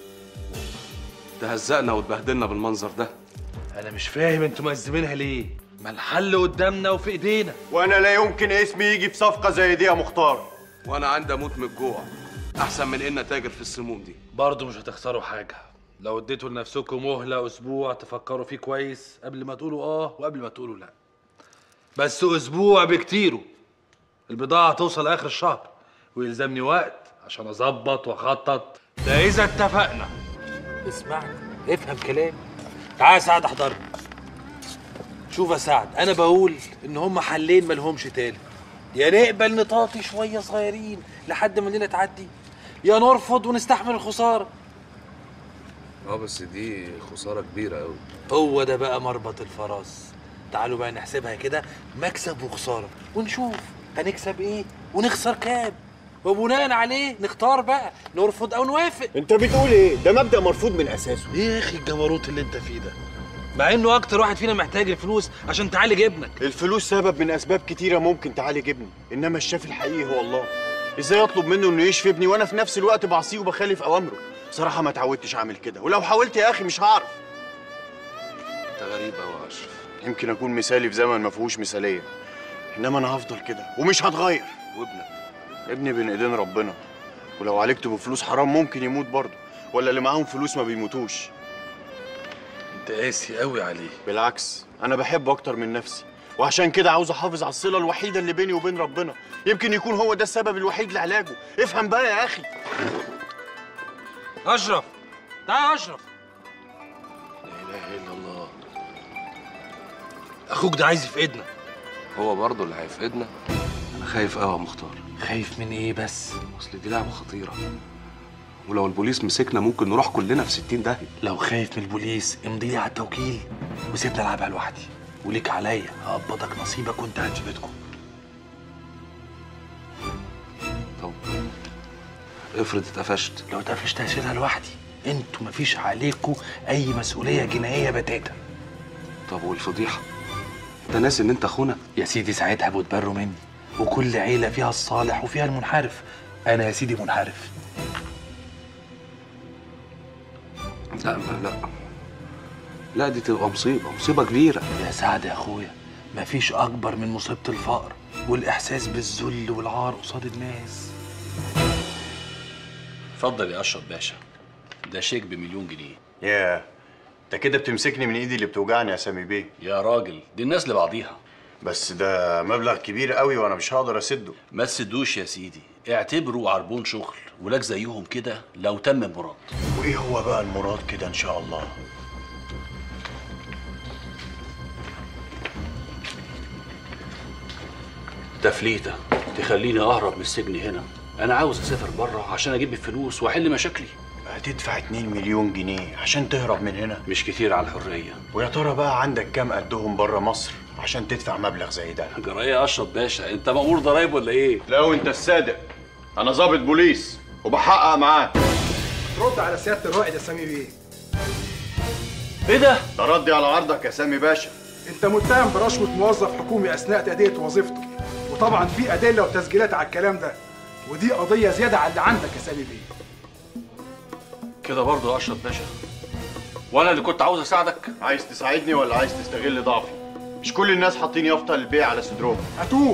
Speaker 19: تهزقنا وتبهدلنا بالمنظر ده
Speaker 12: انا مش فاهم انتوا مأزمينها ليه ما الحل قدامنا وفي ايدينا
Speaker 13: وانا لا يمكن اسمي يجي في صفقه زي دي يا مختار
Speaker 19: وانا عندي اموت من الجوع احسن من ان اتاجر في السموم دي
Speaker 12: برضه مش هتخسروا حاجه لو اديتوا لنفسكم مهله اسبوع تفكروا فيه كويس قبل ما تقولوا اه وقبل ما تقولوا لا بس اسبوع بكتيره البضاعه هتوصل اخر الشهر ويلزمني وقت عشان اظبط واخطط ده اذا اتفقنا اسمعني افهم كلامي تعال يا سعد احضرني شوف يا سعد انا بقول ان هم حلين مالهمش تالت يا نقبل نطاطي شويه صغيرين لحد ما الليله تعدي يا نرفض ونستحمل الخساره
Speaker 20: اه بس دي خساره كبيره قوي
Speaker 12: هو ده بقى مربط الفرس تعالوا بقى نحسبها كده مكسب وخساره ونشوف هنكسب ايه ونخسر كام وبناء عليه نختار بقى نرفض او نوافق
Speaker 13: انت بتقول ايه ده مبدا مرفوض من اساسه
Speaker 12: ايه يا اخي الجبروت اللي انت فيه ده مع انه اكتر واحد فينا محتاج الفلوس عشان تعالج ابنك
Speaker 13: الفلوس سبب من اسباب كتيره ممكن تعالج ابني انما الشافي الحقيقي هو الله ازاي اطلب منه انه يشفي ابني وانا في نفس الوقت بعصيه وبخالف اوامره بصراحه ما اتعودتش اعمل كده ولو حاولت يا اخي مش هعرف
Speaker 19: انت غريب قوي يا اشرف
Speaker 13: يمكن اكون مثالي في زمن ما فيهوش مثاليه انما انا هفضل كده ومش هتغير
Speaker 19: وابنك
Speaker 13: ابني بين ايدين ربنا ولو عالجته بفلوس حرام ممكن يموت برضه ولا اللي معاهم فلوس ما بيموتوش
Speaker 12: انت قاسي قوي عليه
Speaker 13: بالعكس انا بحبه اكتر من نفسي وعشان كده عاوز احافظ على الصله الوحيده اللي بيني وبين ربنا يمكن يكون هو ده السبب الوحيد لعلاجه افهم بقى يا اخي
Speaker 12: اشرف تعال يا اشرف
Speaker 19: لا اله الا الله
Speaker 12: اخوك ده عايز يفقدنا
Speaker 19: هو برضه اللي هيفقدنا انا خايف قوي يا مختار
Speaker 12: خايف من ايه بس
Speaker 19: اصل دي لعبه خطيره ولو البوليس مسكنا ممكن نروح كلنا في 60 داهيه
Speaker 12: لو خايف من البوليس امضي لي على التوكيل وسيبني العبها لوحدي وليك عليا هقبضك نصيبك وانت قاعد في بيتكم
Speaker 19: طب افرض اتقفشت
Speaker 12: لو اتقفشت هشيلها لوحدي انتوا مفيش عليكم اي مسؤوليه جنائيه بتاتا
Speaker 19: طب والفضيحه انت ناسي ان انت اخونا
Speaker 12: يا سيدي ساعتها بتبروا مني وكل عيله فيها الصالح وفيها المنحرف انا يا سيدي منحرف
Speaker 19: لا ما لا لا دي تبقى مصيبه مصيبه كبيره
Speaker 12: يا سعد يا اخويا مفيش اكبر من مصيبه الفقر والاحساس بالذل والعار قصاد الناس
Speaker 21: اتفضل يا اشرف باشا ده شيك بمليون جنيه
Speaker 13: ياه انت كده بتمسكني من ايدي اللي بتوجعني يا سامي بيه
Speaker 21: يا راجل دي الناس لبعضيها
Speaker 13: بس ده مبلغ كبير قوي وانا مش هقدر اسده
Speaker 21: ما تسدوش يا سيدي اعتبره عربون شغل ولك زيهم كده لو تم المراد
Speaker 13: وايه هو بقى المراد كده ان شاء الله
Speaker 21: تفليته تخليني اهرب من السجن هنا انا عاوز اسافر بره عشان اجيب الفلوس واحل مشاكلي
Speaker 13: هتدفع 2 مليون جنيه عشان تهرب من هنا
Speaker 21: مش كتير على الحريه
Speaker 13: ويا ترى بقى عندك كام قدهم بره مصر عشان تدفع مبلغ زي ده
Speaker 21: جرايه اشرف باشا انت مأمور ضرايب ولا ايه
Speaker 13: لو انت الصادق انا ضابط بوليس وبحقق معاك
Speaker 7: رد على سياده الرائد يا سامي بيه
Speaker 21: ايه ده
Speaker 13: ده ردي على عرضك يا سامي باشا
Speaker 7: انت متهم برشوه موظف حكومي اثناء تاديه وظيفته وطبعا في ادله وتسجيلات على الكلام ده ودي قضيه زياده على اللي عندك يا سامي بيه
Speaker 21: كده برضه يا اشرف باشا وانا اللي كنت عاوز اساعدك
Speaker 13: عايز تساعدني ولا عايز تستغل ضعفي مش كل الناس حاطين يافطه للبيع على صدرهم
Speaker 7: هاتوه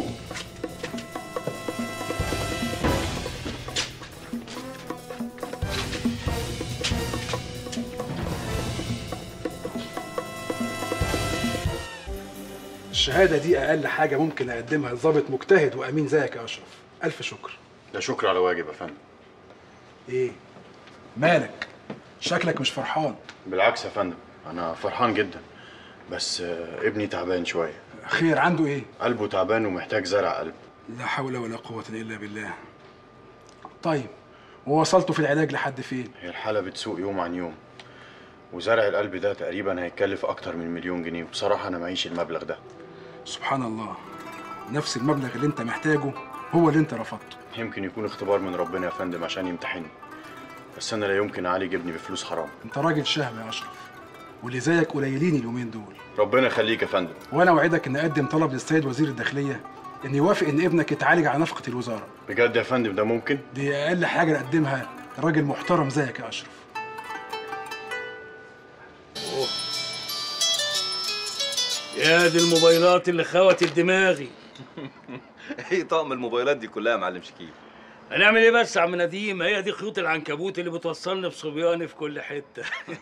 Speaker 7: الشهادة دي أقل حاجة ممكن أقدمها لضابط مجتهد وأمين زيك يا أشرف ألف شكر
Speaker 13: ده شكر على واجب يا فندم
Speaker 7: إيه؟ مالك؟ شكلك مش فرحان
Speaker 13: بالعكس يا فندم انا فرحان جدا بس آه، ابني تعبان شويه
Speaker 7: خير عنده إيه؟
Speaker 13: قلبه تعبان ومحتاج زرع قلب
Speaker 7: لا حول ولا قوة إلا بالله طيب ووصلتوا في العلاج لحد فين؟
Speaker 13: هي الحاله بتسوق يوم عن يوم وزرع القلب ده تقريبا هيكلف اكتر من مليون جنيه وبصراحه انا معيش المبلغ ده
Speaker 7: سبحان الله نفس المبلغ اللي أنت محتاجه هو اللي أنت رفضته
Speaker 13: يمكن يكون اختبار من ربنا يا فندم عشان يمتحني بس انا لا يمكن اعالج ابني بفلوس حرام
Speaker 7: أنت راجل شهم يا أشرف واللي زيك قليلين اليومين دول
Speaker 13: ربنا يخليك يا فندم
Speaker 7: وأنا أوعدك إن أقدم طلب للسيد وزير الداخلية إن يوافق إن ابنك يتعالج على نفقة الوزارة
Speaker 13: بجد يا فندم ده ممكن
Speaker 7: دي أقل حاجة نقدمها لراجل محترم زيك يا أشرف
Speaker 6: يا دي الموبايلات اللي خوت دماغي
Speaker 22: ايه طقم الموبايلات دي كلها يا معلم شكيب
Speaker 6: هنعمل ايه بس يا عم نديم هي دي خيوط العنكبوت اللي بتوصلني بصبياني في كل حته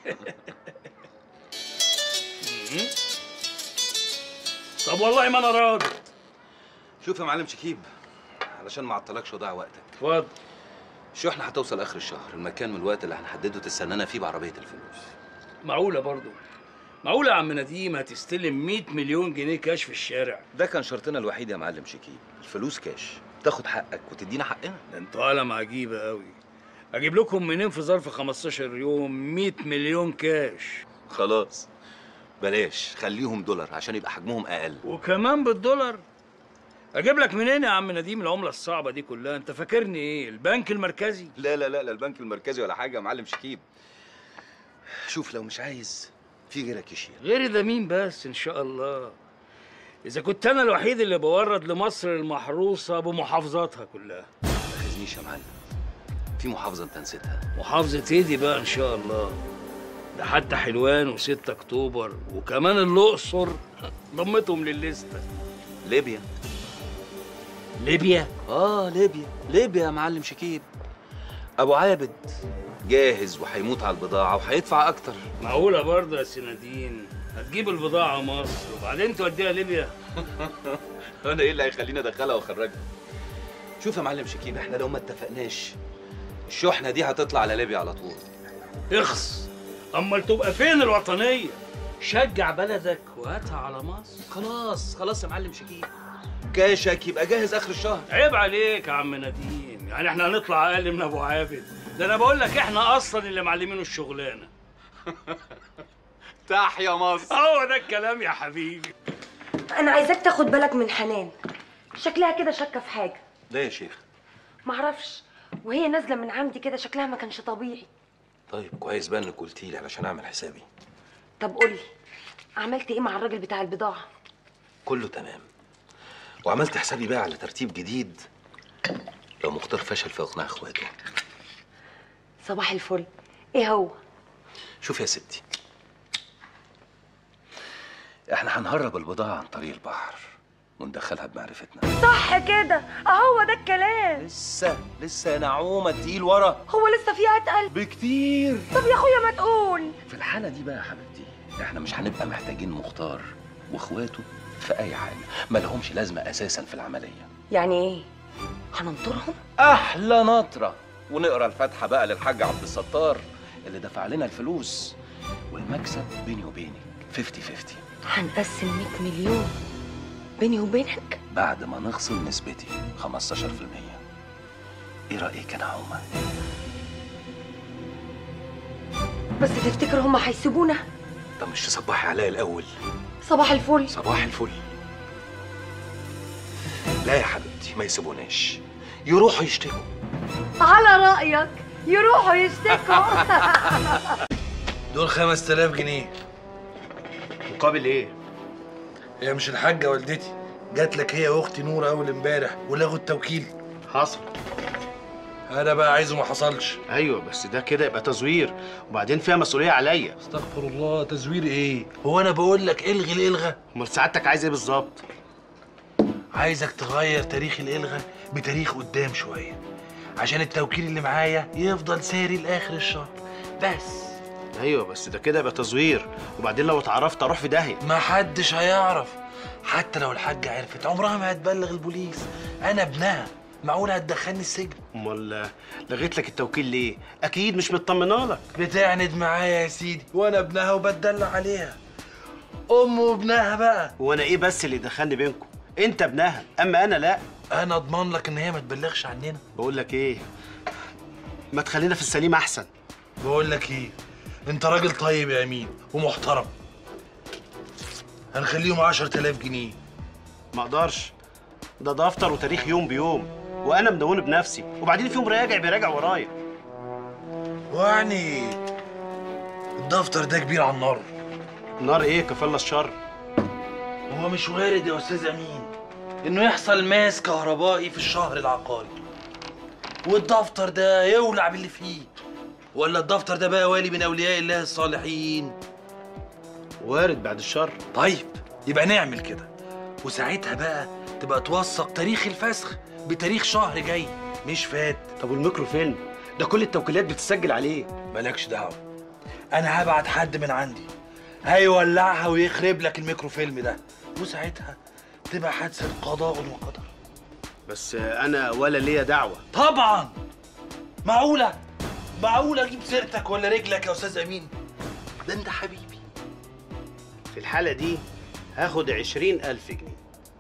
Speaker 6: طب والله ما انا راضي
Speaker 22: شوف يا معلم شكيب علشان ما اعطلكش وضيع وقتك
Speaker 6: اتفضل
Speaker 22: الشحنة هتوصل اخر الشهر المكان من الوقت اللي هنحدده تستنانا فيه بعربية الفلوس
Speaker 6: معقوله برضو معقوله يا عم نديم هتستلم 100 مليون جنيه كاش في الشارع
Speaker 22: ده كان شرطنا الوحيد يا معلم شكيب الفلوس كاش تاخد حقك وتدينا حقنا
Speaker 6: ده انتوا عالم عجيبه قوي اجيب لكم منين في ظرف 15 يوم 100 مليون كاش
Speaker 22: خلاص بلاش خليهم دولار عشان يبقى حجمهم اقل
Speaker 6: وكمان بالدولار اجيب لك منين يا عم نديم العمله الصعبه دي كلها انت فاكرني ايه البنك المركزي
Speaker 22: لا لا لا لا البنك المركزي ولا حاجه يا معلم شكيب شوف لو مش عايز في غيرك يشيل
Speaker 6: غيري ده مين بس ان شاء الله اذا كنت انا الوحيد اللي بورد لمصر المحروسه بمحافظاتها كلها
Speaker 22: ما تاخذنيش يا معلم في محافظه انت نسيتها
Speaker 6: محافظه ايه دي بقى ان شاء الله ده حتى حلوان و6 اكتوبر وكمان الاقصر ضمتهم للليسته
Speaker 22: ليبيا
Speaker 6: ليبيا
Speaker 22: اه ليبيا ليبيا يا معلم شكيب ابو عابد جاهز وهيموت على البضاعه وهيدفع اكتر
Speaker 6: معقوله برضه يا سنادين هتجيب البضاعه مصر وبعدين توديها ليبيا
Speaker 22: انا ايه اللي هيخليني ادخلها واخرجها شوف يا معلم شكيب احنا لو ما اتفقناش الشحنه دي هتطلع على ليبيا على طول
Speaker 6: اخص امال تبقى فين الوطنيه شجع بلدك وهاتها على مصر
Speaker 22: خلاص خلاص يا معلم شكيب كاشك يبقى جاهز اخر الشهر
Speaker 6: عيب عليك يا عم نديم يعني احنا هنطلع اقل من ابو عابد ده انا بقول لك احنا اصلا اللي معلمينه الشغلانه
Speaker 22: تحيا مصر
Speaker 6: هو ده الكلام يا حبيبي
Speaker 8: انا عايزاك تاخد بالك من حنان شكلها كده شاكه في حاجه
Speaker 22: ده يا شيخ
Speaker 8: معرفش وهي نازله من عندي كده شكلها ما كانش طبيعي
Speaker 22: طيب كويس بقى انك قلتي لي علشان اعمل حسابي
Speaker 8: طب قولي عملت ايه مع الراجل بتاع البضاعه
Speaker 22: كله تمام وعملت حسابي بقى على ترتيب جديد لو مختار فشل في اقناع اخواته
Speaker 8: صباح الفل ايه هو
Speaker 22: شوف يا ستي احنا هنهرب البضاعة عن طريق البحر وندخلها بمعرفتنا
Speaker 8: صح كده اهو ده الكلام
Speaker 22: لسه لسه يا نعومه تقيل ورا
Speaker 8: هو لسه فيها اتقل
Speaker 22: بكتير
Speaker 8: طب يا اخويا ما تقول
Speaker 22: في الحاله دي بقى يا حبيبتي احنا مش هنبقى محتاجين مختار واخواته في اي حاجه ما لهمش لازمه اساسا في العمليه
Speaker 8: يعني ايه هننطرهم
Speaker 22: احلى نطره ونقرا الفاتحه بقى للحاج عبد الستار اللي دفع لنا الفلوس والمكسب بيني وبينك 50 50
Speaker 8: هنقسم 100 مليون بيني وبينك
Speaker 22: بعد ما نخصم نسبتي 15% ايه رايك يا نعومه
Speaker 8: بس تفتكر هم هيسيبونا
Speaker 22: طب مش تصبحي عليا الاول
Speaker 8: صباح الفل
Speaker 22: صباح الفل لا يا حبيبتي ما يسيبوناش يروحوا يشتكوا
Speaker 8: على رايك يروحوا يشتكوا
Speaker 12: دول 5000 جنيه
Speaker 13: مقابل ايه؟
Speaker 12: هي مش الحاجة والدتي جات لك هي واختي نور اول امبارح ولغوا التوكيل
Speaker 13: حصل
Speaker 12: انا بقى عايزه ما حصلش
Speaker 13: ايوه بس ده كده يبقى تزوير وبعدين فيها مسؤوليه عليا
Speaker 12: استغفر الله تزوير ايه هو انا بقول لك الغي الالغى
Speaker 13: امال سعادتك عايز ايه بالظبط
Speaker 12: عايزك تغير تاريخ الالغى بتاريخ قدام شويه عشان التوكيل اللي معايا يفضل ساري لاخر الشهر بس
Speaker 13: ايوه بس ده كده يبقى تزوير وبعدين لو اتعرفت اروح في داهيه
Speaker 12: ما حدش هيعرف حتى لو الحاجة عرفت عمرها ما هتبلغ البوليس انا ابنها معقول هتدخلني السجن
Speaker 13: امال لغيت لك التوكيل ليه اكيد مش مطمنه لك
Speaker 12: بتعند معايا يا سيدي وانا ابنها وبتدلع عليها ام وابنها بقى
Speaker 13: وانا ايه بس اللي دخلني بينكم انت ابنها اما انا لا
Speaker 12: انا اضمن لك ان هي ما تبلغش عننا
Speaker 13: بقول لك ايه ما تخلينا في السليم احسن
Speaker 12: بقول لك ايه انت راجل طيب يا امين ومحترم هنخليهم 10000 جنيه
Speaker 13: ما اقدرش ده دفتر وتاريخ يوم بيوم وانا مدونه بنفسي وبعدين فيهم راجع بيراجع ورايا
Speaker 12: ويعني الدفتر ده كبير على النار
Speaker 13: نار ايه كفالة الشر
Speaker 12: هو مش وارد يا استاذ امين انه يحصل ماس كهربائي في الشهر العقاري والدفتر ده يولع باللي فيه ولا الدفتر ده بقى والي من اولياء الله الصالحين
Speaker 13: وارد بعد الشر
Speaker 12: طيب يبقى نعمل كده وساعتها بقى تبقى توثق تاريخ الفسخ بتاريخ شهر جاي مش فات
Speaker 13: طب والميكرو فيلم ده كل التوكيلات بتسجل عليه
Speaker 12: مالكش دعوه انا هبعت حد من عندي هيولعها ويخرب لك الميكروفيلم ده وساعتها تبقى حادثه قضاء وقدر
Speaker 13: بس انا ولا ليا دعوه
Speaker 12: طبعا معقوله معقوله اجيب سيرتك ولا رجلك يا استاذ امين ده انت حبيبي
Speaker 13: في الحاله دي هاخد عشرين ألف جنيه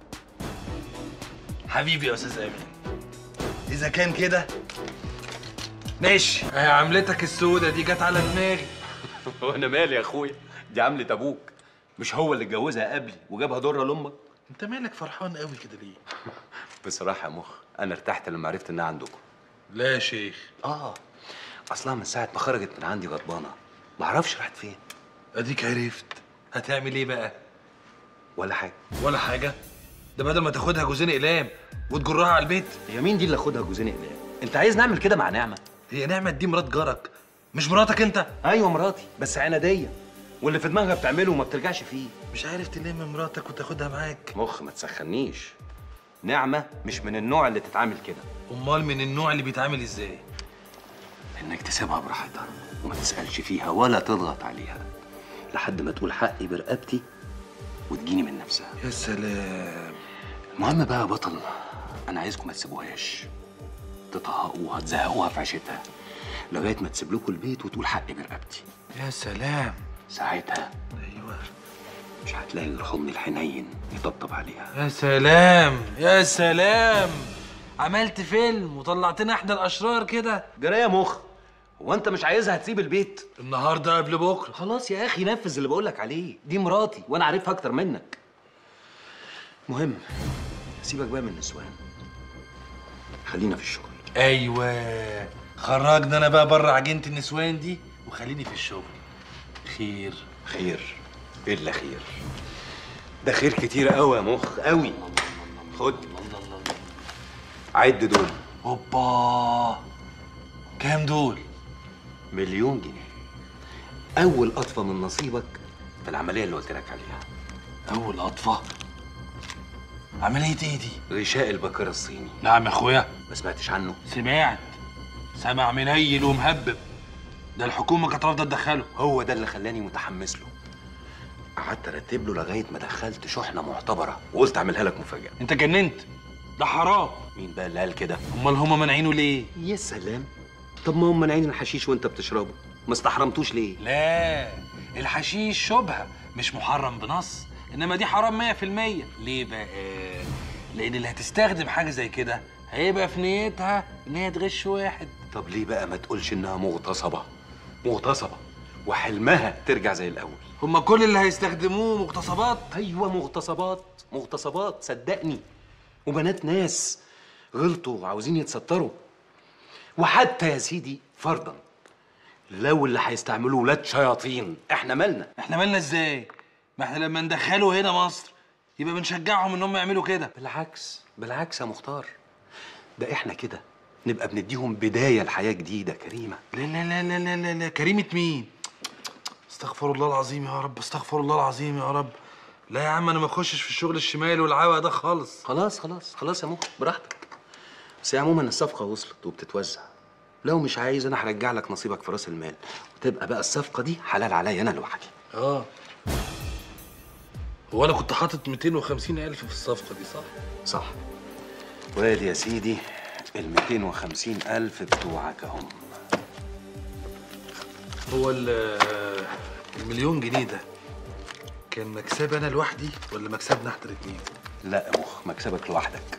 Speaker 12: حبيبي يا استاذ امين اذا كان كده ماشي هي عملتك السودة دي جت على دماغي
Speaker 22: وانا مالي يا اخويا دي عملة ابوك مش هو اللي اتجوزها قبلي وجابها ضره لامك
Speaker 12: انت مالك فرحان قوي كده ليه
Speaker 22: بصراحه يا مخ انا ارتحت لما عرفت انها عندكم
Speaker 12: لا يا شيخ
Speaker 22: اه اصلها من ساعه ما خرجت من عندي غضبانه ما اعرفش راحت فين
Speaker 12: اديك عرفت هتعمل ايه بقى
Speaker 22: ولا حاجه
Speaker 12: ولا حاجه ده بدل ما تاخدها جوزين اقلام وتجرها على البيت
Speaker 22: هي مين دي اللي اخدها جوزين اقلام انت عايز نعمل كده مع نعمه
Speaker 12: هي نعمه دي مرات جارك مش مراتك انت
Speaker 22: ايوه مراتي بس عناديه واللي في دماغها بتعمله وما بترجعش فيه
Speaker 12: مش عارف تلم مراتك وتاخدها معاك
Speaker 22: مخ ما تسخنيش نعمه مش من النوع اللي تتعامل كده
Speaker 12: امال من النوع اللي بيتعامل ازاي
Speaker 22: انك تسيبها براحتها وما تسالش فيها ولا تضغط عليها لحد ما تقول حقي برقبتي وتجيني من نفسها
Speaker 12: يا سلام
Speaker 22: المهم بقى يا بطل انا عايزكم ما تسيبوهاش تطهقوها تزهقوها في عيشتها لغايه ما تسيب لكم البيت وتقول حقي برقبتي
Speaker 12: يا سلام
Speaker 22: ساعتها
Speaker 12: ايوه
Speaker 22: مش هتلاقي غير حضن الحنين يطبطب عليها
Speaker 12: يا سلام يا سلام عملت فيلم وطلعتنا احنا الاشرار كده
Speaker 22: جرايه مخ هو انت مش عايزها تسيب البيت
Speaker 12: النهارده قبل بكره
Speaker 22: خلاص يا اخي نفذ اللي بقولك عليه دي مراتي وانا عارفها اكتر منك مهم سيبك بقى من النسوان خلينا في الشغل
Speaker 12: ايوه خرجنا انا بقى بره عجينه النسوان دي وخليني في الشغل خير
Speaker 22: خير الا خير ده خير كتير قوي يا مخ قوي خد عد دول
Speaker 12: اوبا كام دول
Speaker 22: مليون جنيه اول قطفه من نصيبك في العمليه اللي قلت لك عليها
Speaker 12: اول قطفه عمليه ايه دي
Speaker 22: غشاء البكر الصيني
Speaker 12: نعم يا اخويا
Speaker 22: ما سمعتش عنه
Speaker 12: سمعت سمع منيل ومهبب ده الحكومه كانت رافضه تدخله
Speaker 22: هو ده اللي خلاني متحمس له قعدت ارتب له لغايه ما دخلت شحنه معتبره وقلت اعملها لك مفاجاه
Speaker 12: انت جننت ده حرام
Speaker 22: مين بقى اللي قال كده
Speaker 12: امال هما مانعينه ليه
Speaker 22: يا سلام طب ما هم مانعين الحشيش وانت بتشربه ما استحرمتوش ليه
Speaker 12: لا الحشيش شبهه مش محرم بنص انما دي حرام 100% ليه بقى لان اللي هتستخدم حاجه زي كده هيبقى في نيتها ان هي تغش واحد
Speaker 22: طب ليه بقى ما تقولش انها مغتصبه مغتصبه وحلمها ترجع زي الاول
Speaker 12: هما كل اللي هيستخدموه مغتصبات
Speaker 22: ايوه مغتصبات مغتصبات صدقني وبنات ناس غلطوا وعاوزين يتستروا وحتى يا سيدي فرضا لو اللي هيستعملوه ولاد شياطين احنا مالنا
Speaker 12: احنا مالنا ازاي ما احنا لما ندخله هنا مصر يبقى بنشجعهم ان هم يعملوا كده
Speaker 22: بالعكس بالعكس يا مختار ده احنا كده نبقى بنديهم بدايه لحياه جديده كريمه
Speaker 12: لا لا لا لا لا لا, لا. كريمه مين استغفر الله العظيم يا رب استغفر الله العظيم يا رب لا يا عم انا ما اخشش في الشغل الشمالي والعوق ده خالص
Speaker 22: خلاص خلاص خلاص يا مخ براحتك بس هي عموما الصفقه وصلت وبتتوزع لو مش عايز انا هرجع لك نصيبك في راس المال وتبقى بقى الصفقه دي حلال عليا انا لوحدي
Speaker 12: اه هو انا كنت حاطط 250 الف في الصفقه دي صح
Speaker 22: صح وادي يا سيدي ال 250 الف بتوعك اهم
Speaker 12: هو ال- المليون جنيه ده كان مكسب انا لوحدي ولا مكسبنا احنا الاثنين
Speaker 22: لا يا مخ مكسبك لوحدك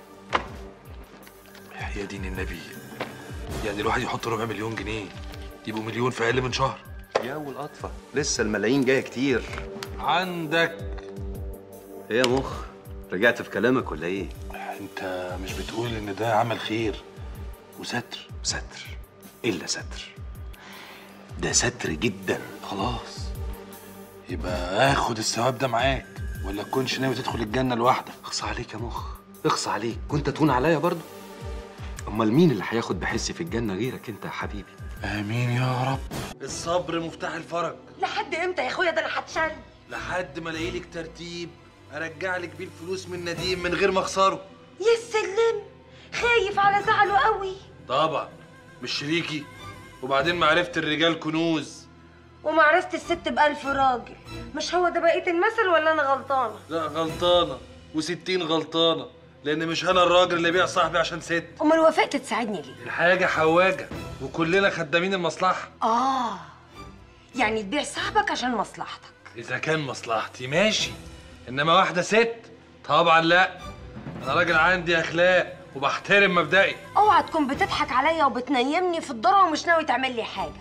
Speaker 12: يا دين النبي يعني الواحد يحط ربع مليون جنيه يبقوا مليون في اقل من شهر
Speaker 22: يا والقطفه لسه الملايين جايه كتير
Speaker 12: عندك
Speaker 22: ايه يا مخ رجعت في كلامك ولا ايه
Speaker 12: انت مش بتقول ان ده عمل خير وستر
Speaker 22: ستر الا ستر ده ستر جدا
Speaker 12: خلاص يبقى اخد الثواب ده معاك ولا تكونش ناوي تدخل الجنه لوحدك
Speaker 22: اخصى عليك يا مخ اخصى عليك كنت تهون عليا برضه امال مين اللي هياخد بحسي في الجنه غيرك انت يا حبيبي
Speaker 12: امين يا رب الصبر مفتاح الفرج
Speaker 8: لحد امتى يا اخويا ده انا هتشل
Speaker 12: لحد ما الاقي لك ترتيب ارجع لك بيه الفلوس من نديم من غير ما اخسره
Speaker 8: يا سلم خايف على زعله قوي
Speaker 12: طبعا مش شريكي وبعدين معرفة الرجال كنوز
Speaker 8: ومعرفة الست بألف راجل مش هو ده بقية المثل ولا أنا غلطانة؟
Speaker 12: لا غلطانة وستين غلطانة لأن مش أنا الراجل اللي بيع صاحبي عشان ست
Speaker 8: أمال وافقت تساعدني ليه؟
Speaker 12: الحاجة حواجة وكلنا خدامين المصلحة
Speaker 8: آه يعني تبيع صاحبك عشان مصلحتك
Speaker 12: إذا كان مصلحتي ماشي إنما واحدة ست طبعا لا أنا راجل عندي أخلاق وبحترم مبدئي
Speaker 8: اوعى تكون بتضحك عليا وبتنيمني في الذره ومش ناوي تعمل لي حاجه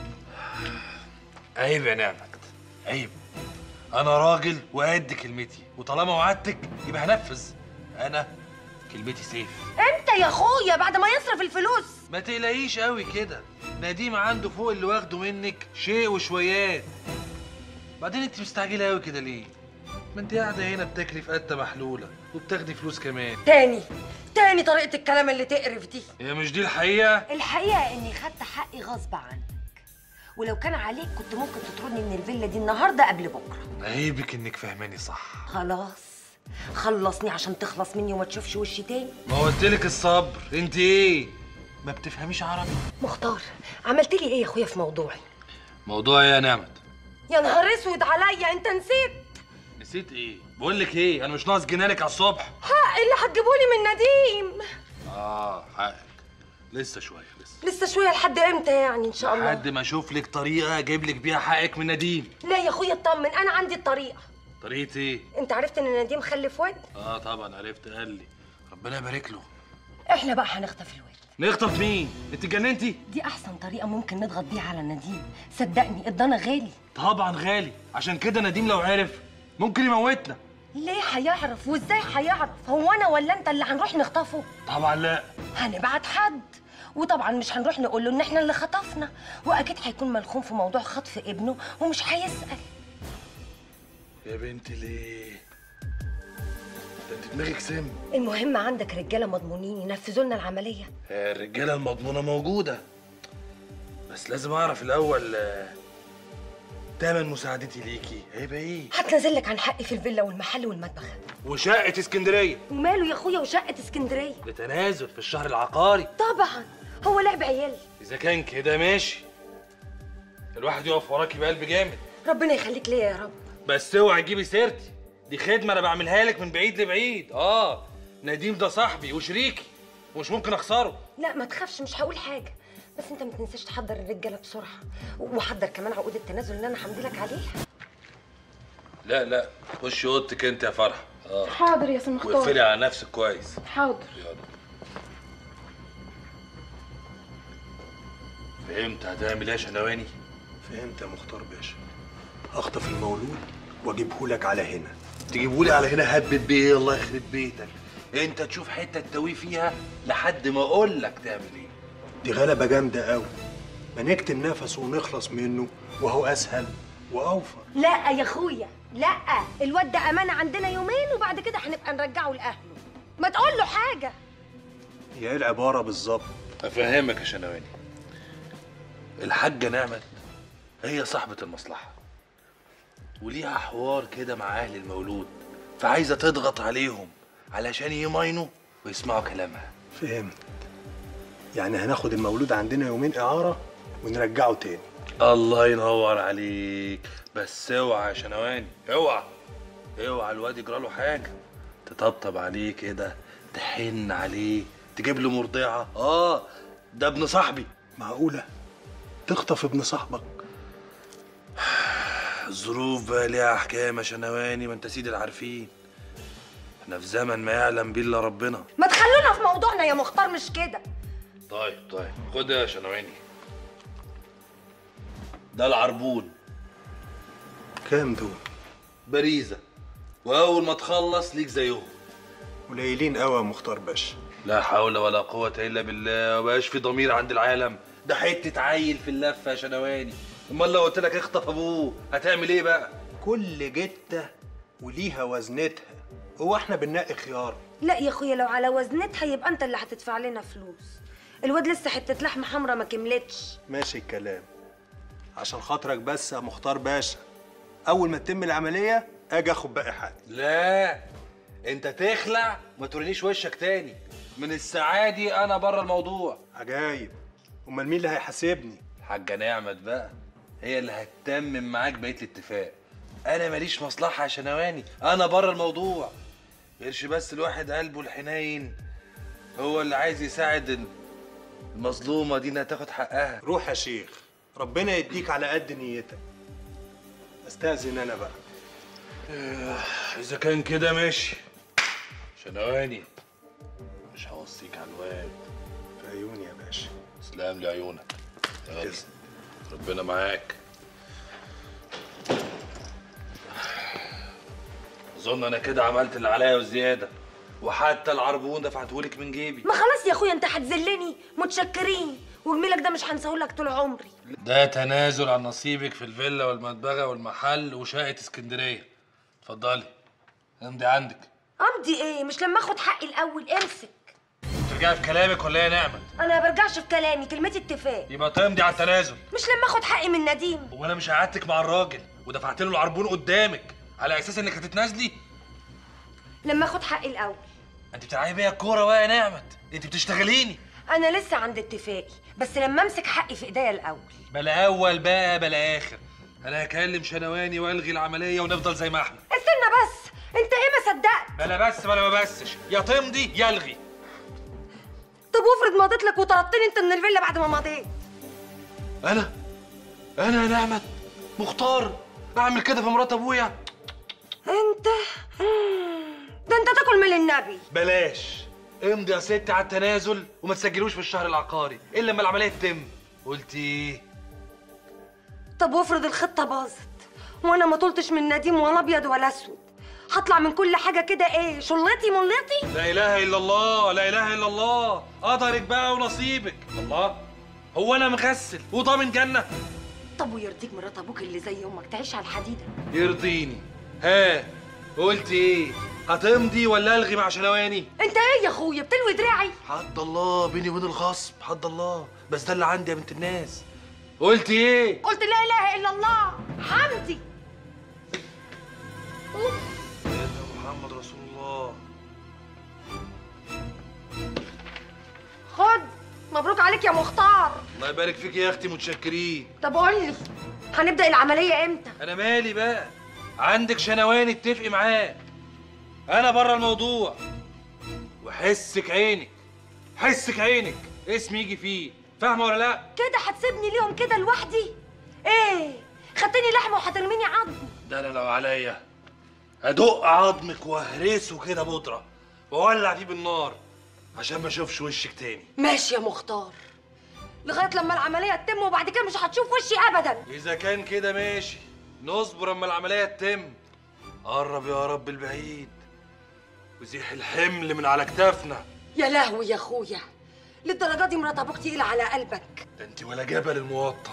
Speaker 12: عيب يا نعمت عيب انا راجل وقد كلمتي وطالما وعدتك يبقى هنفذ انا كلمتي سيف
Speaker 8: امتى يا اخويا بعد ما يصرف الفلوس
Speaker 12: ما تقلقيش قوي كده نديم عنده فوق اللي واخده منك شيء وشويات بعدين انت مستعجله قوي كده ليه ما انت قاعده هنا بتاكلي في قته محلوله وبتاخدي فلوس كمان
Speaker 8: تاني تاني طريقه الكلام اللي تقرف دي
Speaker 12: هي مش دي الحقيقه
Speaker 8: الحقيقه اني خدت حقي غصب عنك ولو كان عليك كنت ممكن تطردني من الفيلا دي النهارده قبل بكره
Speaker 12: عيبك انك فاهماني صح
Speaker 8: خلاص خلصني عشان تخلص مني وما تشوفش وشي تاني
Speaker 12: ما قلتلك الصبر انت ايه ما بتفهميش عربي
Speaker 8: مختار عملت لي ايه يا اخويا في موضوعي
Speaker 12: موضوع ايه يا نعمت
Speaker 8: يا نهار اسود عليا انت نسيت
Speaker 12: نسيت ايه بقول لك ايه انا مش ناقص جنانك على الصبح
Speaker 8: حق اللي هتجيبولي من نديم
Speaker 12: اه حقك لسه شويه لسه
Speaker 8: لسه شويه لحد امتى يعني ان شاء الله
Speaker 12: لحد ما اشوف لك طريقه اجيب لك بيها حقك من نديم
Speaker 8: لا يا اخويا اطمن انا عندي الطريقه
Speaker 12: طريقه ايه
Speaker 8: انت عرفت ان نديم خلف واد
Speaker 12: اه طبعا عرفت قال لي ربنا يبارك له
Speaker 8: احنا بقى هنخطف الواد
Speaker 12: نخطف مين انت اتجننتي
Speaker 8: دي احسن طريقه ممكن نضغط بيها على نديم صدقني الضنا غالي
Speaker 12: طبعا غالي عشان كده نديم لو عرف ممكن يموتنا
Speaker 8: ليه هيعرف وازاي هيعرف هو انا ولا انت اللي هنروح نخطفه
Speaker 12: طبعا لا
Speaker 8: هنبعت حد وطبعا مش هنروح نقول له ان احنا اللي خطفنا واكيد هيكون ملخوم في موضوع خطف ابنه ومش هيسال
Speaker 12: يا بنتي ليه ده انت دماغك سم
Speaker 8: المهم عندك رجاله مضمونين ينفذوا لنا العمليه
Speaker 12: الرجاله المضمونه موجوده بس لازم اعرف الاول آه، تمن مساعدتي ليكي هيبقى ايه
Speaker 8: هتنزل لك عن حقي في الفيلا والمحل والمطبخ
Speaker 12: وشقه اسكندريه
Speaker 8: وماله يا اخويا وشقه اسكندريه
Speaker 12: بتنازل في الشهر العقاري
Speaker 8: طبعا هو لعب عيال
Speaker 12: اذا كان كده ماشي الواحد يقف وراكي بقلب جامد
Speaker 8: ربنا يخليك ليا يا رب
Speaker 12: بس اوعي تجيبي سيرتي دي خدمه انا بعملها لك من بعيد لبعيد اه نديم ده صاحبي وشريكي ومش ممكن اخسره
Speaker 8: لا ما تخافش مش هقول حاجه بس انت ما تنساش تحضر الرجاله بسرعه وحضر كمان عقود التنازل اللي انا همضي لك عليها
Speaker 12: لا لا خشي اوضتك انت يا فرحه اه
Speaker 14: حاضر يا سي مختار.
Speaker 12: واقفلي على نفسك كويس
Speaker 14: حاضر
Speaker 12: فهمت هتعمل ايه يا شنواني
Speaker 4: فهمت يا مختار باشا اخطف المولود واجيبه لك على هنا
Speaker 12: تجيبولي على هنا هبت بيه الله يخرب بيتك انت تشوف حته تسوي فيها لحد ما اقول لك تعمل ايه
Speaker 4: دي غلبه جامده قوي ما نكتم نفسه ونخلص منه وهو اسهل واوفر
Speaker 8: لا يا اخويا لا الواد ده امانه عندنا يومين وبعد كده هنبقى نرجعه لاهله ما تقول له حاجه
Speaker 4: هي ايه العباره بالظبط
Speaker 12: افهمك يا شنواني الحاجه نعمت هي صاحبه المصلحه وليها حوار كده مع اهل المولود فعايزه تضغط عليهم علشان يماينوا ويسمعوا كلامها
Speaker 4: فهمت يعني هناخد المولود عندنا يومين اعاره ونرجعه تاني
Speaker 12: الله ينور عليك بس اوعى يا شنواني اوعى اوعى الواد يجرى له حاجه تطبطب عليه كده تحن عليه تجيب له مرضعه اه ده ابن صاحبي
Speaker 4: معقوله تخطف ابن صاحبك
Speaker 12: الظروف بقى ليها احكام يا شنواني ما انت سيد العارفين احنا في زمن ما يعلم بيه الا ربنا
Speaker 8: ما تخلونا في موضوعنا يا مختار مش كده
Speaker 12: طيب طيب خد يا شنواني ده العربون
Speaker 4: كام دول
Speaker 12: باريزه واول ما تخلص ليك زيهم
Speaker 4: قليلين قوي يا مختار باشا
Speaker 12: لا حول ولا قوة إلا بالله مبقاش في ضمير عند العالم ده حتة عيل في اللفة يا شنواني أمال لو قلت لك اخطف أبوه هتعمل إيه بقى؟
Speaker 4: كل جته وليها وزنتها هو احنا بننقي خيار
Speaker 8: لا يا اخويا لو على وزنتها يبقى انت اللي هتدفع لنا فلوس الواد لسه حته لحمه حمرا ما كملتش
Speaker 4: ماشي الكلام عشان خاطرك بس يا مختار باشا اول ما تتم العمليه اجي اخد باقي حقي
Speaker 12: لا أنت تخلع ما تورينيش وشك تاني من الساعة دي أنا بره الموضوع
Speaker 4: عجايب امال مين اللي هيحاسبني
Speaker 12: حاجة نعمت بقى هي اللي هتتمم معاك بقية الاتفاق أنا ماليش مصلحة يا شنواني أنا بره الموضوع غيرش بس الواحد قلبه الحنين هو اللي عايز يساعد المظلومة دي إنها تاخد حقها
Speaker 4: روح يا شيخ ربنا يديك على قد نيتك استاذن انا بقى
Speaker 12: إذا كان كده ماشي شنواني مش هوصيك على الواد
Speaker 4: في عيوني يا باشا
Speaker 12: تسلم لي عيونك يلا ربنا معاك اظن انا كده عملت اللي عليا وزياده وحتى العربون دفعتهولك من جيبي
Speaker 8: ما خلاص يا اخويا انت هتذلني متشكرين وجميلك ده مش هنساهولك طول عمري
Speaker 12: ده تنازل عن نصيبك في الفيلا والمدبغه والمحل وشقه اسكندريه اتفضلي امضي عندك
Speaker 8: امضي ايه مش لما اخد حقي الاول امسك
Speaker 12: ترجعي في كلامك ولا ايه يا نعمت
Speaker 8: انا ما برجعش في كلامي كلمتي اتفاق
Speaker 12: يبقى تمضي على التنازل
Speaker 8: مش لما اخد حقي من نديم
Speaker 12: وانا مش قعدتك مع الراجل ودفعت له العربون قدامك على اساس انك هتتنازلي
Speaker 8: لما اخد حقي الاول
Speaker 12: انت بتلعبي بيا الكوره بقى يا نعمت انت بتشتغليني
Speaker 8: انا لسه عند اتفاقي بس لما امسك حقي في ايديا الاول
Speaker 12: بلا اول بقى بلا اخر انا هكلم شنواني والغي العمليه ونفضل زي ما احنا
Speaker 8: استنى بس انت ايه ما صدقت
Speaker 12: بلا بس بلا ما بسش يا تمضي يا الغي
Speaker 8: طب وافرض مضيت لك وطردتني انت من الفيلا بعد ما مضيت
Speaker 12: انا انا يا نعمت مختار اعمل كده في مرات ابويا
Speaker 8: انت ده انت تاكل من النبي
Speaker 12: بلاش امضي يا ستي على التنازل وما تسجلوش في الشهر العقاري الا لما العمليه تتم قلت ايه
Speaker 8: طب وافرض الخطه باظت وانا ما طلتش من نديم ولا ابيض ولا اسود هطلع من كل حاجه كده ايه شلتي ملتي
Speaker 12: لا اله الا الله لا اله الا الله قدرك بقى ونصيبك الله هو انا مغسل وضامن جنه
Speaker 8: طب ويرضيك مرات ابوك اللي زي امك تعيش على الحديده
Speaker 12: يرضيني ها قلت ايه هتمضي ولا الغي مع شنواني
Speaker 8: انت ايه يا اخويا بتلوي دراعي
Speaker 12: حد الله بيني وبين الغصب حد الله بس ده اللي عندي يا بنت الناس قلت ايه
Speaker 8: قلت لا اله الا الله حمدي
Speaker 12: سيدنا محمد رسول الله
Speaker 8: خد مبروك عليك يا مختار
Speaker 12: الله يبارك فيك يا اختي متشكرين
Speaker 8: طب قول لي هنبدا العمليه امتى
Speaker 12: انا مالي بقى عندك شنوان اتفقي معاه انا بره الموضوع وحسك عينك حسك عينك اسمي يجي فيه فاهمه ولا لا
Speaker 8: كده هتسيبني ليهم كده لوحدي ايه خدتني لحمه وهترميني عظم
Speaker 12: ده انا لو عليا ادق عظمك واهرسه كده بودره واولع فيه بالنار عشان ما اشوفش وشك تاني
Speaker 8: ماشي يا مختار لغايه لما العمليه تتم وبعد كده مش هتشوف وشي ابدا
Speaker 12: اذا كان كده ماشي نصبر اما العمليه تتم قرب يا رب البعيد وزيح الحمل من على كتافنا
Speaker 8: يا لهوي يا اخويا للدرجه دي مرات ابوك تقيله على قلبك
Speaker 12: ده انت ولا جبل الموطن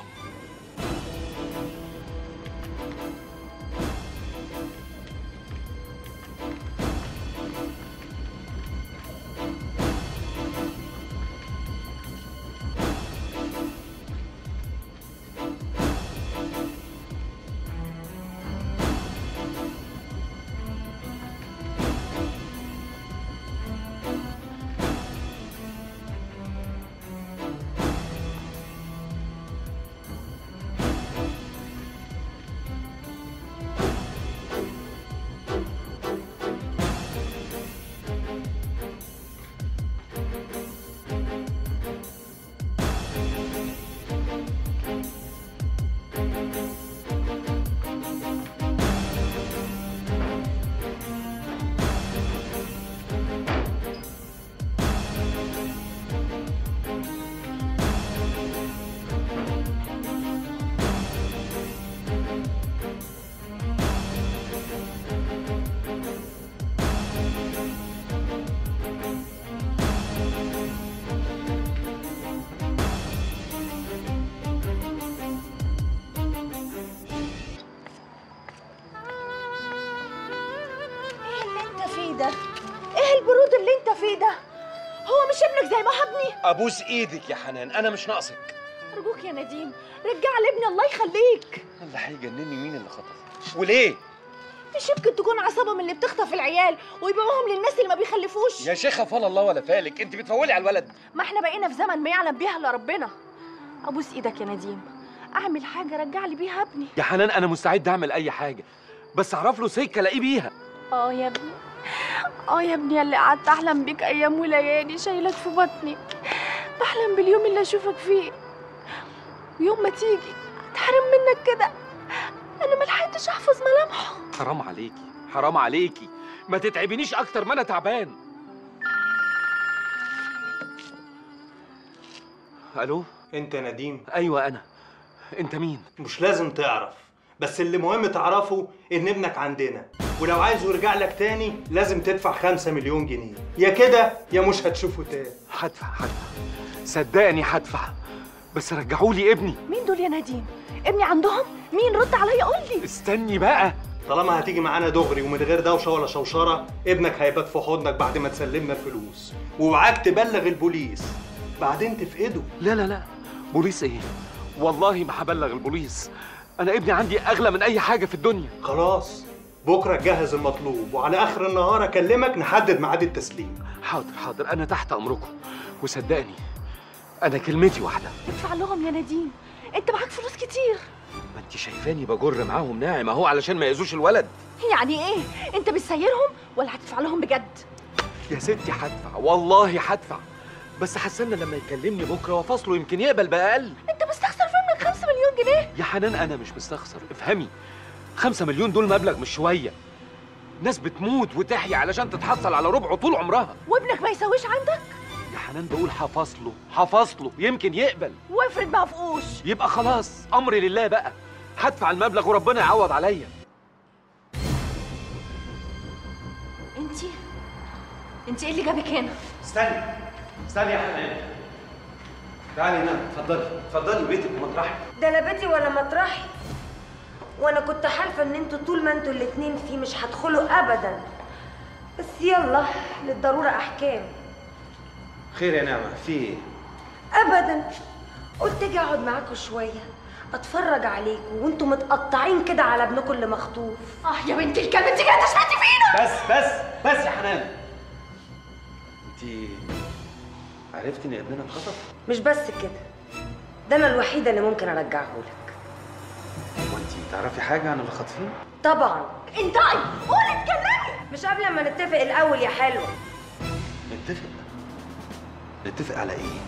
Speaker 2: ايه اللي انت فيه ده؟ ايه البرود اللي انت فيه ده؟ هو مش ابنك زي ما هو ابني؟
Speaker 22: ابوس ايدك يا حنان انا مش ناقصك
Speaker 2: ارجوك يا نديم رجع لابني الله يخليك
Speaker 22: اللي هيجنني مين اللي خطف وليه
Speaker 2: مش يمكن تكون عصابه من اللي بتخطف العيال ويبيعوهم للناس اللي ما بيخلفوش
Speaker 22: يا شيخه فلا الله ولا فالك انت بتفولي على الولد
Speaker 2: ما احنا بقينا في زمن ما يعلم بيها الا ربنا ابوس ايدك يا نديم اعمل حاجه رجع لي بيها ابني
Speaker 22: يا حنان انا مستعد اعمل اي حاجه بس اعرف له سكه الاقيه بيها
Speaker 2: اه يا ابني اه يا ابني اللي قعدت احلم بيك ايام وليالي شايلك في بطني بحلم باليوم اللي اشوفك فيه ويوم ما تيجي اتحرم منك كده انا ما لحقتش احفظ ملامحه
Speaker 22: حرام عليكي حرام عليكي ما تتعبنيش اكتر ما انا تعبان الو
Speaker 5: انت نديم
Speaker 22: ايوه انا انت مين
Speaker 5: مش لازم تعرف بس اللي مهم تعرفه ان ابنك عندنا ولو عايزه يرجع لك تاني لازم تدفع خمسة مليون جنيه يا كده يا مش هتشوفه تاني
Speaker 22: هدفع هدفع صدقني هدفع بس رجعوا لي ابني
Speaker 2: مين دول يا نديم ابني عندهم مين رد عليا قول لي
Speaker 22: استني بقى
Speaker 5: طالما هتيجي معانا دغري ومن غير دوشه ولا شوشره ابنك هيبات في حضنك بعد ما تسلمنا الفلوس ووعاك تبلغ البوليس بعدين تفقده
Speaker 22: لا لا لا بوليس ايه والله ما هبلغ البوليس انا ابني عندي اغلى من اي حاجه في الدنيا
Speaker 5: خلاص بكره تجهز المطلوب وعلى اخر النهار اكلمك نحدد ميعاد التسليم
Speaker 22: حاضر حاضر انا تحت امركم وصدقني انا كلمتي واحده
Speaker 2: ادفع لهم يا نديم انت معاك فلوس كتير
Speaker 22: ما انت شايفاني بجر معاهم ناعم اهو علشان ما يأذوش الولد
Speaker 2: يعني ايه انت بتسيرهم ولا هتدفع لهم بجد
Speaker 22: يا ستي هدفع والله هدفع بس هستنى لما يكلمني بكره وفصله يمكن يقبل باقل
Speaker 2: انت مستخسر فين من 5 مليون جنيه
Speaker 22: يا حنان انا مش مستخسر افهمي خمسة مليون دول مبلغ مش شويه ناس بتموت وتحيا علشان تتحصل على ربعه طول عمرها
Speaker 2: وابنك ما يسويش عندك
Speaker 22: يا حنان بقول حفصله حفصله يمكن يقبل
Speaker 2: وافرض ما فقوش
Speaker 22: يبقى خلاص امري لله بقى هدفع المبلغ وربنا يعوض عليا
Speaker 2: انت انت ايه اللي جابك هنا
Speaker 22: استني استني يا حنان تعالي هنا اتفضلي اتفضلي بيتك ومطرحك
Speaker 8: ده لا بيتي ولا مطرحي وانا كنت حالفه ان انتوا طول ما انتوا الاتنين فيه مش هتدخلوا ابدا بس يلا للضروره احكام
Speaker 22: خير يا نعمه في ايه
Speaker 8: ابدا قلت اجي اقعد معاكم شويه اتفرج عليكم وانتوا متقطعين كده على ابنكم اللي مخطوف
Speaker 15: اه يا بنت الكلب انت جايه تشمتي فينا
Speaker 22: بس بس بس يا حنان انت عرفتي ان ابننا اتخطف
Speaker 8: مش بس كده ده انا الوحيده اللي ممكن ارجعه لك
Speaker 22: وانت تعرفي حاجه عن اللي خاطفين
Speaker 8: طبعا
Speaker 15: انتي قولي اتكلمي
Speaker 8: مش قبل ما نتفق الاول يا حلوه
Speaker 22: نتفق نتفق على ايه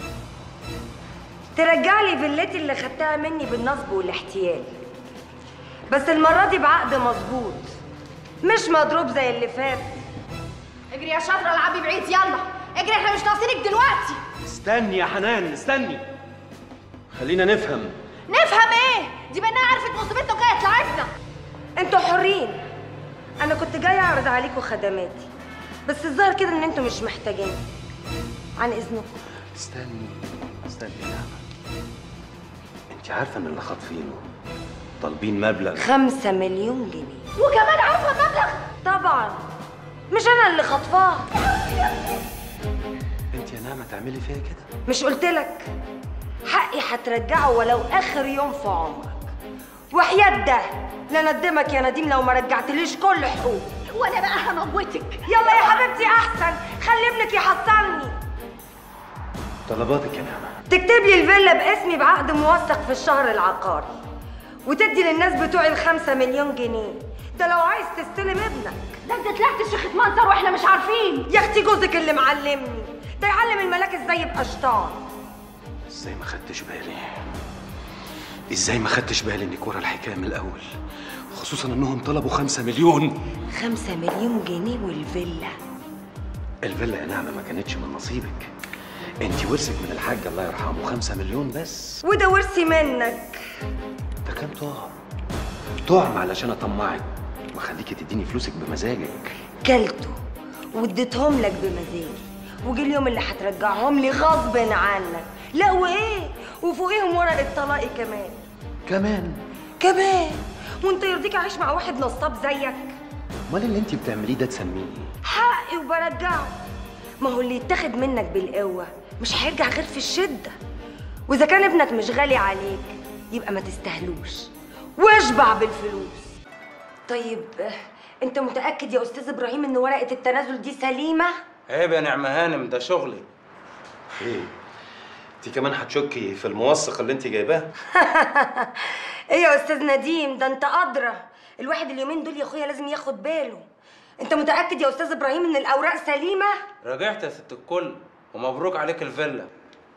Speaker 8: ترجع لي فيلتي اللي خدتها مني بالنصب والاحتيال بس المره دي بعقد مظبوط مش مضروب زي اللي فات
Speaker 15: اجري يا شاطره العبي بعيد يلا اجري احنا مش ناقصينك دلوقتي
Speaker 22: استني يا حنان استني خلينا نفهم
Speaker 15: نفهم ايه دي بانها عرفت مصيبتنا وجايه تلعبنا
Speaker 8: انتوا حرين انا كنت جايه اعرض عليكم خدماتي بس الظاهر كده ان انتوا مش محتاجين عن اذنكم
Speaker 22: استني استني يا نعمة انت عارفه ان اللي خاطفينه طالبين مبلغ
Speaker 8: خمسة مليون جنيه
Speaker 15: وكمان عارفه المبلغ
Speaker 8: طبعا مش انا اللي خطفاه
Speaker 22: انت يا نعمة تعملي فيها كده
Speaker 8: مش قلتلك حقي هترجعه ولو اخر يوم في عمرك وحياة ده لا ندمك يا نديم لو ما رجعتليش كل حقوقي
Speaker 15: وانا بقى هموتك
Speaker 8: يلا يا حبيبتي احسن خلي ابنك يحصلني
Speaker 22: طلباتك يا نعمة
Speaker 8: تكتب لي الفيلا باسمي بعقد موثق في الشهر العقاري وتدي للناس بتوعي الخمسة مليون جنيه ده لو عايز تستلم ابنك
Speaker 15: ده انت طلعت شيخة منظر واحنا مش عارفين
Speaker 8: يا اختي جوزك اللي معلمني ده يعلم الملاك ازاي يبقى شطار
Speaker 22: ازاي ما خدتش بالي ازاي ما خدتش بالي انك ورا الحكايه من الاول خصوصا انهم طلبوا خمسة مليون
Speaker 8: خمسة مليون جنيه والفيلا
Speaker 22: الفيلا يا نعمة ما كانتش من نصيبك انت ورثك من الحاج الله يرحمه خمسة مليون بس
Speaker 8: وده ورثي منك
Speaker 22: ده كان طعم طعم علشان اطمعك واخليكي تديني فلوسك بمزاجك
Speaker 8: كلته واديتهم لك بمزاجي وجي اليوم اللي هترجعهم لي غصب عنك لا وايه وفوقيهم ورقه طلاقي كمان
Speaker 22: كمان
Speaker 8: كمان وانت يرضيك اعيش مع واحد نصاب زيك
Speaker 22: امال اللي انت بتعمليه ده تسميه ايه
Speaker 8: حقي وبرجعه ما هو اللي يتاخد منك بالقوه مش هيرجع غير في الشده واذا كان ابنك مش غالي عليك يبقى ما تستاهلوش واشبع بالفلوس طيب آه، انت متاكد يا استاذ ابراهيم ان ورقه التنازل دي سليمه
Speaker 22: عيب يا نعمة هانم ده شغلي ايه انت كمان هتشكي في الموثق اللي انت جايباه
Speaker 8: ايه يا استاذ نديم ده انت ادرى الواحد اليومين دول يا اخويا لازم ياخد باله انت متاكد يا استاذ ابراهيم ان الاوراق سليمه
Speaker 12: رجعت يا ست الكل ومبروك عليك الفيلا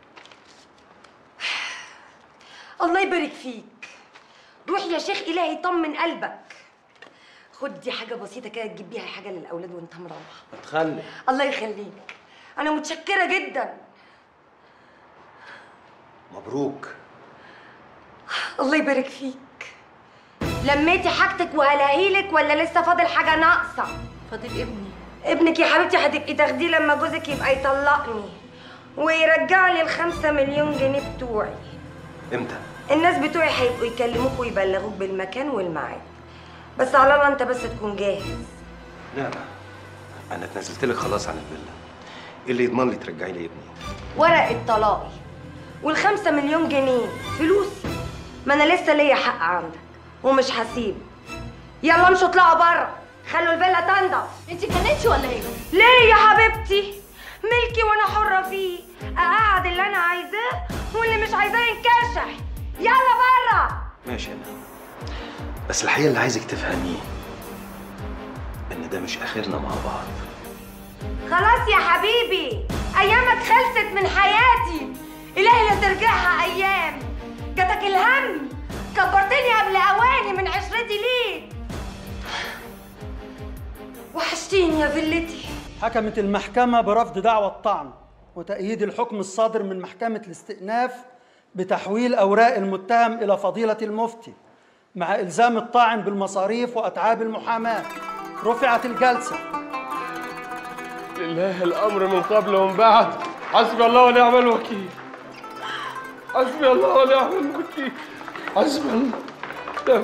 Speaker 8: الله يبارك فيك روح يا شيخ الهي طمن قلبك خد دي حاجه بسيطه كده تجيب بيها حاجه للاولاد وانت مروح
Speaker 12: اتخلي
Speaker 8: الله يخليك انا متشكره جدا
Speaker 22: مبروك
Speaker 8: الله يبارك فيك لميتي حاجتك وهلاقيلك ولا لسه فاضل حاجه ناقصه
Speaker 14: فاضل ابني
Speaker 8: ابنك يا حبيبتي هتبقي تاخديه لما جوزك يبقى يطلقني ويرجع لي الخمسة مليون جنيه بتوعي
Speaker 22: امتى
Speaker 8: الناس بتوعي هيبقوا يكلموك ويبلغوك بالمكان والميعاد بس على الله انت بس تكون جاهز
Speaker 22: لا انا اتنازلت لك خلاص عن الفيلا ايه اللي يضمن لي ترجعي لي ابني
Speaker 8: ورقة طلاقي والخمسة مليون جنيه فلوسي ما انا لسه ليا حق عندك ومش هسيب يلا امشوا اطلعوا بره خلوا الفيلا تنضف
Speaker 15: انت اتجننتي ولا ايه
Speaker 8: ليه يا حبيبتي ملكي وانا حرة فيه اقعد اللي انا عايزاه واللي مش عايزاه ينكشح يلا بره
Speaker 22: ماشي يا نعمة بس الحقيقة اللي عايزك تفهميه ان ده مش اخرنا مع بعض
Speaker 8: خلاص يا حبيبي ايامك خلصت من حياتي الهي لا ترجعها ايام جاتك الهم كبرتني قبل اواني من عشرتي ليك وحشتيني يا فيلتي
Speaker 17: حكمت المحكمة برفض دعوى الطعن وتأييد الحكم الصادر من محكمة الاستئناف بتحويل أوراق المتهم إلى فضيلة المفتي مع إلزام الطاعن بالمصاريف وأتعاب المحاماة رفعت الجلسة
Speaker 11: لله الامر من قبل ومن بعد حسبي الله ونعم الوكيل حسبي الله ونعم الوكيل حسبي الله نعم.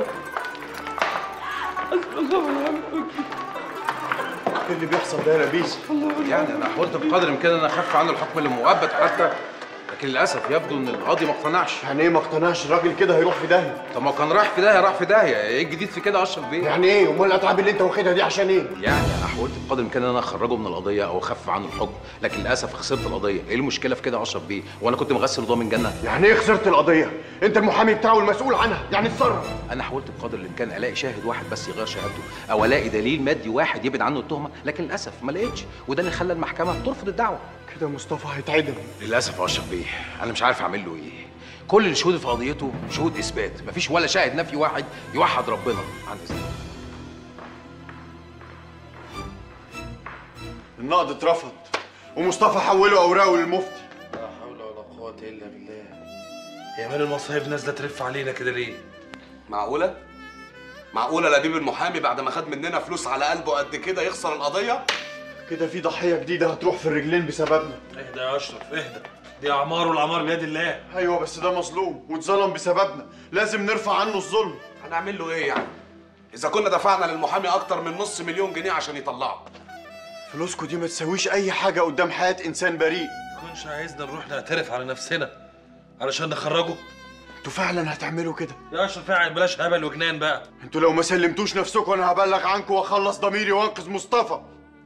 Speaker 11: حسبي الله ونعم الوكيل
Speaker 13: ايه اللي بيحصل ده يا نبيس؟
Speaker 3: يعني انا حاولت بقدر الامكان ان انا اخف عنه الحكم اللي مؤبد حتى
Speaker 21: لكن للاسف يبدو ان القاضي ما اقتنعش
Speaker 13: يعني ايه ما اقتنعش الراجل كده هيروح في داهيه
Speaker 21: طب ما كان رايح في داهيه راح في داهيه ايه الجديد في كده يا اشرف بيه
Speaker 13: يعني ايه امال الاتعاب اللي انت واخدها دي عشان ايه
Speaker 21: يعني انا حاولت بقدر الامكان ان انا اخرجه من القضيه او اخفف عنه الحكم لكن للاسف خسرت القضيه ايه المشكله في كده يا اشرف بيه وانا كنت مغسل وضامن جنه
Speaker 13: يعني ايه خسرت القضيه انت المحامي بتاعه المسؤول عنها يعني اتصرف
Speaker 21: انا حاولت بقدر الامكان الاقي شاهد واحد بس يغير شهادته او الاقي دليل مادي واحد يبعد عنه التهمه لكن للاسف ما لقيتش وده اللي خلى المحكمه ترفض الدعوه
Speaker 13: كده مصطفى هيتعدم
Speaker 21: للاسف يا اشرف بيه انا مش عارف اعمل له ايه كل الشهود في قضيته شهود اثبات مفيش ولا شاهد نفي واحد يوحد ربنا عن اذنك
Speaker 13: النقد اترفض ومصطفى حوله اوراقه للمفتي
Speaker 12: لا حول ولا قوة إلا بالله هي مال المصايب نازلة ترف علينا كده ليه؟
Speaker 20: معقولة؟ معقولة لبيب المحامي بعد ما خد مننا فلوس على قلبه قد كده يخسر القضية؟
Speaker 13: كده في ضحيه جديده هتروح في الرجلين بسببنا
Speaker 12: اهدى يا أشرف اهدى دي أعمار والأعمار بيد الله
Speaker 13: ايوه بس ده مظلوم واتظلم بسببنا لازم نرفع عنه الظلم
Speaker 20: هنعمل له ايه يعني؟ إذا كنا دفعنا للمحامي أكتر من نص مليون جنيه عشان يطلعه
Speaker 13: فلوسكوا دي ما تساويش اي حاجه قدام حياه انسان بريء
Speaker 12: كنش عايزنا نروح نعترف على نفسنا علشان نخرجه
Speaker 13: انتوا فعلا هتعملوا كده
Speaker 12: يا أشرف فعلا بلاش هبل وجنان بقى
Speaker 13: انتوا لو ما سلمتوش نفسكم انا هبلغ عنكم واخلص ضميري وانقذ مصطفى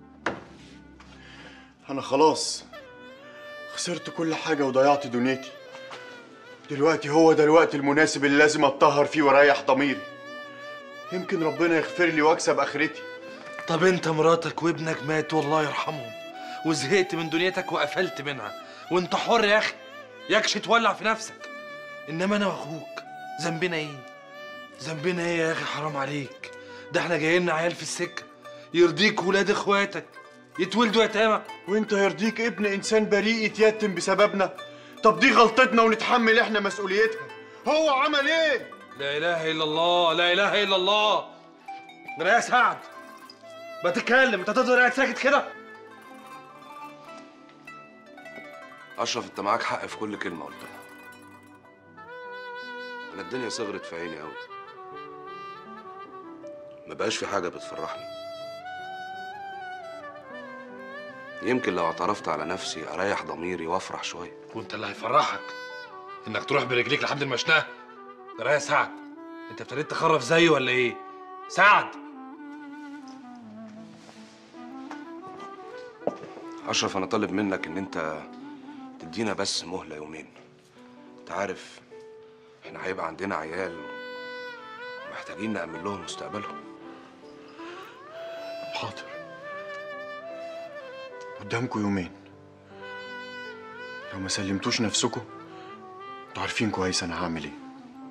Speaker 13: انا خلاص خسرت كل حاجه وضيعت دنيتي دلوقتي هو ده الوقت المناسب اللي لازم اتطهر فيه واريح ضميري يمكن ربنا يغفر لي واكسب اخرتي
Speaker 12: طب انت مراتك وابنك ماتوا الله يرحمهم وزهقت من دنيتك وقفلت منها وانت حر يا اخي يكش تولع في نفسك انما انا واخوك ذنبنا ايه ذنبنا ايه يا اخي حرام عليك ده احنا جايين عيال في السكه يرضيك ولاد اخواتك يتولدوا يتامى
Speaker 13: وانت يرضيك ابن انسان بريء يتيتم بسببنا طب دي غلطتنا ونتحمل احنا مسؤوليتها هو عمل ايه
Speaker 12: لا اله الا الله لا اله الا الله ده يا سعد ما تتكلم انت تفضل قاعد ساكت كده
Speaker 20: أشرف أنت معاك حق في كل كلمة قلتها أنا الدنيا صغرت في عيني أوي ما بقاش في حاجة بتفرحني يمكن لو اعترفت على نفسي أريح ضميري وأفرح شوية
Speaker 12: وانت اللي هيفرحك انك تروح برجليك لحد المشنقه ده يا سعد انت ابتديت تخرف زيه ولا ايه سعد
Speaker 20: أشرف أنا طالب منك إن أنت تدينا بس مهلة يومين أنت عارف إحنا هيبقى عندنا عيال محتاجين نأمن لهم مستقبلهم
Speaker 13: حاضر قدامكم يومين لو ما سلمتوش نفسكم انتوا عارفين كويس انا هعمل ايه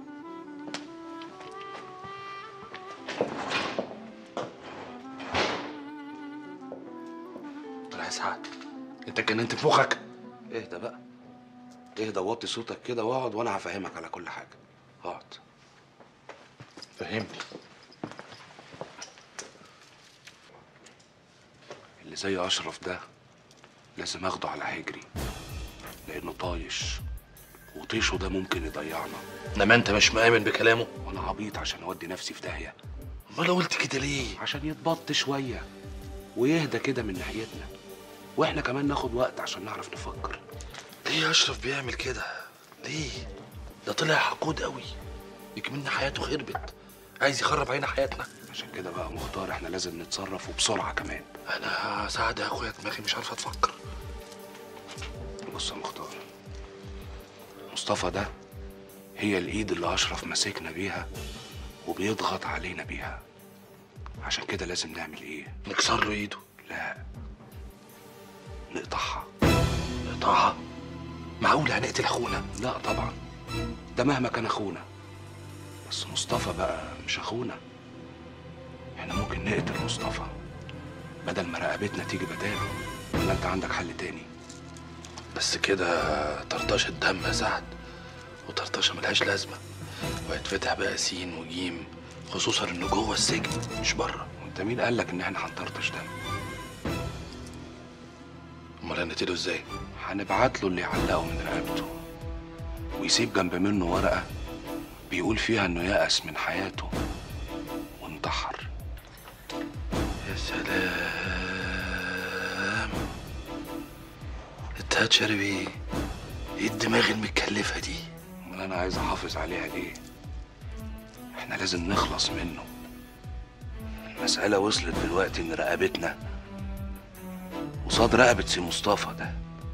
Speaker 12: طلع يا سعد انت اتجننت في مخك
Speaker 20: اهدى بقى اهدى وطي صوتك كده واقعد وأنا هفهمك على كل حاجة اقعد
Speaker 12: فهمني
Speaker 20: اللي زي أشرف ده لازم أخده على حجري لأنه طايش وطيشه ده ممكن يضيعنا
Speaker 12: انما انت مش مآمن بكلامه
Speaker 20: وأنا عبيط عشان أودي نفسي في داهية
Speaker 12: امال قلت كده ليه
Speaker 20: عشان يتبط شوية ويهدى كده من ناحيتنا واحنا كمان ناخد وقت عشان نعرف نفكر
Speaker 12: ليه يا اشرف بيعمل كده ليه ده طلع حقود قوي يكملنا حياته خربت عايز يخرب علينا حياتنا
Speaker 20: عشان كده بقى مختار احنا لازم نتصرف وبسرعة كمان
Speaker 12: انا سعد يا اخويا دماغي مش عارفه اتفكر
Speaker 20: بص يا مختار مصطفى ده هي الايد اللي اشرف ماسكنا بيها وبيضغط علينا بيها عشان كده لازم نعمل ايه
Speaker 12: نكسر له ايده
Speaker 20: لا نقطعها
Speaker 12: نقطعها معقول هنقتل اخونا
Speaker 20: لا طبعا ده مهما كان اخونا بس مصطفى بقى مش اخونا احنا ممكن نقتل مصطفى بدل ما رقبتنا تيجي بداله ولا انت عندك حل تاني
Speaker 12: بس كده طرطشه الدم يا سعد وطرطشه ملهاش لازمه وهيتفتح بقى سين وجيم خصوصا انه جوه السجن مش بره
Speaker 20: وانت مين قال لك ان احنا هنطرطش دم
Speaker 12: امال هنقتله ازاي
Speaker 20: هنبعت له اللي يعلقه من رقبته ويسيب جنب منه ورقه بيقول فيها انه يأس من حياته وانتحر
Speaker 12: يا سلام انت هتشرب ايه
Speaker 6: ايه الدماغ المتكلفه دي
Speaker 20: امال انا عايز احافظ عليها ليه احنا لازم نخلص منه
Speaker 6: المساله وصلت دلوقتي ان رقبتنا قصاد رقبه سي مصطفى ده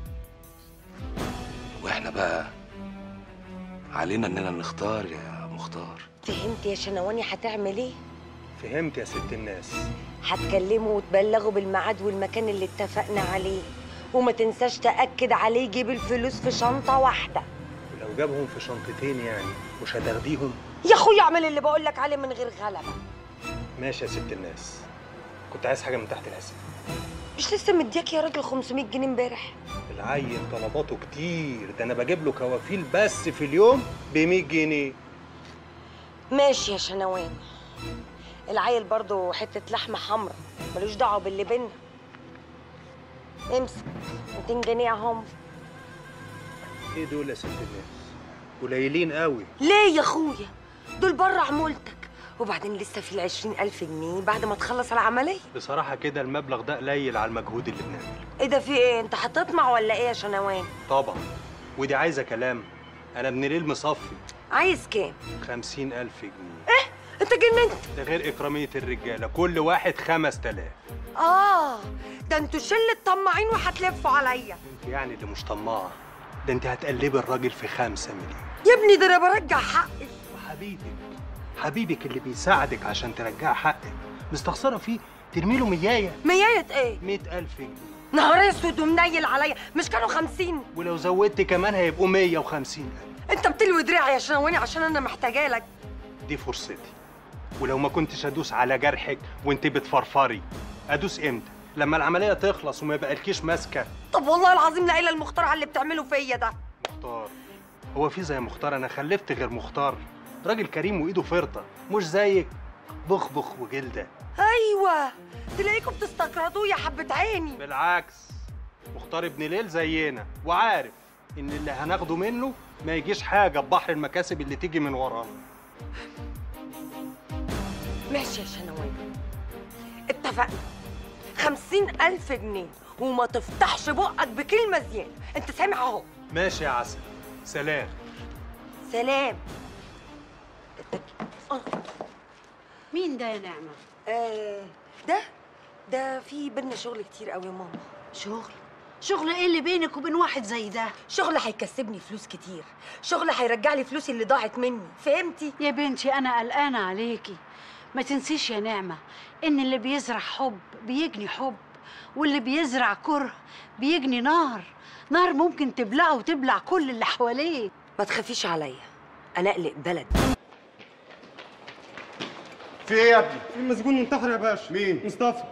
Speaker 6: واحنا بقى علينا اننا نختار يا مختار
Speaker 8: فهمت يا شنواني هتعمل ايه
Speaker 5: فهمت يا ست الناس
Speaker 8: هتكلمه وتبلغه بالميعاد والمكان اللي اتفقنا عليه وما تنساش تأكد عليه يجيب الفلوس في شنطة واحدة
Speaker 5: ولو جابهم في شنطتين يعني مش هتاخديهم
Speaker 8: يا اخويا اعمل اللي بقولك عليه من غير غلبة
Speaker 5: ماشي يا ست الناس كنت عايز حاجه من تحت الحساب
Speaker 8: مش لسه مدياك يا راجل 500 جنيه امبارح
Speaker 5: العيل طلباته كتير ده انا بجيب له كوافيل بس في اليوم ب 100 جنيه
Speaker 8: ماشي يا شنوان العيل برضو حتة لحمة حمرا ملوش دعوة باللي بينا امسك 200 جنيه اهم
Speaker 5: ايه دول يا ست الناس قليلين قوي
Speaker 8: ليه يا اخويا دول بره عمولتك وبعدين لسه في العشرين ألف جنيه بعد ما تخلص العملية
Speaker 5: بصراحه كده المبلغ ده قليل على المجهود اللي بنعمله
Speaker 8: ايه ده في ايه انت هتطمع ولا ايه يا شنوان
Speaker 5: طبعا ودي عايزه كلام انا ابن ليل مصفي
Speaker 8: عايز كام
Speaker 5: خمسين ألف جنيه
Speaker 8: انت جننت
Speaker 5: ده غير إكرامية الرجالة كل واحد خمس تلاف
Speaker 8: اه ده انتوا شلة طماعين وهتلفوا عليا
Speaker 5: انت يعني اللي مش طماعة ده انت هتقلبي الراجل في خمسة مليون
Speaker 8: يا ابني ده انا برجع حقي
Speaker 5: وحبيبك حبيبك اللي بيساعدك عشان ترجعي حقك مستخسرة فيه ترمي له مياية
Speaker 8: مياية ايه؟
Speaker 5: مئة ألف جنيه
Speaker 8: نهار اسود ومنيل عليا مش كانوا خمسين
Speaker 5: ولو زودت كمان هيبقوا مية وخمسين ألف
Speaker 8: انت بتلوي دراعي يا شنواني عشان انا محتاجه لك
Speaker 5: دي فرصتي ولو ما كنتش ادوس على جرحك وانت بتفرفري ادوس امتى لما العمليه تخلص وما يبقالكيش ماسكه
Speaker 8: طب والله العظيم لا اله المختار على اللي بتعمله فيا ده
Speaker 5: مختار هو في زي مختار انا خلفت غير مختار راجل كريم وايده فرطه مش زيك بخبخ وجلده
Speaker 8: ايوه تلاقيكم بتستقرضوه يا حبه عيني
Speaker 5: بالعكس مختار ابن ليل زينا وعارف ان اللي هناخده منه ما يجيش حاجه ببحر المكاسب اللي تيجي من وراه
Speaker 8: ماشي يا شنوان اتفقنا خمسين ألف جنيه وما تفتحش بقك بكلمة زيادة انت سامع اهو
Speaker 5: ماشي يا عسل سلام
Speaker 8: سلام
Speaker 9: مين ده يا نعمة؟
Speaker 8: آه ده ده في بينا شغل كتير قوي يا ماما
Speaker 9: شغل شغل ايه اللي بينك وبين واحد زي ده
Speaker 8: شغل هيكسبني فلوس كتير شغل هيرجع لي فلوسي اللي ضاعت مني فهمتي
Speaker 9: يا بنتي انا قلقانه عليكي ما تنسيش يا نعمه ان اللي بيزرع حب بيجني حب واللي بيزرع كره بيجني نار نار ممكن تبلعه وتبلع كل اللي حواليه
Speaker 8: ما تخافيش عليا انا اقلق بلد
Speaker 13: في ايه يا ابني؟
Speaker 5: في مسجون منتحر يا باشا
Speaker 13: مين؟
Speaker 5: مصطفى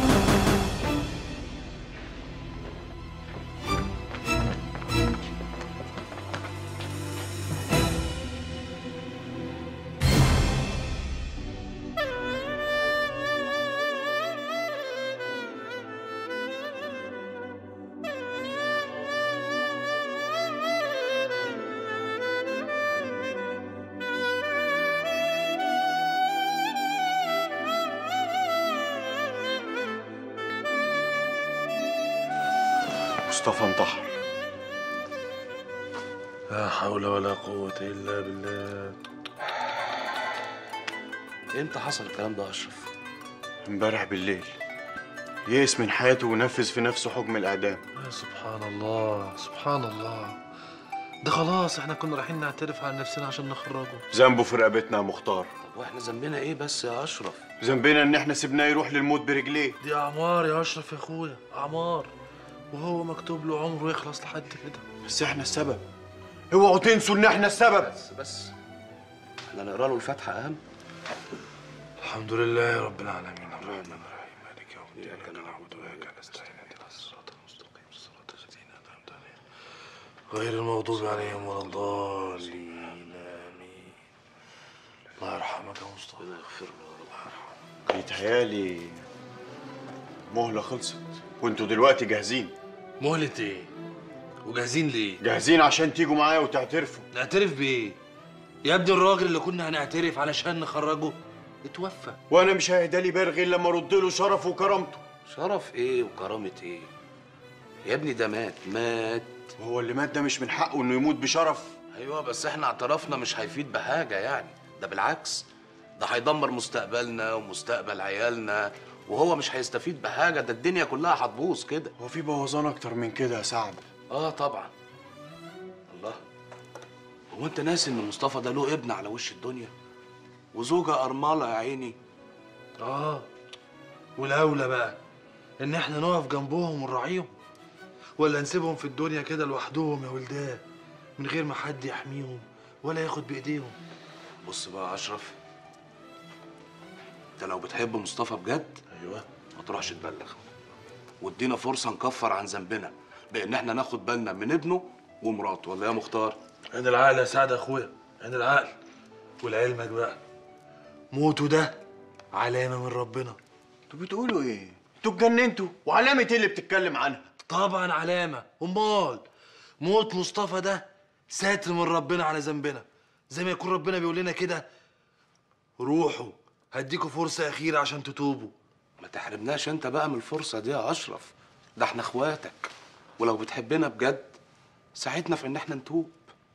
Speaker 13: مصطفى انتحر
Speaker 11: لا حول ولا قوة إلا بالله
Speaker 22: امتى حصل الكلام ده يا اشرف؟
Speaker 13: امبارح بالليل يئس من حياته ونفذ في نفسه حكم الإعدام
Speaker 11: يا سبحان الله سبحان الله ده خلاص احنا كنا رايحين نعترف على نفسنا عشان نخرجه
Speaker 13: ذنبه في رقبتنا يا مختار
Speaker 22: طب واحنا ذنبنا ايه بس يا اشرف؟
Speaker 13: ذنبنا ان احنا سيبناه يروح للموت برجليه
Speaker 11: دي اعمار يا اشرف يا اخويا اعمار وهو مكتوب له عمره يخلص لحد كده
Speaker 13: بس احنا السبب اوعوا تنسوا ان احنا السبب
Speaker 22: بس بس احنا نقرا له الفاتحه اهم
Speaker 11: الحمد لله رب العالمين الرحمن الرحيم مالك يوم الدين اياك نعبد واياك نستعين اهدنا الصراط المستقيم صراط الذين انعمت عليهم غير المغضوب عليهم ولا الضالين امين الله يرحمك يا مصطفى
Speaker 22: يغفر له يا رب
Speaker 13: يتهيالي مهلة خلصت وانتوا دلوقتي جاهزين
Speaker 12: مهلة ايه؟ وجاهزين ليه؟
Speaker 13: جاهزين عشان تيجوا معايا وتعترفوا
Speaker 12: نعترف بايه؟ يا ابني الراجل اللي كنا هنعترف علشان نخرجه اتوفى
Speaker 13: وانا مش هيهدى لي بال غير لما ارد له شرفه وكرامته
Speaker 22: شرف ايه وكرامه ايه؟
Speaker 20: يا ابني ده مات مات
Speaker 13: هو اللي مات ده مش من حقه انه يموت بشرف
Speaker 20: ايوه بس احنا اعترافنا مش هيفيد بحاجه يعني ده بالعكس ده هيدمر مستقبلنا ومستقبل عيالنا وهو مش هيستفيد بحاجه ده الدنيا كلها هتبوظ كده
Speaker 13: هو في بوظان اكتر من كده يا سعد
Speaker 20: اه طبعا الله هو انت ناسي ان مصطفى ده له ابن على وش الدنيا وزوجة أرملة يا عيني
Speaker 12: اه والاولى بقى ان احنا نقف جنبهم ونراعيهم ولا نسيبهم في الدنيا كده لوحدهم يا ولدان من غير ما حد يحميهم ولا ياخد بايديهم
Speaker 20: بص بقى يا أشرف انت لو بتحب مصطفى بجد
Speaker 12: ايوه
Speaker 20: ما تروحش تبلغ وادينا فرصة نكفر عن ذنبنا بإن احنا ناخد بالنا من ابنه ومراته ولا يا مختار؟
Speaker 12: عين العقل يا سعد يا اخويا عين العقل ولعلمك بقى موته ده علامه من ربنا
Speaker 13: انتوا بتقولوا ايه؟ انتوا اتجننتوا وعلامة ايه اللي بتتكلم عنها؟
Speaker 12: طبعا علامه امال موت مصطفى ده ساتر من ربنا على ذنبنا زي ما يكون ربنا بيقول لنا كده روحوا هديكوا فرصه اخيره عشان تتوبوا
Speaker 20: ما تحرمناش انت بقى من الفرصة دي يا أشرف ده احنا اخواتك ولو بتحبنا بجد ساعدنا في ان احنا نتوب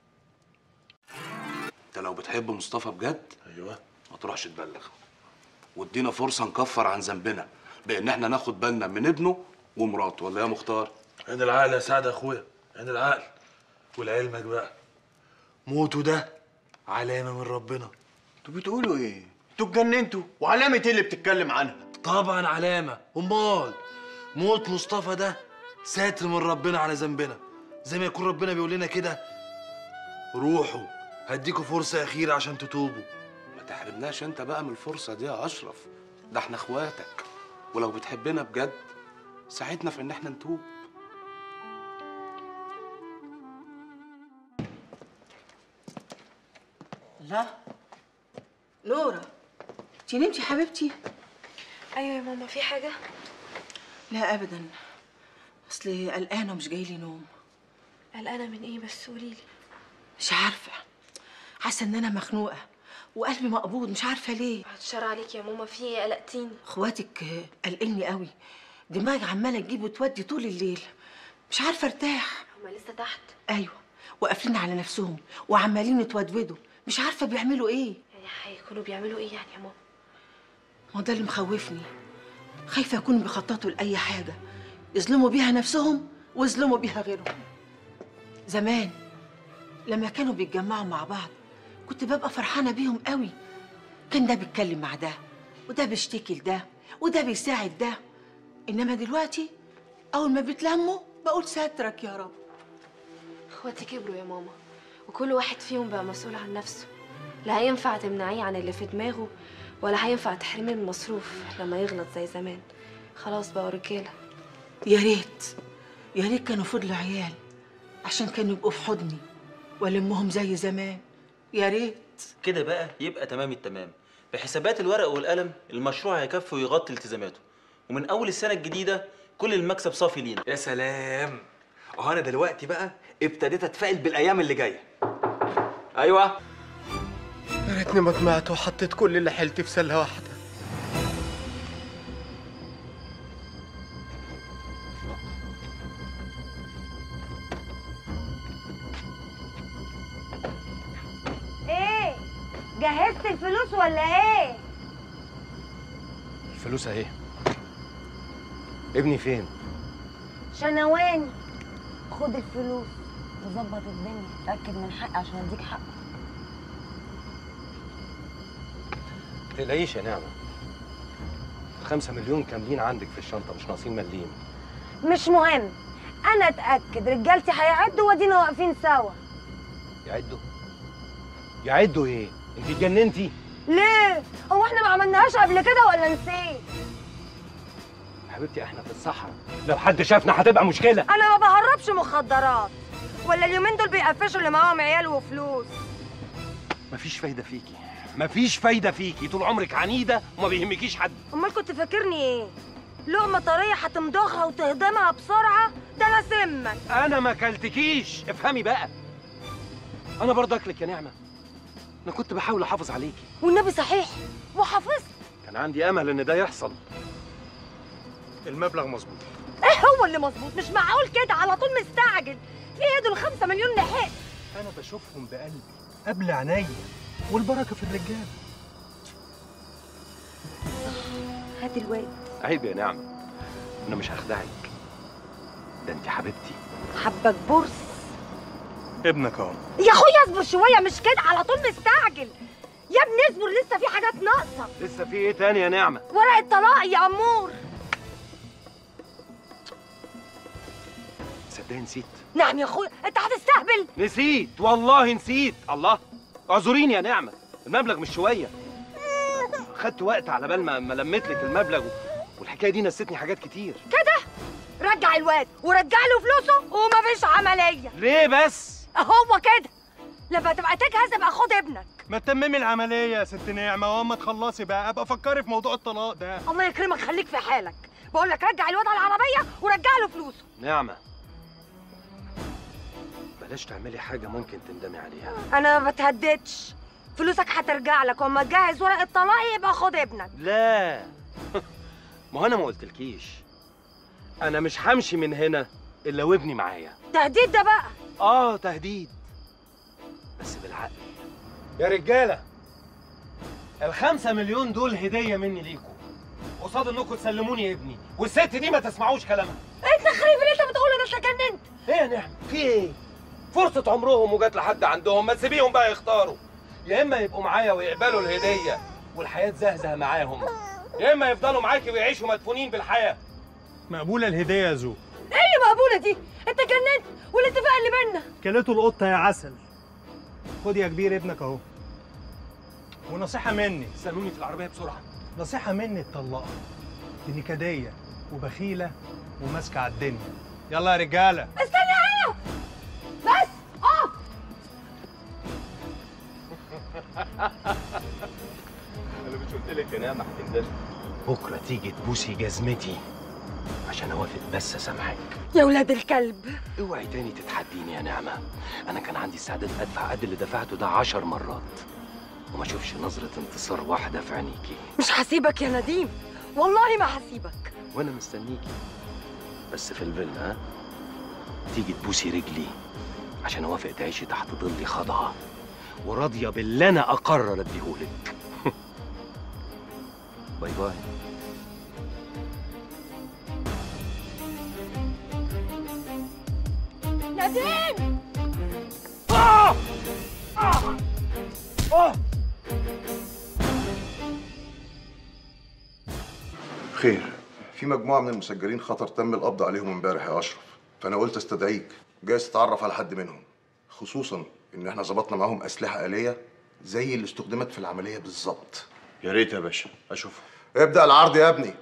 Speaker 20: انت لو بتحب مصطفى بجد
Speaker 12: ايوه
Speaker 20: ما تروحش تبلغ وادينا فرصة نكفر عن ذنبنا بإن احنا ناخد بالنا من ابنه ومراته ولا يا مختار؟
Speaker 12: عين العقل يا سعد يا اخويا عين العقل ولعلمك بقى موته ده علامه من ربنا
Speaker 13: انتوا بتقولوا ايه؟ انتوا اتجننتوا وعلامة ايه اللي بتتكلم عنها؟
Speaker 12: طبعا علامه امال موت مصطفى ده ساتر من ربنا على ذنبنا زي ما يكون ربنا بيقول لنا كده روحوا هديكوا فرصه اخيره عشان تتوبوا
Speaker 20: ما تحرمناش انت بقى من الفرصة دي يا أشرف ده احنا اخواتك ولو بتحبنا بجد ساعدنا في ان احنا نتوب
Speaker 1: لا نورة انتي نمتي حبيبتي
Speaker 14: ايوه يا ماما في حاجه
Speaker 1: لا ابدا اصلي قلقانه ومش جايلي نوم
Speaker 14: قلقانه من ايه بس قوليلي
Speaker 1: مش عارفه حاسه ان انا مخنوقه وقلبي مقبوض مش عارفه ليه
Speaker 14: بعد الشر عليك يا ماما في ايه قلقتيني
Speaker 1: اخواتك قلقني قوي دماغي عماله تجيب وتودي طول الليل مش عارفه ارتاح
Speaker 14: هما لسه تحت
Speaker 1: ايوه وقافلين على نفسهم وعمالين يتودودوا مش عارفه بيعملوا ايه
Speaker 14: يعني هيكونوا بيعملوا ايه يعني يا ماما
Speaker 1: ما ده اللي مخوفني خايفه يكونوا بيخططوا لاي حاجه يظلموا بيها نفسهم ويظلموا بيها غيرهم زمان لما كانوا بيتجمعوا مع بعض كنت ببقى فرحانه بيهم قوي كان ده بيتكلم مع ده وده بيشتكي لده وده بيساعد ده انما دلوقتي اول ما بيتلموا بقول ساترك يا رب
Speaker 14: اخواتي كبروا يا ماما وكل واحد فيهم بقى مسؤول عن نفسه لا هينفع تمنعيه عن اللي في دماغه ولا هينفع تحرميه من المصروف لما يغلط زي زمان خلاص بقوا رجاله
Speaker 1: يا ريت يا ريت كانوا فضلوا عيال عشان كانوا يبقوا في حضني والمهم زي زمان يا ريت
Speaker 10: كده بقى يبقى تمام التمام بحسابات الورق والقلم المشروع هيكفي ويغطي التزاماته ومن اول السنه الجديده كل المكسب صافي لينا
Speaker 16: يا سلام اهو انا دلوقتي بقى ابتديت اتفائل بالايام اللي جايه ايوه
Speaker 13: يا ريتني ما طمعت وحطيت كل اللي حيلتي في سله واحده
Speaker 23: ايه جهزت الفلوس ولا ايه
Speaker 18: الفلوس اهي ابني فين؟
Speaker 23: شنواني خد الفلوس وظبط الدنيا اتاكد من حقي عشان اديك حقك
Speaker 18: تقلقيش يا نعمة خمسة مليون كاملين عندك في الشنطة مش ناقصين مليم
Speaker 23: مش مهم انا اتاكد رجالتي هيعدوا وادينا واقفين سوا
Speaker 18: يعدوا يعدوا ايه؟ انت اتجننتي؟
Speaker 23: ليه هو احنا ما عملناهاش قبل كده ولا نسيت
Speaker 18: يا حبيبتي احنا في الصحراء لو حد شافنا هتبقى مشكلة
Speaker 23: انا ما بهربش مخدرات ولا اليومين دول بيقفشوا اللي معاهم عيال وفلوس
Speaker 18: مفيش فايدة فيكي مفيش فايدة فيكي طول عمرك عنيدة وما بيهمكيش حد
Speaker 23: امال كنت فاكرني ايه لقمه طريه هتمضغها وتهضمها بسرعه ده انا سمك
Speaker 18: انا ما اكلتكيش افهمي بقى انا برضه اكلك يا نعمة انا كنت بحاول احافظ عليكي
Speaker 23: والنبي صحيح وحافظت
Speaker 18: كان عندي امل ان ده يحصل
Speaker 13: المبلغ مظبوط
Speaker 23: ايه هو
Speaker 8: هو اللي مظبوط مش معقول كده على طول مستعجل في ايه دول 5 مليون لحق
Speaker 5: انا بشوفهم بقلبي قبل عينيا والبركه في الرجاله
Speaker 8: هات الواد
Speaker 22: عيب يا نعمة انا مش هخدعك ده انت حبيبتي
Speaker 8: حبك بورس
Speaker 5: ابنك اهو
Speaker 8: يا اخويا اصبر شويه مش كده على طول مستعجل يا ابني اصبر لسه في حاجات ناقصه
Speaker 22: لسه في ايه تاني يا نعمة
Speaker 8: ورق الطلاق يا امور
Speaker 22: صدقني نسيت
Speaker 8: نعم يا اخويا انت هتستهبل
Speaker 22: نسيت والله نسيت الله اعذريني يا نعمة المبلغ مش شوية خدت وقت على بال ما ما لميت لك المبلغ والحكاية دي نسيتني حاجات كتير
Speaker 8: كده رجع الواد ورجع له فلوسه ومفيش عمليه
Speaker 22: ليه بس
Speaker 8: هو كده لما تبقى تجهز ابقى خد ابنك
Speaker 5: ما تتممي العمليه يا ست نعمه واما تخلصي بقى ابقى فكري في موضوع الطلاق ده
Speaker 8: الله يكرمك خليك في حالك بقول لك رجع الواد على العربيه ورجع له فلوسه
Speaker 22: نعمة بلاش تعملي حاجة ممكن تندمي عليها
Speaker 8: انا ما بتهددش فلوسك هترجع لك واما تجهز ورق الطلاق يبقى خد ابنك
Speaker 22: لا ما هو انا ما قلتلكيش انا مش همشي من هنا الا وابني معايا
Speaker 8: تهديد ده بقى
Speaker 22: اه تهديد بس بالعقل
Speaker 5: يا رجاله الخمسة مليون دول هديه مني ليكم قصاد انكم تسلموني ابني والست دي ما تسمعوش كلامها
Speaker 8: انت خريف اللي انت بتقوله ده انت جننت
Speaker 22: ايه يا نعم في ايه فرصة عمرهم وجات لحد عندهم ما تسيبيهم بقى يختاروا يا اما يبقوا معايا ويقبلوا الهدية والحياة تزهزه معاهم يا اما يفضلوا معاكي ويعيشوا مدفونين بالحياة
Speaker 5: مقبوله الهديه يا زو
Speaker 8: ايه اللي مقبوله دي انت جننت والاتفاق اللي بينا
Speaker 5: كلته القطه يا عسل خد يا كبير ابنك اهو ونصيحه مني
Speaker 22: استنوني في العربية بسرعة
Speaker 5: نصيحه مني اتطلقها دي نكديه وبخيله وماسكه على الدنيا يلا يا رجاله
Speaker 8: استنى هنا بس اقف
Speaker 22: انا مش قلت لك يا نعمة هتندمي بكرة تيجي تبوسي جزمتي عشان اوافق بس اسامحك
Speaker 8: يا ولاد الكلب
Speaker 22: اوعي تاني تتحديني يا نعمة انا كان عندي استعداد ادفع قد اللي دفعته ده عشر مرات وما اشوفش نظرة انتصار واحدة في عينيكي
Speaker 8: مش هسيبك يا نديم والله ما هسيبك
Speaker 22: وانا مستنيكي بس في الفيلا ها تيجي تبوسي رجلي عشان اوافق تعيشي تحت ظلي خضعة وراضية باللي انا اقرر اديهولك باي باي
Speaker 8: نديم
Speaker 22: آه! آه! آه!
Speaker 4: خير في مجموعة من المسجلين خطر تم القبض عليهم امبارح يا أشرف فأنا قلت استدعيك جايز تتعرف على حد منهم خصوصا إن احنا ظبطنا معاهم أسلحة آلية زي اللي استخدمت في العملية بالظبط
Speaker 13: يا ريت يا باشا اشوفها
Speaker 4: ابدأ العرض يا ابني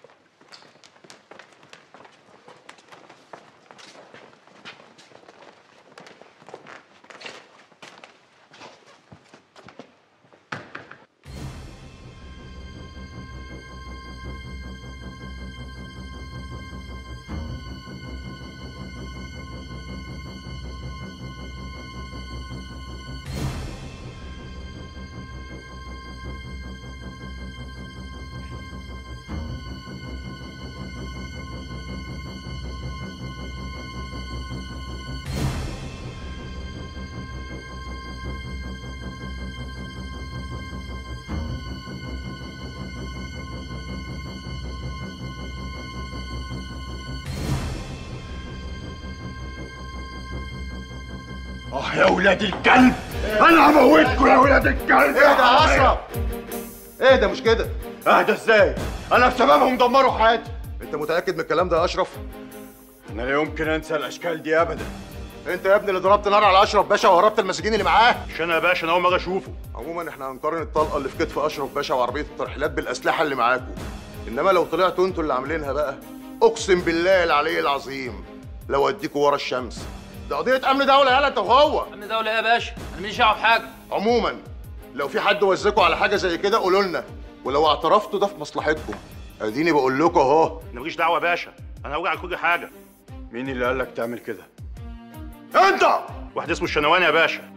Speaker 13: اه يا ولاد الكلب انا هموتكم يا ولاد الكلب
Speaker 4: ايه ده يا أشرف؟ ايه ده مش كده
Speaker 13: اهدى ازاي انا بسببهم دمروا حياتي
Speaker 4: انت متأكد من الكلام ده يا أشرف
Speaker 13: انا لا يمكن انسى الاشكال دي ابدا
Speaker 4: انت يا ابني اللي ضربت نار على اشرف باشا وهربت المساجين اللي معاه
Speaker 13: مش انا يا باشا انا اول مره اشوفه
Speaker 4: عموما احنا هنقارن الطلقه اللي في كتف اشرف باشا وعربيه الترحيلات بالاسلحه اللي معاكم انما لو طلعتوا انتوا اللي عاملينها بقى اقسم بالله العلي العظيم لو اديكوا ورا الشمس ده قضيه امن دوله يالا انت وهو
Speaker 6: امن دوله ايه يا باشا انا ماليش دعوه بحاجه
Speaker 4: عموما لو في حد وزكوا على حاجه زي كده قولوا لنا ولو اعترفتوا ده في مصلحتكم اديني بقول لكم اهو
Speaker 13: انا ماليش دعوه يا باشا انا هوجع كل حاجه مين اللي قال لك تعمل كده
Speaker 4: انت
Speaker 13: واحد اسمه الشنواني يا باشا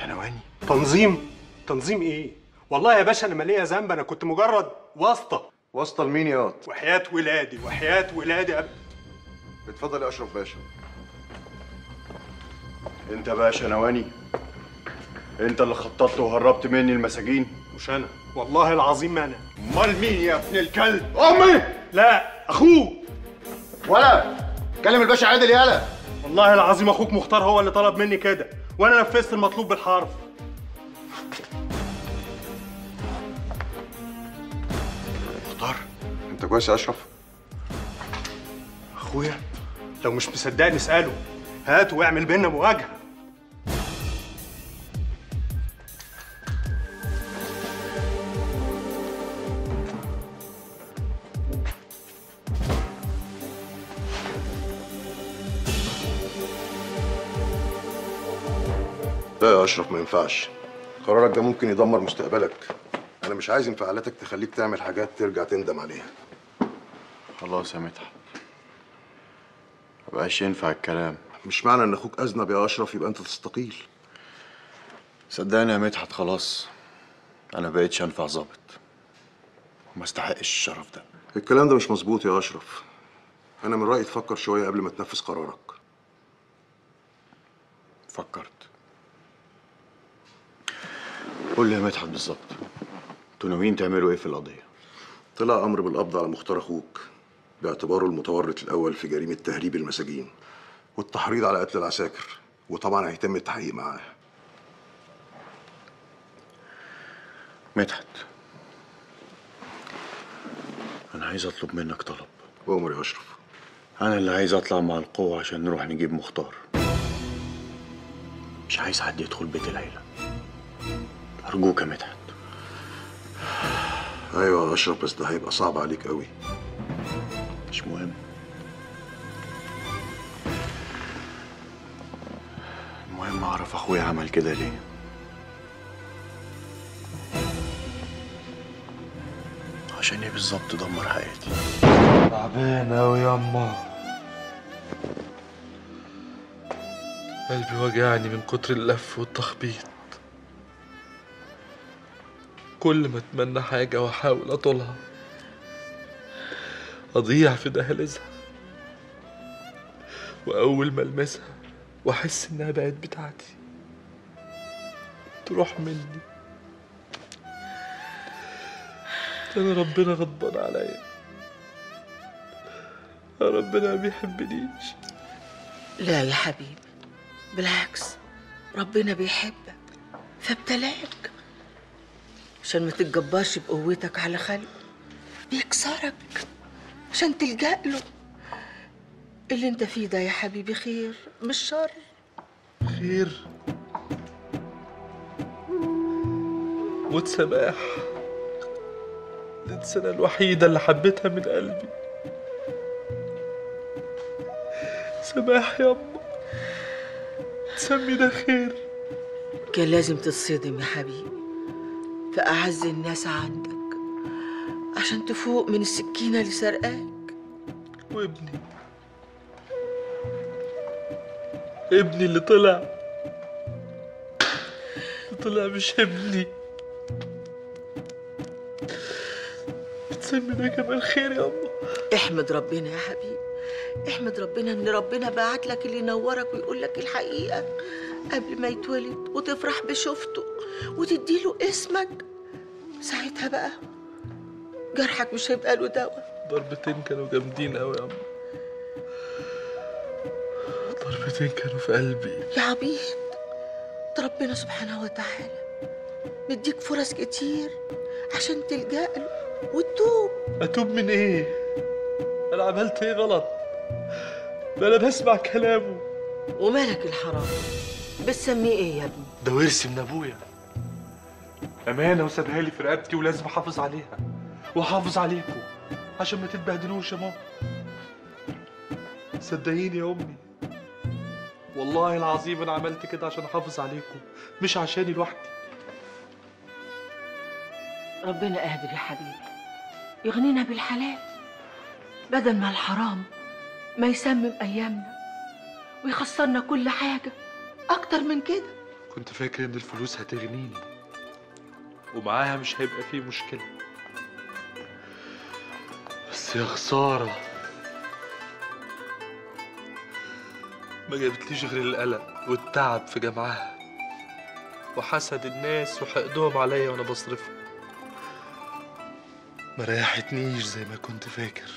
Speaker 5: شنواني تنظيم تنظيم ايه والله يا باشا انا مالية ذنب انا كنت مجرد واسطه
Speaker 4: واسطه لمين ياض
Speaker 5: وحياة ولادي وحياة ولادي أب...
Speaker 4: اتفضل يا اشرف باشا
Speaker 13: انت بقى شنواني انت اللي خططت وهربت مني المساجين
Speaker 5: مش انا والله العظيم ما انا
Speaker 13: امال مين يا ابن الكلب
Speaker 5: امي لا اخوه
Speaker 13: ولا كلم الباشا عادل يالا
Speaker 5: والله العظيم اخوك مختار هو اللي طلب مني كده وانا نفذت المطلوب بالحرف
Speaker 4: مختار انت كويس يا اشرف
Speaker 5: اخويا لو مش مصدقني اساله هات واعمل بينا مواجهه
Speaker 4: لا يا اشرف ما ينفعش قرارك ده ممكن يدمر مستقبلك انا مش عايز انفعالاتك تخليك تعمل حاجات ترجع تندم عليها
Speaker 13: خلاص يا مدحت مبقاش ينفع الكلام
Speaker 4: مش معنى ان اخوك اذنب يا اشرف يبقى انت تستقيل
Speaker 13: صدقني يا مدحت خلاص انا بقيتش انفع ظابط وما استحقش الشرف ده
Speaker 4: الكلام ده مش مظبوط يا اشرف انا من رايي تفكر شويه قبل ما تنفذ قرارك
Speaker 13: فكرت قول لي يا مدحت بالظبط انتوا ناويين تعملوا ايه في القضيه
Speaker 4: طلع امر بالقبض على مختار اخوك باعتباره المتورط الاول في جريمه تهريب المساجين والتحريض على قتل العساكر وطبعا هيتم التحقيق معاه
Speaker 13: مدحت انا عايز اطلب منك طلب
Speaker 4: امر يا اشرف
Speaker 13: انا اللي عايز اطلع مع القوه عشان نروح نجيب مختار مش عايز حد يدخل بيت العيله ارجوك يا مدحت
Speaker 4: ايوه يا اشرف بس ده هيبقى صعب عليك قوي
Speaker 13: مش مهم المهم اعرف اخويا عمل كده ليه عشان ايه بالظبط دمر حياتي
Speaker 21: تعبان أوي ياما قلبي وجعني من كتر اللف والتخبيط كل ما اتمنى حاجة واحاول اطولها اضيع في دهاليزها واول ما المسها واحس انها بقت بتاعتي تروح مني انا ربنا غضبان عليا يا ربنا ما بيحبنيش
Speaker 1: لا يا حبيبي بالعكس ربنا بيحبك فابتلاك عشان ما تتجبرش بقوتك على خلقه بيكسرك عشان تلجأ له اللي انت فيه ده يا حبيبي خير مش شر
Speaker 21: خير موت سماح الإنسانة الوحيدة اللي حبيتها من قلبي سماح ياما تسمي ده خير
Speaker 1: كان لازم تتصدم يا حبيبي في أعز الناس عندك عشان تفوق من السكينة اللي سرقاك
Speaker 21: وابني ابني اللي طلع اللي طلع مش ابني بتسمي ده كمان خير يا أما
Speaker 1: احمد ربنا يا حبيبي احمد ربنا ان ربنا بعت لك اللي ينورك ويقول لك الحقيقه قبل ما يتولد وتفرح بشوفته وتديله اسمك ساعتها بقى جرحك مش هيبقى له دواء
Speaker 21: ضربتين كانوا جامدين قوي يا أما ضربتين كانوا في قلبي
Speaker 1: يا عبيد ده ربنا سبحانه وتعالى مديك فرص كتير عشان تلجأ له وتتوب
Speaker 21: أتوب من إيه؟ أنا عملت إيه غلط؟ ده أنا بسمع كلامه
Speaker 1: ومالك الحرام بتسميه ايه يا ابني
Speaker 21: ده ورث من أبويا أمانة وسابها لي في رقبتي ولازم أحافظ عليها وأحافظ عليكم عشان ما تتبهدلوش يا ماما صدقيني يا أمي والله العظيم أنا عملت كده عشان أحافظ عليكم مش عشاني لوحدي
Speaker 1: ربنا قادر يا حبيبي يغنينا بالحلال بدل ما الحرام ما يسمم ايامنا ويخسرنا كل حاجه اكتر من كده
Speaker 21: كنت فاكر إن الفلوس هتغنيني ومعاها مش هيبقى فيه مشكلة
Speaker 11: بس يا خسارة ما جابتليش غير القلق والتعب في جمعها وحسد الناس وحقدهم عليا وانا بصرفهم ما ريحتنيش زي ما كنت فاكر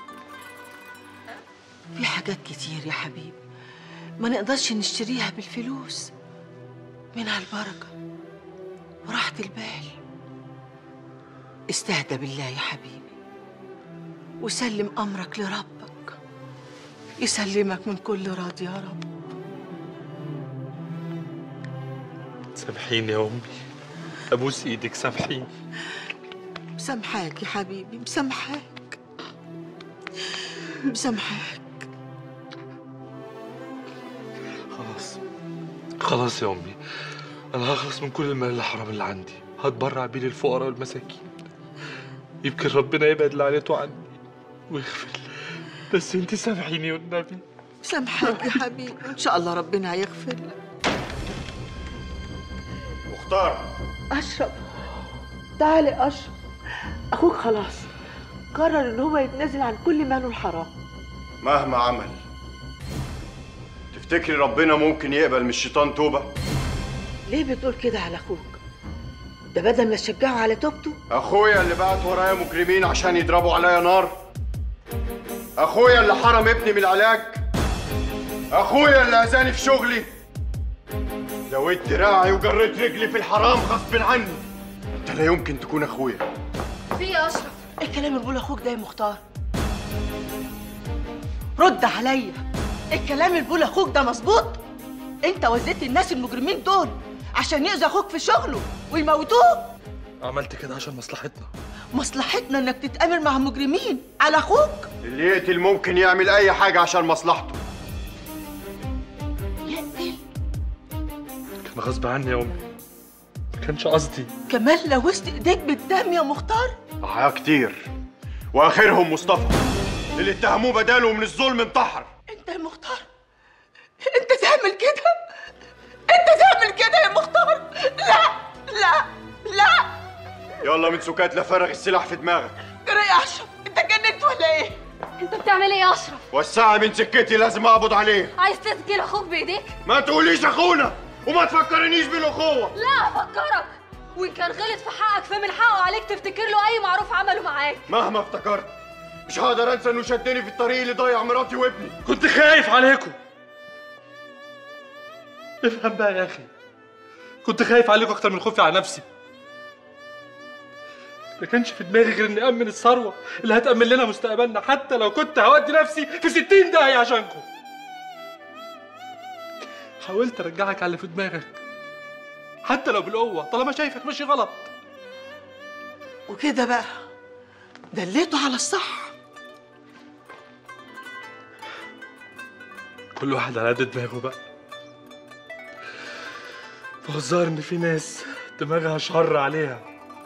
Speaker 1: في حاجات كتير يا حبيبي ما نقدرش نشتريها بالفلوس منها البركة وراحة البال استهدى بالله يا حبيبي وسلم أمرك لربك يسلمك من كل راضي يا رب
Speaker 11: سامحيني يا امي ابوس ايدك سامحيني
Speaker 1: مسامحاك يا حبيبي مسامحاك مسامحاك
Speaker 11: خلاص خلاص يا امي انا هخلص من كل المال الحرام اللي عندي هتبرع بيه للفقراء والمساكين يمكن ربنا يبعد لعنته عني ويغفر لي. بس انت سامحيني والنبي
Speaker 1: مسامحاك يا حبيبي وإن شاء الله ربنا هيغفر لك
Speaker 13: مختار
Speaker 2: أشرف تعالي أشرف أخوك خلاص قرر إن هو يتنازل عن كل ماله الحرام
Speaker 13: مهما عمل تفتكري ربنا ممكن يقبل من الشيطان توبة؟
Speaker 2: ليه بتقول كده على أخوك؟ ده بدل ما تشجعه على توبته
Speaker 13: أخويا اللي بعت ورايا مجرمين عشان يضربوا عليا نار أخويا اللي حرم ابني من العلاج أخويا اللي أذاني في شغلي زودت دراعي وجريت رجلي في الحرام غصب عني أنت لا يمكن تكون أخويا
Speaker 1: في إيه يا أشرف إيه الكلام اللي بيقوله أخوك ده يا مختار رد عليا الكلام اللي بيقوله أخوك ده مظبوط أنت وزيت الناس المجرمين دول عشان يأذي أخوك في شغله ويموتوه
Speaker 11: عملت كده عشان مصلحتنا
Speaker 1: مصلحتنا إنك تتآمر مع مجرمين على أخوك
Speaker 13: اللي يقتل ممكن يعمل أي حاجة عشان مصلحته
Speaker 1: يقتل
Speaker 11: كان غصب عني يا امي ما كانش قصدي
Speaker 1: كمان لوثت إيديك بالدم يا مختار
Speaker 13: ضحايا كتير وآخرهم مصطفى اللي اتهموه بداله من الظلم انتحر
Speaker 1: أنت يا مختار أنت تعمل كده أنت تعمل كده يا مختار لا لا لا
Speaker 13: يلا من سكات لا فرغ السلاح في دماغك
Speaker 1: جرى يا أشرف أنت جننت ولا إيه؟
Speaker 14: انت بتعمل ايه يا اشرف
Speaker 13: والساعة من سكتي لازم أقبض عليه
Speaker 14: عايز تسجل اخوك بايديك
Speaker 13: ما تقوليش أخونا وما تفكرنيش بالأخوة
Speaker 14: لا افكرك وان كان غلط في حقك فمن حقه عليك تفتكر له اي معروف عمله معاك
Speaker 13: مهما افتكرت مش هقدر انسى انه شدني في الطريق اللي ضيع مراتي وابني
Speaker 11: كنت خايف عليكم افهم بقى يا اخي كنت خايف عليكم اكتر من خوفي على نفسي ما كانش في دماغي غير اني امن الثروه اللي هتامن لنا مستقبلنا حتى لو كنت هودي نفسي في 60 داهيه عشانكم حاولت ارجعك على اللي في دماغك حتى لو بالقوه طالما شايفك ماشي غلط
Speaker 1: وكده بقى دليته على الصح
Speaker 11: كل واحد على قد دماغه بقى فالظاهر ان في ناس دماغها شر عليها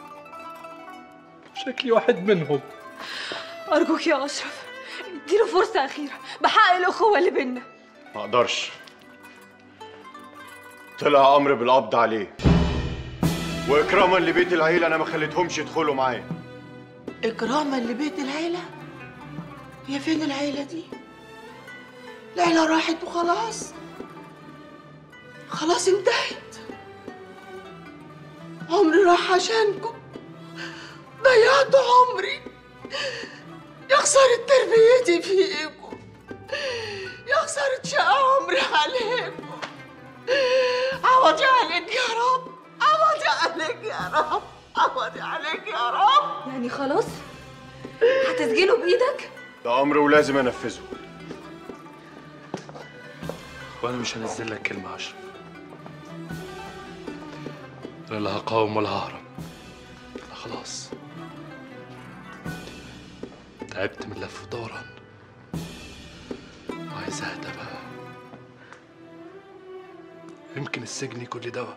Speaker 11: شكلي واحد منهم
Speaker 14: ارجوك يا اشرف اديله فرصه اخيره بحق الاخوه اللي بينا
Speaker 13: ما اقدرش طلع امر بالقبض عليه واكراما لبيت العيله انا ما خليتهمش يدخلوا معايا
Speaker 1: إكراما لبيت العيلة هي فين العيلة دي؟ العيلة راحت وخلاص خلاص انتهت عمري راح عشانكم ضيعت عمري يا خسارة تربيتي فيكم يا خسارة شقى عمري عليكم عوضي عليك يا رب عوضي عليك يا رب عوضي عليك يا رب
Speaker 14: يعني خلاص هتسجله بايدك
Speaker 13: ده امر ولازم انفذه
Speaker 11: وانا مش هنزل لك كلمه اشرف انا لا هقاوم ولا ههرب انا خلاص تعبت من لف ودوران وعايز اهدى بقى يمكن السجن يكون لي دواء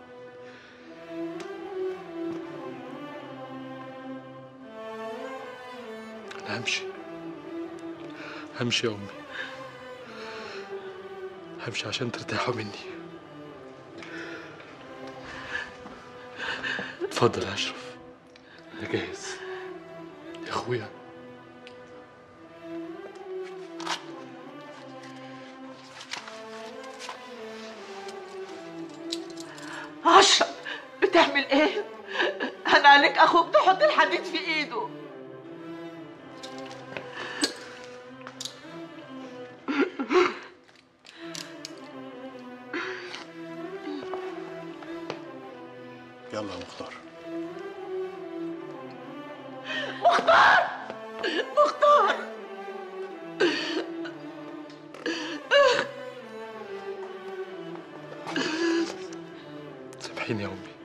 Speaker 11: انا همشي همشي يا امي همشي عشان ترتاحوا مني اتفضل يا اشرف انا جاهز يا اخويا
Speaker 2: اشرف بتعمل ايه انا عليك اخوك تحط الحديد في ايده
Speaker 13: يلا يا مختار
Speaker 2: مختار مختار
Speaker 11: سامحيني يا امي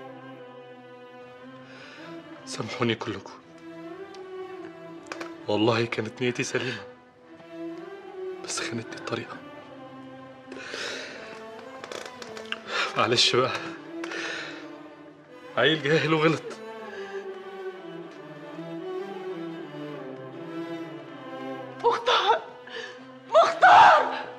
Speaker 11: سامحوني كلكم والله كانت نيتي سليمه بس خانتني الطريقه معلش بقى عيل جاهل وغلط
Speaker 2: مختار مختار